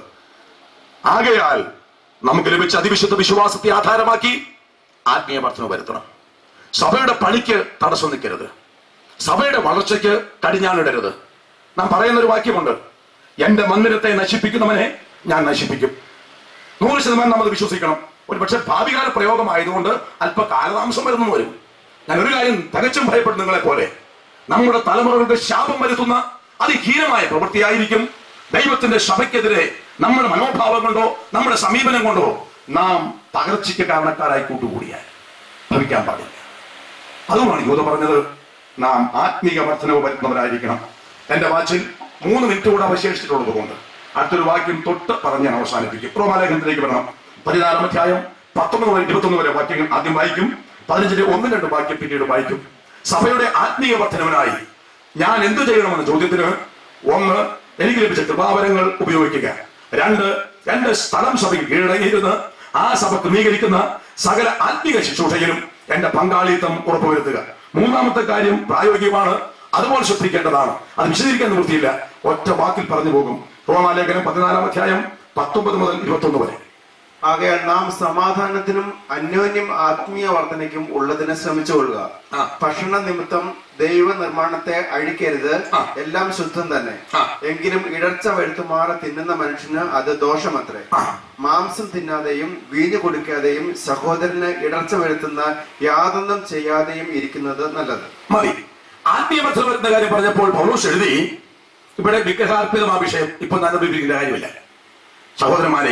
Speaker 2: ആകയാൽ നമുക്ക് ലഭിച്ച അതിവിശുദ്ധ വിശ്വാസത്തെ ആധാരമാക്കി ആത്മീയ വർധന വരുത്തണം സഭയുടെ പണിക്ക് തടസ്സം നിൽക്കരുത് സഭയുടെ വളർച്ചയ്ക്ക് കടിഞ്ഞാണിടരുത് നാം പറയുന്ന ഒരു വാക്യമുണ്ട് എന്റെ മന്ദിരത്തെ നശിപ്പിക്കുന്നവനെ ഞാൻ നശിപ്പിക്കും നൂറ് ശതമാനം നമ്മൾ വിശ്വസിക്കണം ഒരു പക്ഷെ ഭാവികാല പ്രയോഗമായതുകൊണ്ട് അല്പ കാലതാമസം വരുന്നു വരും ഞാൻ ഒരു കാര്യം തികച്ചും ഭയപ്പെടും നിങ്ങളെ പോലെ നമ്മുടെ തലമുറകൾക്ക് ശാപം വരുത്തുന്ന അതിഹീനമായ പ്രവൃത്തിയായിരിക്കും ദൈവത്തിന്റെ സഭയ്ക്കെതിരെ നമ്മുടെ മനോഭാവം കൊണ്ടോ നമ്മുടെ സമീപനം കൊണ്ടോ നാം തകർച്ചയ്ക്ക് കാരണക്കാരായി കൂട്ടുകൂടിയാൽ ഭവിക്കാൻ പാടില്ല അതുമാണ് യൂത പറഞ്ഞത് നാം ആത്മീക വർധനവ് വരുന്നവരായിരിക്കണം എന്റെ വാച്ചിൽ മൂന്ന് മിനിറ്റ് കൂടെ അവശേഷിച്ചിട്ടുള്ളത് കൊണ്ട് അടുത്തൊരു വാക്യം തൊട്ട് പറഞ്ഞ് ഞാൻ അവസാനിപ്പിക്കും പ്രോമാലേഖനത്തിലേക്ക് വരണം പതിനാലാം അധ്യായം പത്തൊമ്പത് മുതൽ ഇരുപത്തൊന്ന് വരെ വാക്യങ്ങൾ ആദ്യം വായിക്കും പതിനഞ്ചിന്റെ ഒന്ന് രണ്ട് വാക്യം പിന്നീട് വായിക്കും സഭയുടെ ആത്മീയ വർധനവിനായി ഞാൻ എന്തു ചെയ്യണമെന്ന ചോദ്യത്തിന് ഒന്ന് എനിക്ക് ലഭിച്ച കൃപാവരങ്ങൾ ഉപയോഗിക്കുക രണ്ട് രണ്ട് സ്ഥലം സഭയിൽ കീഴടങ്ങിയിരുന്ന് ആ സഭ ക്രമീകരിക്കുന്ന സകല ആത്മീക ശുശ്രൂഷയിലും എന്റെ പങ്കാളിത്തം ഉറപ്പുവരുത്തുക മൂന്നാമത്തെ കാര്യം പ്രായോഗികമാണ് അതുപോലെ ശ്രദ്ധിക്കേണ്ടതാണ് അത് വിശദീകരിക്കാൻ നിവൃത്തിയില്ല ഒറ്റ വാക്കിൽ പറഞ്ഞു പോകും റോമാലേഖനം പതിനാലാം അധ്യായം പത്തൊമ്പത് മുതൽ ഇരുപത്തൊന്ന് വരെ
Speaker 3: ആകയാൽ നാം സമാധാനത്തിനും അന്യോന്യം ആത്മീയ വർധനയ്ക്കും ഉള്ളതിനെ ശ്രമിച്ചുകൊള്ളുക
Speaker 2: ആ.
Speaker 3: ഭക്ഷണ നിമിത്തം ദൈവ നിർമ്മാണത്തെ അഴിക്കരുത്
Speaker 2: ആ.
Speaker 3: എല്ലാം ശുദ്ധം തന്നെ
Speaker 2: ആ.
Speaker 3: എങ്കിലും ഇടർച്ച വരുത്തുമാറ് തിന്നുന്ന മനുഷ്യന് അത് ദോഷമത്രേ
Speaker 2: ആ.
Speaker 3: മാംസം തിന്നാതെയും വീഞ്ഞു കുടിക്കാതെയും സഹോദരന് ഇടർച്ച വരുത്തുന്ന യാതൊന്നും ചെയ്യാതെയും ഇരിക്കുന്നത് നല്ലത്
Speaker 2: മതി ആത്മീയമത്തിൽ വരുന്ന കാര്യം പറഞ്ഞപ്പോൾ പൗലോസ് എഴുതി ഇവിടെ വിഗ്രഹാർപ്പിതമാ വിഷയം ഇപ്പൊ ഞാൻ വിവരിക്കുന്ന കാര്യമില്ല സഹോദരന്മാരെ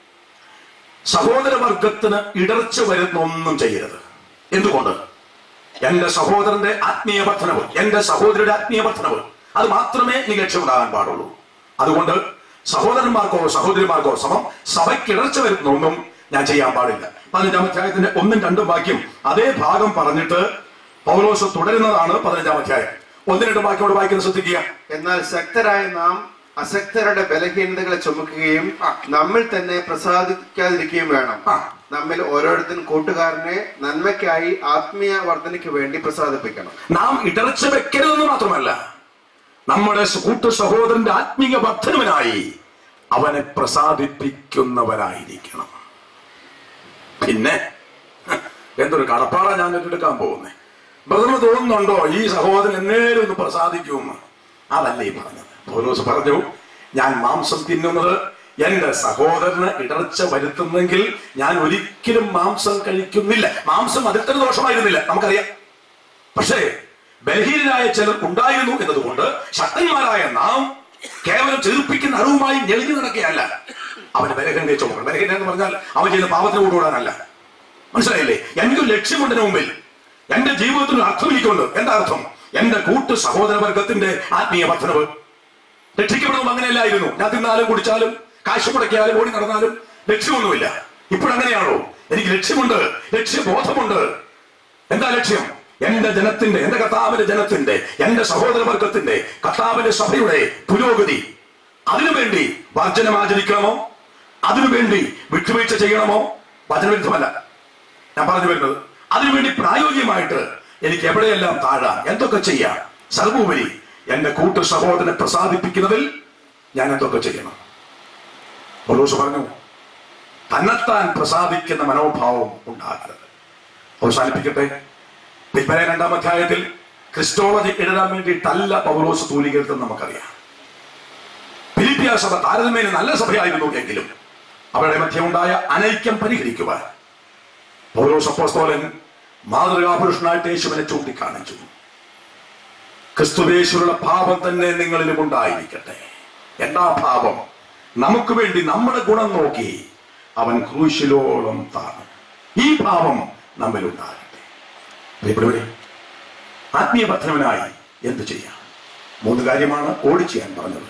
Speaker 2: സഹോദരവർഗത്തിന് ഇടർച്ച വരുന്ന ഒന്നും ചെയ്യരുത് എന്തുകൊണ്ട് എന്റെ സഹോദരന്റെ ആത്മീയ വർധനവ് എന്റെ സഹോദരിയുടെ ആത്മീയ വർധനവ് അത് മാത്രമേ എനിക്ക് ലക്ഷ്യമുണ്ടാകാൻ പാടുള്ളൂ അതുകൊണ്ട് സഹോദരന്മാർക്കോ സഹോദരിമാർക്കോ സമം സഭയ്ക്ക് ഇടർച്ച വരുന്ന ഒന്നും ഞാൻ ചെയ്യാൻ പാടില്ല പതിനഞ്ചാം അധ്യായത്തിന്റെ ഒന്നും രണ്ടും വാക്യം അതേ ഭാഗം പറഞ്ഞിട്ട് പൗലോസ് തുടരുന്നതാണ് പതിനഞ്ചാം അധ്യായം ഒന്ന് രണ്ട് വാക്യോട് വായിക്കുന്നത് ശ്രദ്ധിക്കുക
Speaker 3: എന്നാൽ ശക്തരായ നാം അശക്തരുടെ ബലഹീനതകളെ ചുമക്കുകയും നമ്മിൽ തന്നെ പ്രസാദിക്കാതിരിക്കുകയും വേണം
Speaker 2: ആ.
Speaker 3: നമ്മിൽ ഓരോരുത്തരും കൂട്ടുകാരനെ നന്മയ്ക്കായി ആത്മീയ വർധനയ്ക്ക് വേണ്ടി പ്രസാദിപ്പിക്കണം
Speaker 2: നാം ഇടർച്ച വെക്കരുതെന്ന് മാത്രമല്ല നമ്മുടെ കൂട്ടു സഹോദരന്റെ ആത്മീയ വർധനവിനായി അവനെ പ്രസാദിപ്പിക്കുന്നവരായിരിക്കണം പിന്നെ എന്തൊരു കടപ്പാടാ ഞാൻ ഏറ്റെടുക്കാൻ പോകുന്നേ ബ്രദറിന് തോന്നുന്നുണ്ടോ ഈ സഹോദരൻ എന്നേലും ഒന്ന് പ്രസാദിക്കുമെന്ന് അതല്ല ഈ പറഞ്ഞത് പൗലോസ് പറഞ്ഞു ഞാൻ മാംസം തിന്നുന്നത് എന്റെ സഹോദരന് ഇടർച്ച വരുത്തുന്നെങ്കിൽ ഞാൻ ഒരിക്കലും മാംസം കഴിക്കുന്നില്ല മാംസം അതിൽ തന്നെ ദോഷമായിരുന്നില്ല നമുക്കറിയാം പക്ഷേ ബലഹീനരായ ചിലർ ഉണ്ടായിരുന്നു എന്നതുകൊണ്ട് ശക്തന്മാരായ നാം കേവലം ചെറുപ്പിക്കുന്ന അറിവുമായി ഞെളിഞ്ഞു നടക്കുകയല്ല അവന് ബലഹീനതയെ ചുമക്കണം ബലഹീന എന്ന് പറഞ്ഞാൽ അവൻ ചെയ്യുന്ന പാപത്തിന് കൂട്ടുകൂടാനല്ല മനസ്സിലായില്ലേ എനിക്ക് ഒരു ലക്ഷ്യമുണ്ട് എൻ്റെ മുമ്പിൽ എന്റെ ജീവിതത്തിന് അർത്ഥം എനിക്കുണ്ട് എന്താ അർത്ഥം എന്റെ കൂട്ടു സഹോദര വർഗത്തിന്റെ ആത്മീയ വർധനവ് രക്ഷിക്കപ്പെടുമ്പോൾ അങ്ങനെയല്ലായിരുന്നു ഞാൻ തിന്നാലും കുടിച്ചാലും കാശ് മുടക്കിയാലും ഓടി നടന്നാലും ലക്ഷ്യമൊന്നുമില്ല ഇപ്പോഴങ്ങനെയാണോ എനിക്ക് ലക്ഷ്യമുണ്ട് ലക്ഷ്യബോധമുണ്ട് എന്താ ലക്ഷ്യം എന്റെ ജനത്തിന്റെ എന്റെ കർത്താവിന്റെ ജനത്തിന്റെ എന്റെ സഹോദര വർഗത്തിന്റെ കർത്താവിന്റെ സഭയുടെ പുരോഗതി അതിനുവേണ്ടി വർജനം ആചരിക്കണമോ അതിനുവേണ്ടി വിട്ടുവീഴ്ച ചെയ്യണമോ വചനവിരുദ്ധമല്ല ഞാൻ പറഞ്ഞു വരുന്നത് അതിനുവേണ്ടി പ്രായോഗികമായിട്ട് എനിക്ക് എവിടെയെല്ലാം താഴാം എന്തൊക്കെ ചെയ്യാം സർവോപരി എന്റെ കൂട്ടു സഹോദരനെ പ്രസാദിപ്പിക്കുന്നതിൽ ഞാൻ എന്തൊക്കെ ചെയ്യണം പൗലോസ് പറഞ്ഞു തന്നെത്താൻ പ്രസാദിക്കുന്ന മനോഭാവം ഉണ്ടാകരുത് അവസാനിപ്പിക്കട്ടെ പിൽപ്പന രണ്ടാം അധ്യായത്തിൽ ക്രിസ്റ്റോളജി എഴുതാൻ വേണ്ടിയിട്ടല്ല പൗലോസ് തൂലികരുതെന്ന് നമുക്കറിയാം ഫിലിപ്പിയ സഭ താരതമ്യേന നല്ല സഭയായിരുന്നു എങ്കിലും അവരുടെ മധ്യമുണ്ടായ അനൈക്യം പരിഹരിക്കുവാൻ പൗലോസ് അപ്പോസ്തോലൻ മാതൃകാപുരുഷനായിട്ട് യേശുവിനെ ചൂണ്ടിക്കാണിച്ചു ക്രിസ്തുവേശുള്ള ഭാവം തന്നെ നിങ്ങളിലും ഉണ്ടായിരിക്കട്ടെ എന്താ ഭാവം നമുക്ക് വേണ്ടി നമ്മുടെ ഗുണം നോക്കി അവൻ ക്രൂശിലോളം താണു ഈ ഭാവം നമ്മിൽ ഉണ്ടാകട്ടെ പ്രിയപ്പെട്ടവരെ ആത്മീയ പദ്ധനവനായി എന്ത് ചെയ്യാം മൂന്ന് കാര്യമാണ് ഓടിച്ച് ഞാൻ പറഞ്ഞത്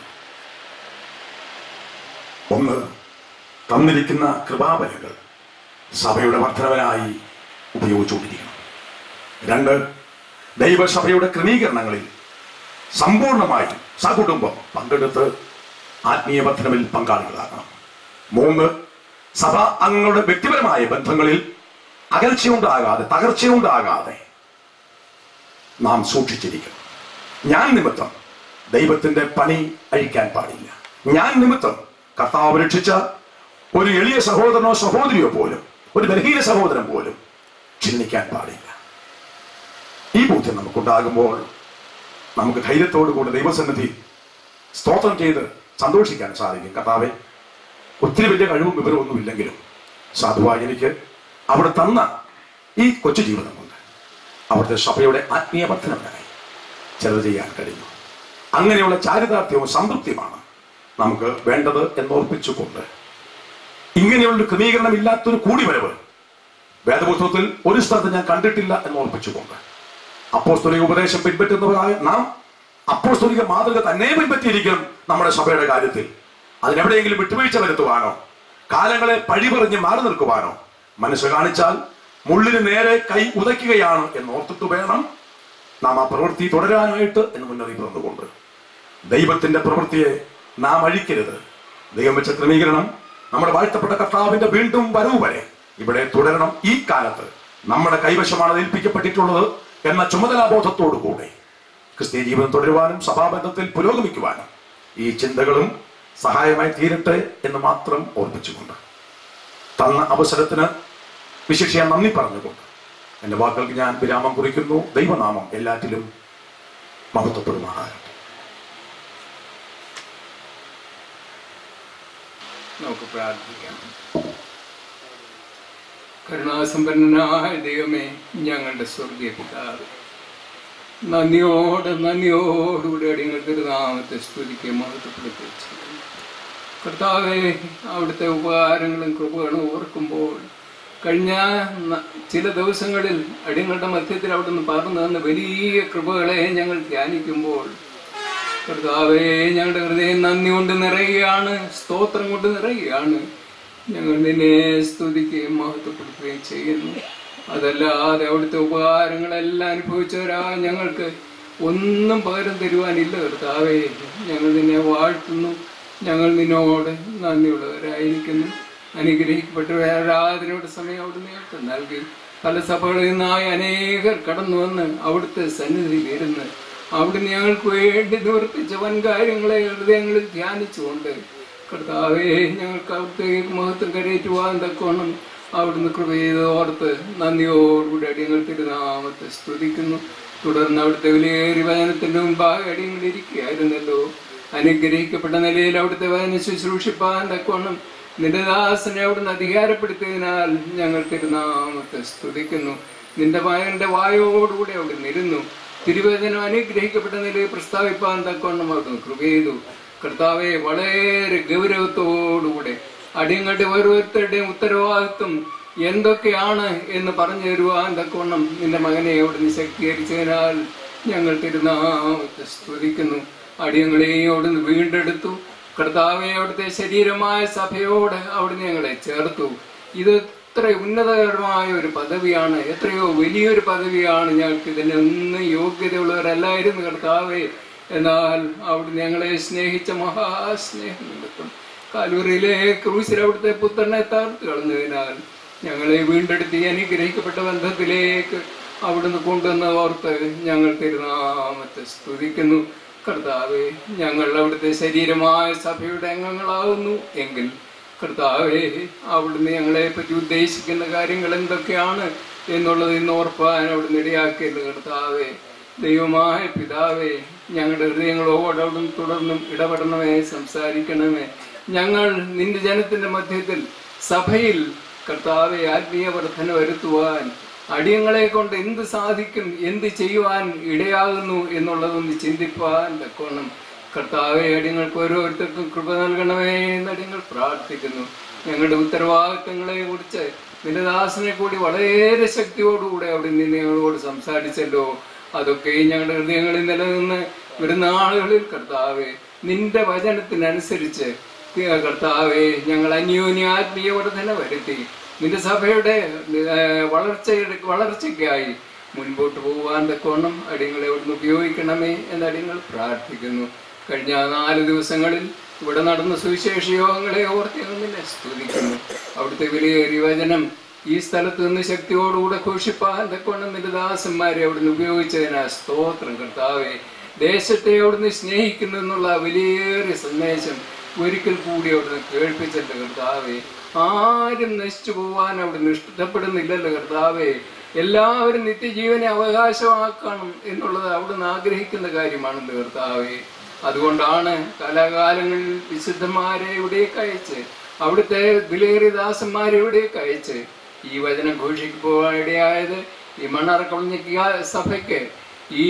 Speaker 2: ഒന്ന് തന്നിരിക്കുന്ന കൃപാബലങ്ങൾ സഭയുടെ വർധനവനായി ഉപയോഗിച്ചുകൊണ്ടിരിക്കണം രണ്ട് ദൈവസഭയുടെ ക്രമീകരണങ്ങളിൽ സമ്പൂർണമായി സകുടുംബം പങ്കെടുത്ത് ആത്മീയ വർധനവിൽ പങ്കാളികളാകണം മൂന്ന് സഭ അംഗങ്ങളുടെ വ്യക്തിപരമായ ബന്ധങ്ങളിൽ അകൽച്ചയുണ്ടാകാതെ തകർച്ചയുണ്ടാകാതെ നാം സൂക്ഷിച്ചിരിക്കണം ഞാൻ നിമിത്തം ദൈവത്തിന്റെ പണി അഴിക്കാൻ പാടില്ല ഞാൻ നിമിത്തം കർത്താവ് രക്ഷിച്ച ഒരു എളിയ സഹോദരനോ സഹോദരിയോ പോലും ഒരു ബലഹീന സഹോദരൻ പോലും ചിന്തിക്കാൻ പാടില്ല ഈ ബോധ്യം നമുക്കുണ്ടാകുമ്പോൾ നമുക്ക് ധൈര്യത്തോടു കൂടി ദൈവസന്നിധി സ്തോത്രം ചെയ്ത് സന്തോഷിക്കാൻ സാധിക്കും കർത്താവെ ഒത്തിരി വലിയ കഴിവും വിവരമൊന്നും ഇല്ലെങ്കിലും സാധുവായി എനിക്ക് അവിടെ തന്ന ഈ കൊച്ചു ജീവിതമുണ്ട് അവിടുത്തെ സഭയുടെ ആത്മീയ വർധനവിനായി ചിലത് ചെയ്യാൻ കഴിയുന്നു അങ്ങനെയുള്ള ചാരിതാർത്ഥ്യവും സംതൃപ്തിയുമാണ് നമുക്ക് വേണ്ടത് എന്നോർപ്പിച്ചുകൊണ്ട് ഇങ്ങനെയുള്ള ഒരു ക്രമീകരണം ഇല്ലാത്തൊരു കൂടിവരവ് വേദപുസ്തകത്തിൽ ഒരു സ്ഥലത്ത് ഞാൻ കണ്ടിട്ടില്ല എന്ന് ഓർപ്പിച്ചുകൊണ്ട് അപ്പോസ്തോലിക ഉപദേശം പിൻപറ്റുന്നവരായ നാം അപ്പോസ്തോലിക മാതൃക തന്നെ പിൻപറ്റിയിരിക്കണം നമ്മുടെ സഭയുടെ കാര്യത്തിൽ അതിനെവിടെയെങ്കിലും വിട്ടുവീഴ്ച വരുത്തുവാനോ കാലങ്ങളെ പഴി പറഞ്ഞ് മാറി നിൽക്കുവാനോ മനസ്സ് കാണിച്ചാൽ മുള്ളിന് നേരെ കൈ ഉതയ്ക്കുകയാണ് എന്ന് ഓർത്തിട്ട് വേണം നാം ആ പ്രവൃത്തി തുടരാനായിട്ട് എന്ന് മുന്നറിയിപ്പ് തന്നുകൊണ്ട് ദൈവത്തിന്റെ പ്രവൃത്തിയെ നാം അഴിക്കരുത് ദൈവം വെച്ച ക്രമീകരണം നമ്മുടെ വാഴ്ത്തപ്പെട്ട കർത്താവിന്റെ വീണ്ടും വരവ് വരെ ഇവിടെ തുടരണം ഈ കാലത്ത് നമ്മുടെ കൈവശമാണ് അത് ഏൽപ്പിക്കപ്പെട്ടിട്ടുള്ളത് എന്ന ചുമതലാബോധത്തോടു കൂടെ ക്രിസ്തീയ ജീവിതം തുടരുവാനും സഭാബന്ധത്തിൽ പുരോഗമിക്കുവാനും ഈ ചിന്തകളും സഹായമായി തീരട്ടെ എന്ന് മാത്രം ഓർമ്മിച്ചുകൊണ്ട് തന്ന അവസരത്തിന് വിശേഷിയ നന്ദി പറഞ്ഞുകൊണ്ട് എന്റെ വാക്കുകൾക്ക് ഞാൻ വിരാമം കുറിക്കുന്നു ദൈവനാമം എല്ലാറ്റിലും മഹത്വപ്പെടുമാറാകട്ടെ
Speaker 4: നമുക്ക് പ്രാർത്ഥിക്കാം കരുണാസമ്പന്നനായ ദൈവമേ ഞങ്ങളുടെ സ്വർഗീയ പിതാവ് നന്ദിയോടെ നന്ദിയോടുകൂടി അടിയങ്ങൾ തിരുനാമത്തെ സ്തുതിക്കുകയും മഹത്വപ്പെടുത്തുകയും ചെയ്യുന്നു കർത്താവെ അവിടുത്തെ ഉപകാരങ്ങളും കൃപകളും ഓർക്കുമ്പോൾ കഴിഞ്ഞ ന- ചില ദിവസങ്ങളിൽ അടിയങ്ങളുടെ മധ്യത്തിൽ അവിടുന്ന് പറഞ്ഞു തന്ന വലിയ കൃപകളെ ഞങ്ങൾ ധ്യാനിക്കുമ്പോൾ കർത്താവേ ഞങ്ങളുടെ ഹൃദയം നന്ദി കൊണ്ട് നിറയുകയാണ് സ്തോത്രം കൊണ്ട് നിറയുകയാണ് ഞങ്ങൾ നിന്നെ സ്തുതിക്കുകയും മഹത്വപ്പെടുത്തുകയും ചെയ്യുന്നു അതല്ലാതെ അവിടുത്തെ ഉപകാരങ്ങളെല്ലാം അനുഭവിച്ചവരാ ഞങ്ങൾക്ക് ഒന്നും പകരം തരുവാനില്ല കർത്താവേ ഞങ്ങൾ നിന്നെ വാഴ്ത്തുന്നു ഞങ്ങൾ നിന്നോട് നന്ദിയുള്ളവരായിരിക്കുന്നു അനുഗ്രഹിക്കപ്പെട്ട ആരാധനയുടെ സമയം അവിടുന്ന് ഞങ്ങൾക്ക് നൽകി പല സഭകളിൽ നിന്നായി അനേകർ കടന്നു വന്ന് അവിടുത്തെ സന്നിധിയിൽ ഇരുന്ന് അവിടുന്ന് ഞങ്ങൾക്ക് വേണ്ടി നിവർത്തിച്ച വൻകാര്യങ്ങളെ ഹൃദയങ്ങളിൽ ധ്യാനിച്ചുകൊണ്ട് കർത്താവേ ഞങ്ങൾക്ക് അവിടുത്തേക്ക് മഹത്വം കരയേറ്റുവാൻ തക്കോണം അവിടുന്ന് കൃപ ചെയ്ത് ഓർത്ത് നന്ദിയോടുകൂടി അടിയങ്ങൾ തിരുനാമത്തെ സ്തുതിക്കുന്നു തുടർന്ന് അവിടുത്തെ വിലയേറി വചനത്തിന്റെ മുമ്പാകെ അടിയങ്ങൾ ഇരിക്കുകയായിരുന്നല്ലോ അനുഗ്രഹിക്കപ്പെട്ട നിലയിൽ അവിടുത്തെ വചന ശുശ്രൂഷിപ്പാൻ തക്കോണം നിന്റെ ദാസനെ അവിടുന്ന് അധികാരപ്പെടുത്തിയതിനാൽ ഞങ്ങൾ തിരുനാമത്തെ സ്തുതിക്കുന്നു നിന്റെ മകന്റെ വായോടുകൂടി അവിടെ ഇരുന്നു തിരുവേദനം അനുഗ്രഹിക്കപ്പെട്ട നിലയിൽ പ്രസ്താവിപ്പാൻ തക്കവണ്ണം അവിടുന്ന് കൃപ ചെയ്തു കർത്താവെ വളരെ ഗൗരവത്തോടുകൂടെ അടിയങ്ങളുടെ ഓരോരുത്തരുടെയും ഉത്തരവാദിത്വം എന്തൊക്കെയാണ് എന്ന് പറഞ്ഞു തരുവാൻ തക്കവണ്ണം നിന്റെ മകനെ അവിടുന്ന് ശക്തീകരിച്ചതിനാൽ ഞങ്ങൾ തിരുനാമത്തെ സ്തുതിക്കുന്നു അടിയങ്ങളെയും അവിടുന്ന് വീണ്ടെടുത്തു കർത്താവെ അവിടുത്തെ ശരീരമായ സഭയോട് അവിടുന്ന് ഞങ്ങളെ ചേർത്തു ഇത് എത്ര ഉന്നതകരമായ ഒരു പദവിയാണ് എത്രയോ വലിയൊരു പദവിയാണ് ഞങ്ങൾക്ക് ഇതിനൊന്നും യോഗ്യതയുള്ളവരല്ലായിരുന്നു കർത്താവെ എന്നാൽ അവിടുന്ന് ഞങ്ങളെ സ്നേഹിച്ച മഹാസ്നേഹം നിമിത്തം കാലൂരിലെ ക്രൂസിൽ അവിടുത്തെ പുത്രനെ തകർത്ത് കളഞ്ഞതിനാൽ ഞങ്ങളെ വീണ്ടെടുത്ത് ഈ അനുഗ്രഹിക്കപ്പെട്ട ബന്ധത്തിലേക്ക് അവിടുന്ന് കൊണ്ടുവന്ന ഓർത്ത് ഞങ്ങൾ തിരുനാമത്തെ സ്തുതിക്കുന്നു കർത്താവെ ഞങ്ങൾ അവിടുത്തെ ശരീരമായ സഭയുടെ അംഗങ്ങളാവുന്നു എങ്കിൽ കർത്താവെ അവിടുന്ന് ഞങ്ങളെ പറ്റി ഉദ്ദേശിക്കുന്ന കാര്യങ്ങൾ എന്തൊക്കെയാണ് എന്നുള്ളത് ഇന്ന് ഓർപ്പാൻ അവിടുന്ന് ഇടയാക്കിയത് കർത്താവെ ദൈവമായ പിതാവേ ഞങ്ങളുടെ ഹൃദയങ്ങളോട് അവിടുന്ന് തുടർന്നും ഇടപെടണമേ സംസാരിക്കണമേ ഞങ്ങൾ നിന്റെ ജനത്തിന്റെ മധ്യത്തിൽ സഭയിൽ കർത്താവെ ആത്മീയ വർധന വരുത്തുവാൻ അടിയങ്ങളെ കൊണ്ട് എന്ത് സാധിക്കും എന്ത് ചെയ്യുവാൻ ഇടയാകുന്നു എന്നുള്ളതൊന്ന് ചിന്തിപ്പാൻ തക്കോണം കർത്താവെ അടിയങ്ങൾക്ക് ഓരോരുത്തർക്കും കൃപ നൽകണമേ എന്ന് അടിയങ്ങൾ പ്രാർത്ഥിക്കുന്നു ഞങ്ങളുടെ ഉത്തരവാദിത്തങ്ങളെ കുറിച്ച് നിന്റെ ദാസനെ കൂടി വളരെ ശക്തിയോടുകൂടെ അവിടെ നിന്ന് ഞങ്ങളോട് സംസാരിച്ചല്ലോ അതൊക്കെ ഞങ്ങളുടെ ഹൃദയങ്ങളിൽ നിലനിന്ന് വരുന്ന ആളുകളിൽ കർത്താവെ നിന്റെ വചനത്തിനനുസരിച്ച് കർത്താവെ ഞങ്ങൾ അന്യോന്യ ആത്മീയ വർധന വരുത്തി നിന്റെ സഭയുടെ ഏർ, വളർച്ചയുടെ വളർച്ചയ്ക്കായി മുൻപോട്ട് പോകുവാൻ തക്കോണം അടിയങ്ങളെ അവിടുന്ന് ഉപയോഗിക്കണമേ എന്ന് അടിയങ്ങൾ പ്രാർത്ഥിക്കുന്നു കഴിഞ്ഞ നാല് ദിവസങ്ങളിൽ ഇവിടെ നടന്ന സുവിശേഷ യോഗങ്ങളെ ഓർത്ത് ഞങ്ങൾ നിന്നെ സ്തുതിക്കുന്നു അവിടുത്തെ വിലയേറിയ വചനം ഈ സ്ഥലത്ത് നിന്ന് ശക്തിയോടുകൂടെ ഘോഷിപ്പാൻ തക്കോണം നിന്റെ ദാസന്മാരെ അവിടുന്ന് ഉപയോഗിച്ചതിനാ സ്തോത്രം കർത്താവെ ദേശത്തെ അവിടുന്ന് സ്നേഹിക്കുന്നു എന്നുള്ള വലിയേറിയ സന്ദേശം ഒരിക്കൽ കൂടി അവിടുന്ന് കേൾപ്പിച്ചല്ലോ കർത്താവെ ആരും നശിച്ചു പോവാൻ അവിടുന്ന് ഇഷ്ടപ്പെടുന്നില്ലല്ലോ കർത്താവെ എല്ലാവരും നിത്യജീവനെ അവകാശമാക്കണം എന്നുള്ളത് അവിടുന്ന് ആഗ്രഹിക്കുന്ന കാര്യമാണല്ലോ കർത്താവെ അതുകൊണ്ടാണ് കലാകാലങ്ങളിൽ വിശുദ്ധന്മാരെ ഇവിടേക്ക് അയച്ച് അവിടുത്തെ വിലയേറിയ ദാസന്മാരെ ഇവിടേക്ക് അയച്ച് ഈ വചനം ഘോഷിക്കുവാൻ ഇടയായത് ഈ മണ്ണറക്കൊള്ളിക്ക സഭയ്ക്ക് ഈ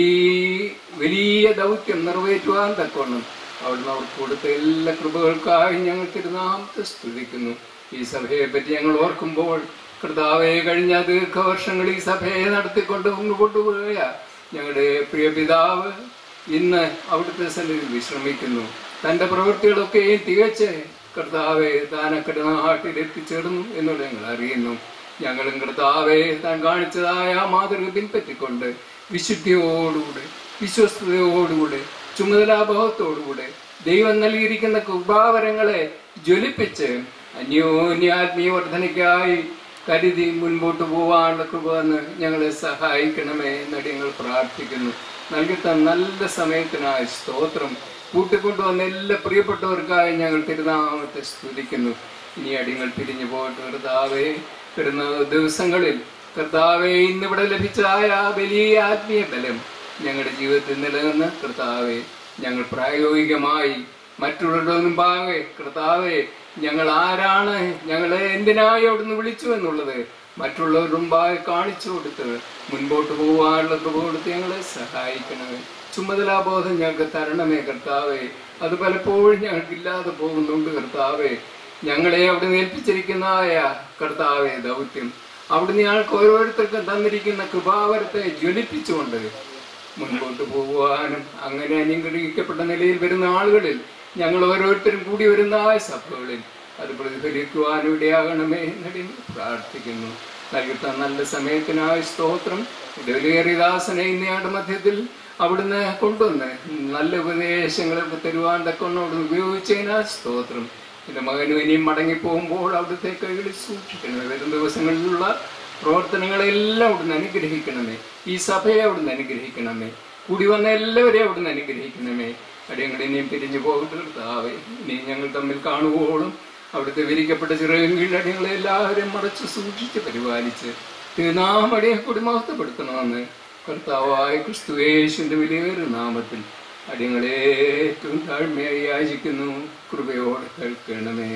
Speaker 4: വലിയ ദൗത്യം നിറവേറ്റുവാൻ തക്കവണ്ണം അവിടുന്ന് അവർക്ക് കൊടുത്ത എല്ലാ കൃപകൾക്കായി ഞങ്ങൾ തിരുനാമത്തെ സ്തുതിക്കുന്നു ഈ സഭയെ പറ്റി ഞങ്ങൾ ഓർക്കുമ്പോൾ കർത്താവെ കഴിഞ്ഞ ദീർഘവർഷങ്ങൾ ഈ സഭയെ നടത്തിക്കൊണ്ട് കൊണ്ടുപോയ ഞങ്ങളുടെ പ്രിയ പിതാവ് ഇന്ന് അവിടുത്തെ സന്നിധിയിൽ വിശ്രമിക്കുന്നു തന്റെ പ്രവൃത്തികളൊക്കെയും തികച്ച് കർത്താവെ താനക്കട നാട്ടിൽ എത്തിച്ചേർന്നു എന്നുള്ളത് ഞങ്ങൾ അറിയുന്നു ഞങ്ങളും കർത്താവെ താൻ കാണിച്ചതായ ആ മാതൃക പിൻപറ്റിക്കൊണ്ട് വിശുദ്ധിയോടുകൂടെ വിശ്വസ്തയോടുകൂടെ ചുമതലാഭാവത്തോടുകൂടെ ദൈവം നൽകിയിരിക്കുന്ന കൃപാവരങ്ങളെ ജ്വലിപ്പിച്ച് അന്യോന്യാത്മീയ വർധനയ്ക്കായി കരുതി മുൻപോട്ട് പോവാനുള്ള കൃപ എന്ന് ഞങ്ങളെ സഹായിക്കണമേ എന്നടി ഞങ്ങൾ പ്രാർത്ഥിക്കുന്നു നൽകിത്ത നല്ല സമയത്തിനായി സ്തോത്രം കൂട്ടിക്കൊണ്ടുവന്ന എല്ലാ പ്രിയപ്പെട്ടവർക്കായി ഞങ്ങൾ തിരുനാമത്തെ സ്തുതിക്കുന്നു ഇനി അടിങ്ങൾ പിരിഞ്ഞു പോയിട്ട് കർത്താവേ വരുന്ന ദിവസങ്ങളിൽ കർത്താവെ ഇന്നിവിടെ ലഭിച്ചതായ ആ വലിയ ആത്മീയ ബലം ഞങ്ങളുടെ ജീവിതത്തിൽ നിലനിന്ന് കർത്താവെ ഞങ്ങൾ പ്രായോഗികമായി മറ്റുള്ളവരുടെ മുമ്പാകെ കർത്താവെ ഞങ്ങൾ ആരാണ് ഞങ്ങളെ എന്തിനായി അവിടുന്ന് വിളിച്ചു എന്നുള്ളത് മറ്റുള്ളവരുടെ മുമ്പാകെ കാണിച്ചു കൊടുത്ത് മുൻപോട്ട് പോകാനുള്ള കൃപ കൊടുത്ത് ഞങ്ങളെ സഹായിക്കണമേ ചുമതലാബോധം ഞങ്ങൾക്ക് തരണമേ കർത്താവേ അത് പലപ്പോഴും ഞങ്ങൾക്കില്ലാതെ പോകുന്നുണ്ട് കർത്താവേ ഞങ്ങളെ അവിടെ ഏൽപ്പിച്ചിരിക്കുന്നതായ കർത്താവെ ദൗത്യം അവിടുന്ന് ഞങ്ങൾക്ക് ഓരോരുത്തർക്കും തന്നിരിക്കുന്ന കൃപാവരത്തെ ജ്വലിപ്പിച്ചുകൊണ്ട് മുൻപോട്ട് പോകുവാനും അങ്ങനെ അനുഗ്രഹിക്കപ്പെട്ട നിലയിൽ വരുന്ന ആളുകളിൽ ഞങ്ങൾ ഓരോരുത്തരും കൂടി വരുന്ന ആ സഭകളിൽ അത് പ്രതിഫലിക്കുവാനും ഇടയാകണമേ എന്നടി പ്രാർത്ഥിക്കുന്നു നൽകിത്ത നല്ല സമയത്തിനായ സ്തോത്രം ഡെലിയറിദാസനെ ഇന്നയാണ്ട് മധ്യത്തിൽ അവിടുന്ന് കൊണ്ടുവന്ന് നല്ല ഉപദേശങ്ങളൊക്കെ തരുവാൻ തക്കൊണ്ട് അവിടുന്ന് ഉപയോഗിച്ചതിനാ സ്തോത്രം എൻ്റെ മകനും ഇനിയും മടങ്ങിപ്പോകുമ്പോൾ അവിടുത്തെ കൈകളിൽ സൂക്ഷിക്കണമേ വരും ദിവസങ്ങളിലുള്ള പ്രവർത്തനങ്ങളെല്ലാം അവിടുന്ന് അനുഗ്രഹിക്കണമേ ഈ സഭയെ അവിടുന്ന് അനുഗ്രഹിക്കണമേ കൂടി വന്ന എല്ലാവരെയും അവിടുന്ന് അനുഗ്രഹിക്കണമേ അടിയങ്ങൾ ഇനിയും പിരിഞ്ഞു പോകട്ടെ കർത്താവേ ഇനി ഞങ്ങൾ തമ്മിൽ കാണുവോളും അവിടുത്തെ വിരിക്കപ്പെട്ട ചിറകും കീഴടികളെ എല്ലാവരെയും മറച്ച് സൂക്ഷിച്ച് പരിപാലിച്ച് തിരുനാമടിയെ കൂടി മഹത്വപ്പെടുത്തണമെന്ന് കർത്താവായ ക്രിസ്തുവേശുവിന്റെ വിലയേറിയ നാമത്തിൽ അടിയങ്ങളെ ഏറ്റവും താഴ്മയായി യാചിക്കുന്നു കൃപയോടെ കേൾക്കണമേ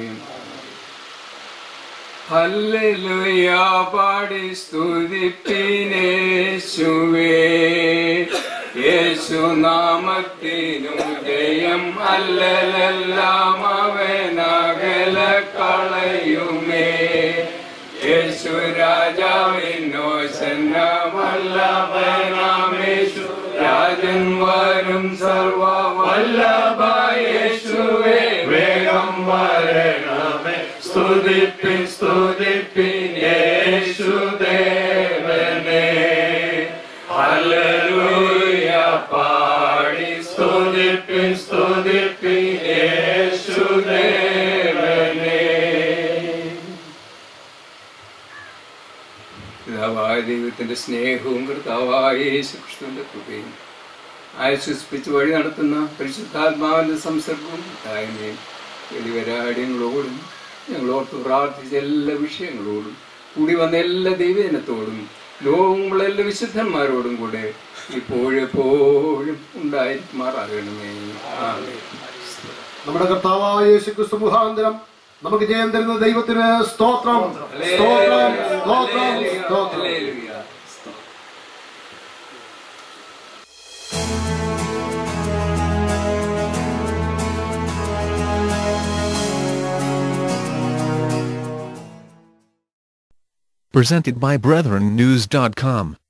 Speaker 4: ഹല്ലേലൂയ പാടി സ്തുതിപ്പിനേശുവേ യേശുനാമത്തിനു ജയം അല്ലലെല്ലാം അവനകല കളയുമേ യേശു രാജാവിനോ സന്നമല്ലവനാമേശു രാജൻ വരും സർവ വല്ലഭയേശുവേ വേഗം വരണമേ സ്തുതിപ്പിൻ സ്തുതിപ്പിൻ യേശുദേവനെ ഹല്ലേലൂയ പാടി സ്തുതിപ്പിൻ സ്തുതിപ്പിൻ യേശുദേവനെ പിതാവായ ദൈവത്തിന്റെ സ്നേഹവും കർത്താവായ യേശു ക്രിസ്തുവിന്റെ കൃപയും ആശ്വസിപ്പിച്ച് വഴി നടത്തുന്ന പരിശുദ്ധാത്മാവിന്റെ സംസർഗവും തായ്മയും വെളിവരാടിയങ്ങളോടും ഞങ്ങളോർത്ത് പ്രാർത്ഥിച്ച എല്ലാ വിഷയങ്ങളോടും കൂടി വന്ന എല്ലാ ദൈവജനത്തോടും ലോകമുള്ള എല്ലാ വിശുദ്ധന്മാരോടും കൂടെ ഇപ്പോഴെപ്പോഴും ഉണ്ടായിരിക്കുമാറാകണമേ ആമേൻ
Speaker 5: നമ്മുടെ കർത്താവായ യേശു ക്രിസ്തു മുഖാന്തരം നമുക്ക് ജയം തരുന്ന ദൈവത്തിന് സ്തോത്രം സ്തോത്രം സ്തോത്രം സ്തോത്രം
Speaker 4: ഹല്ലേലൂയ.
Speaker 6: Presented by BrethrenNews.com.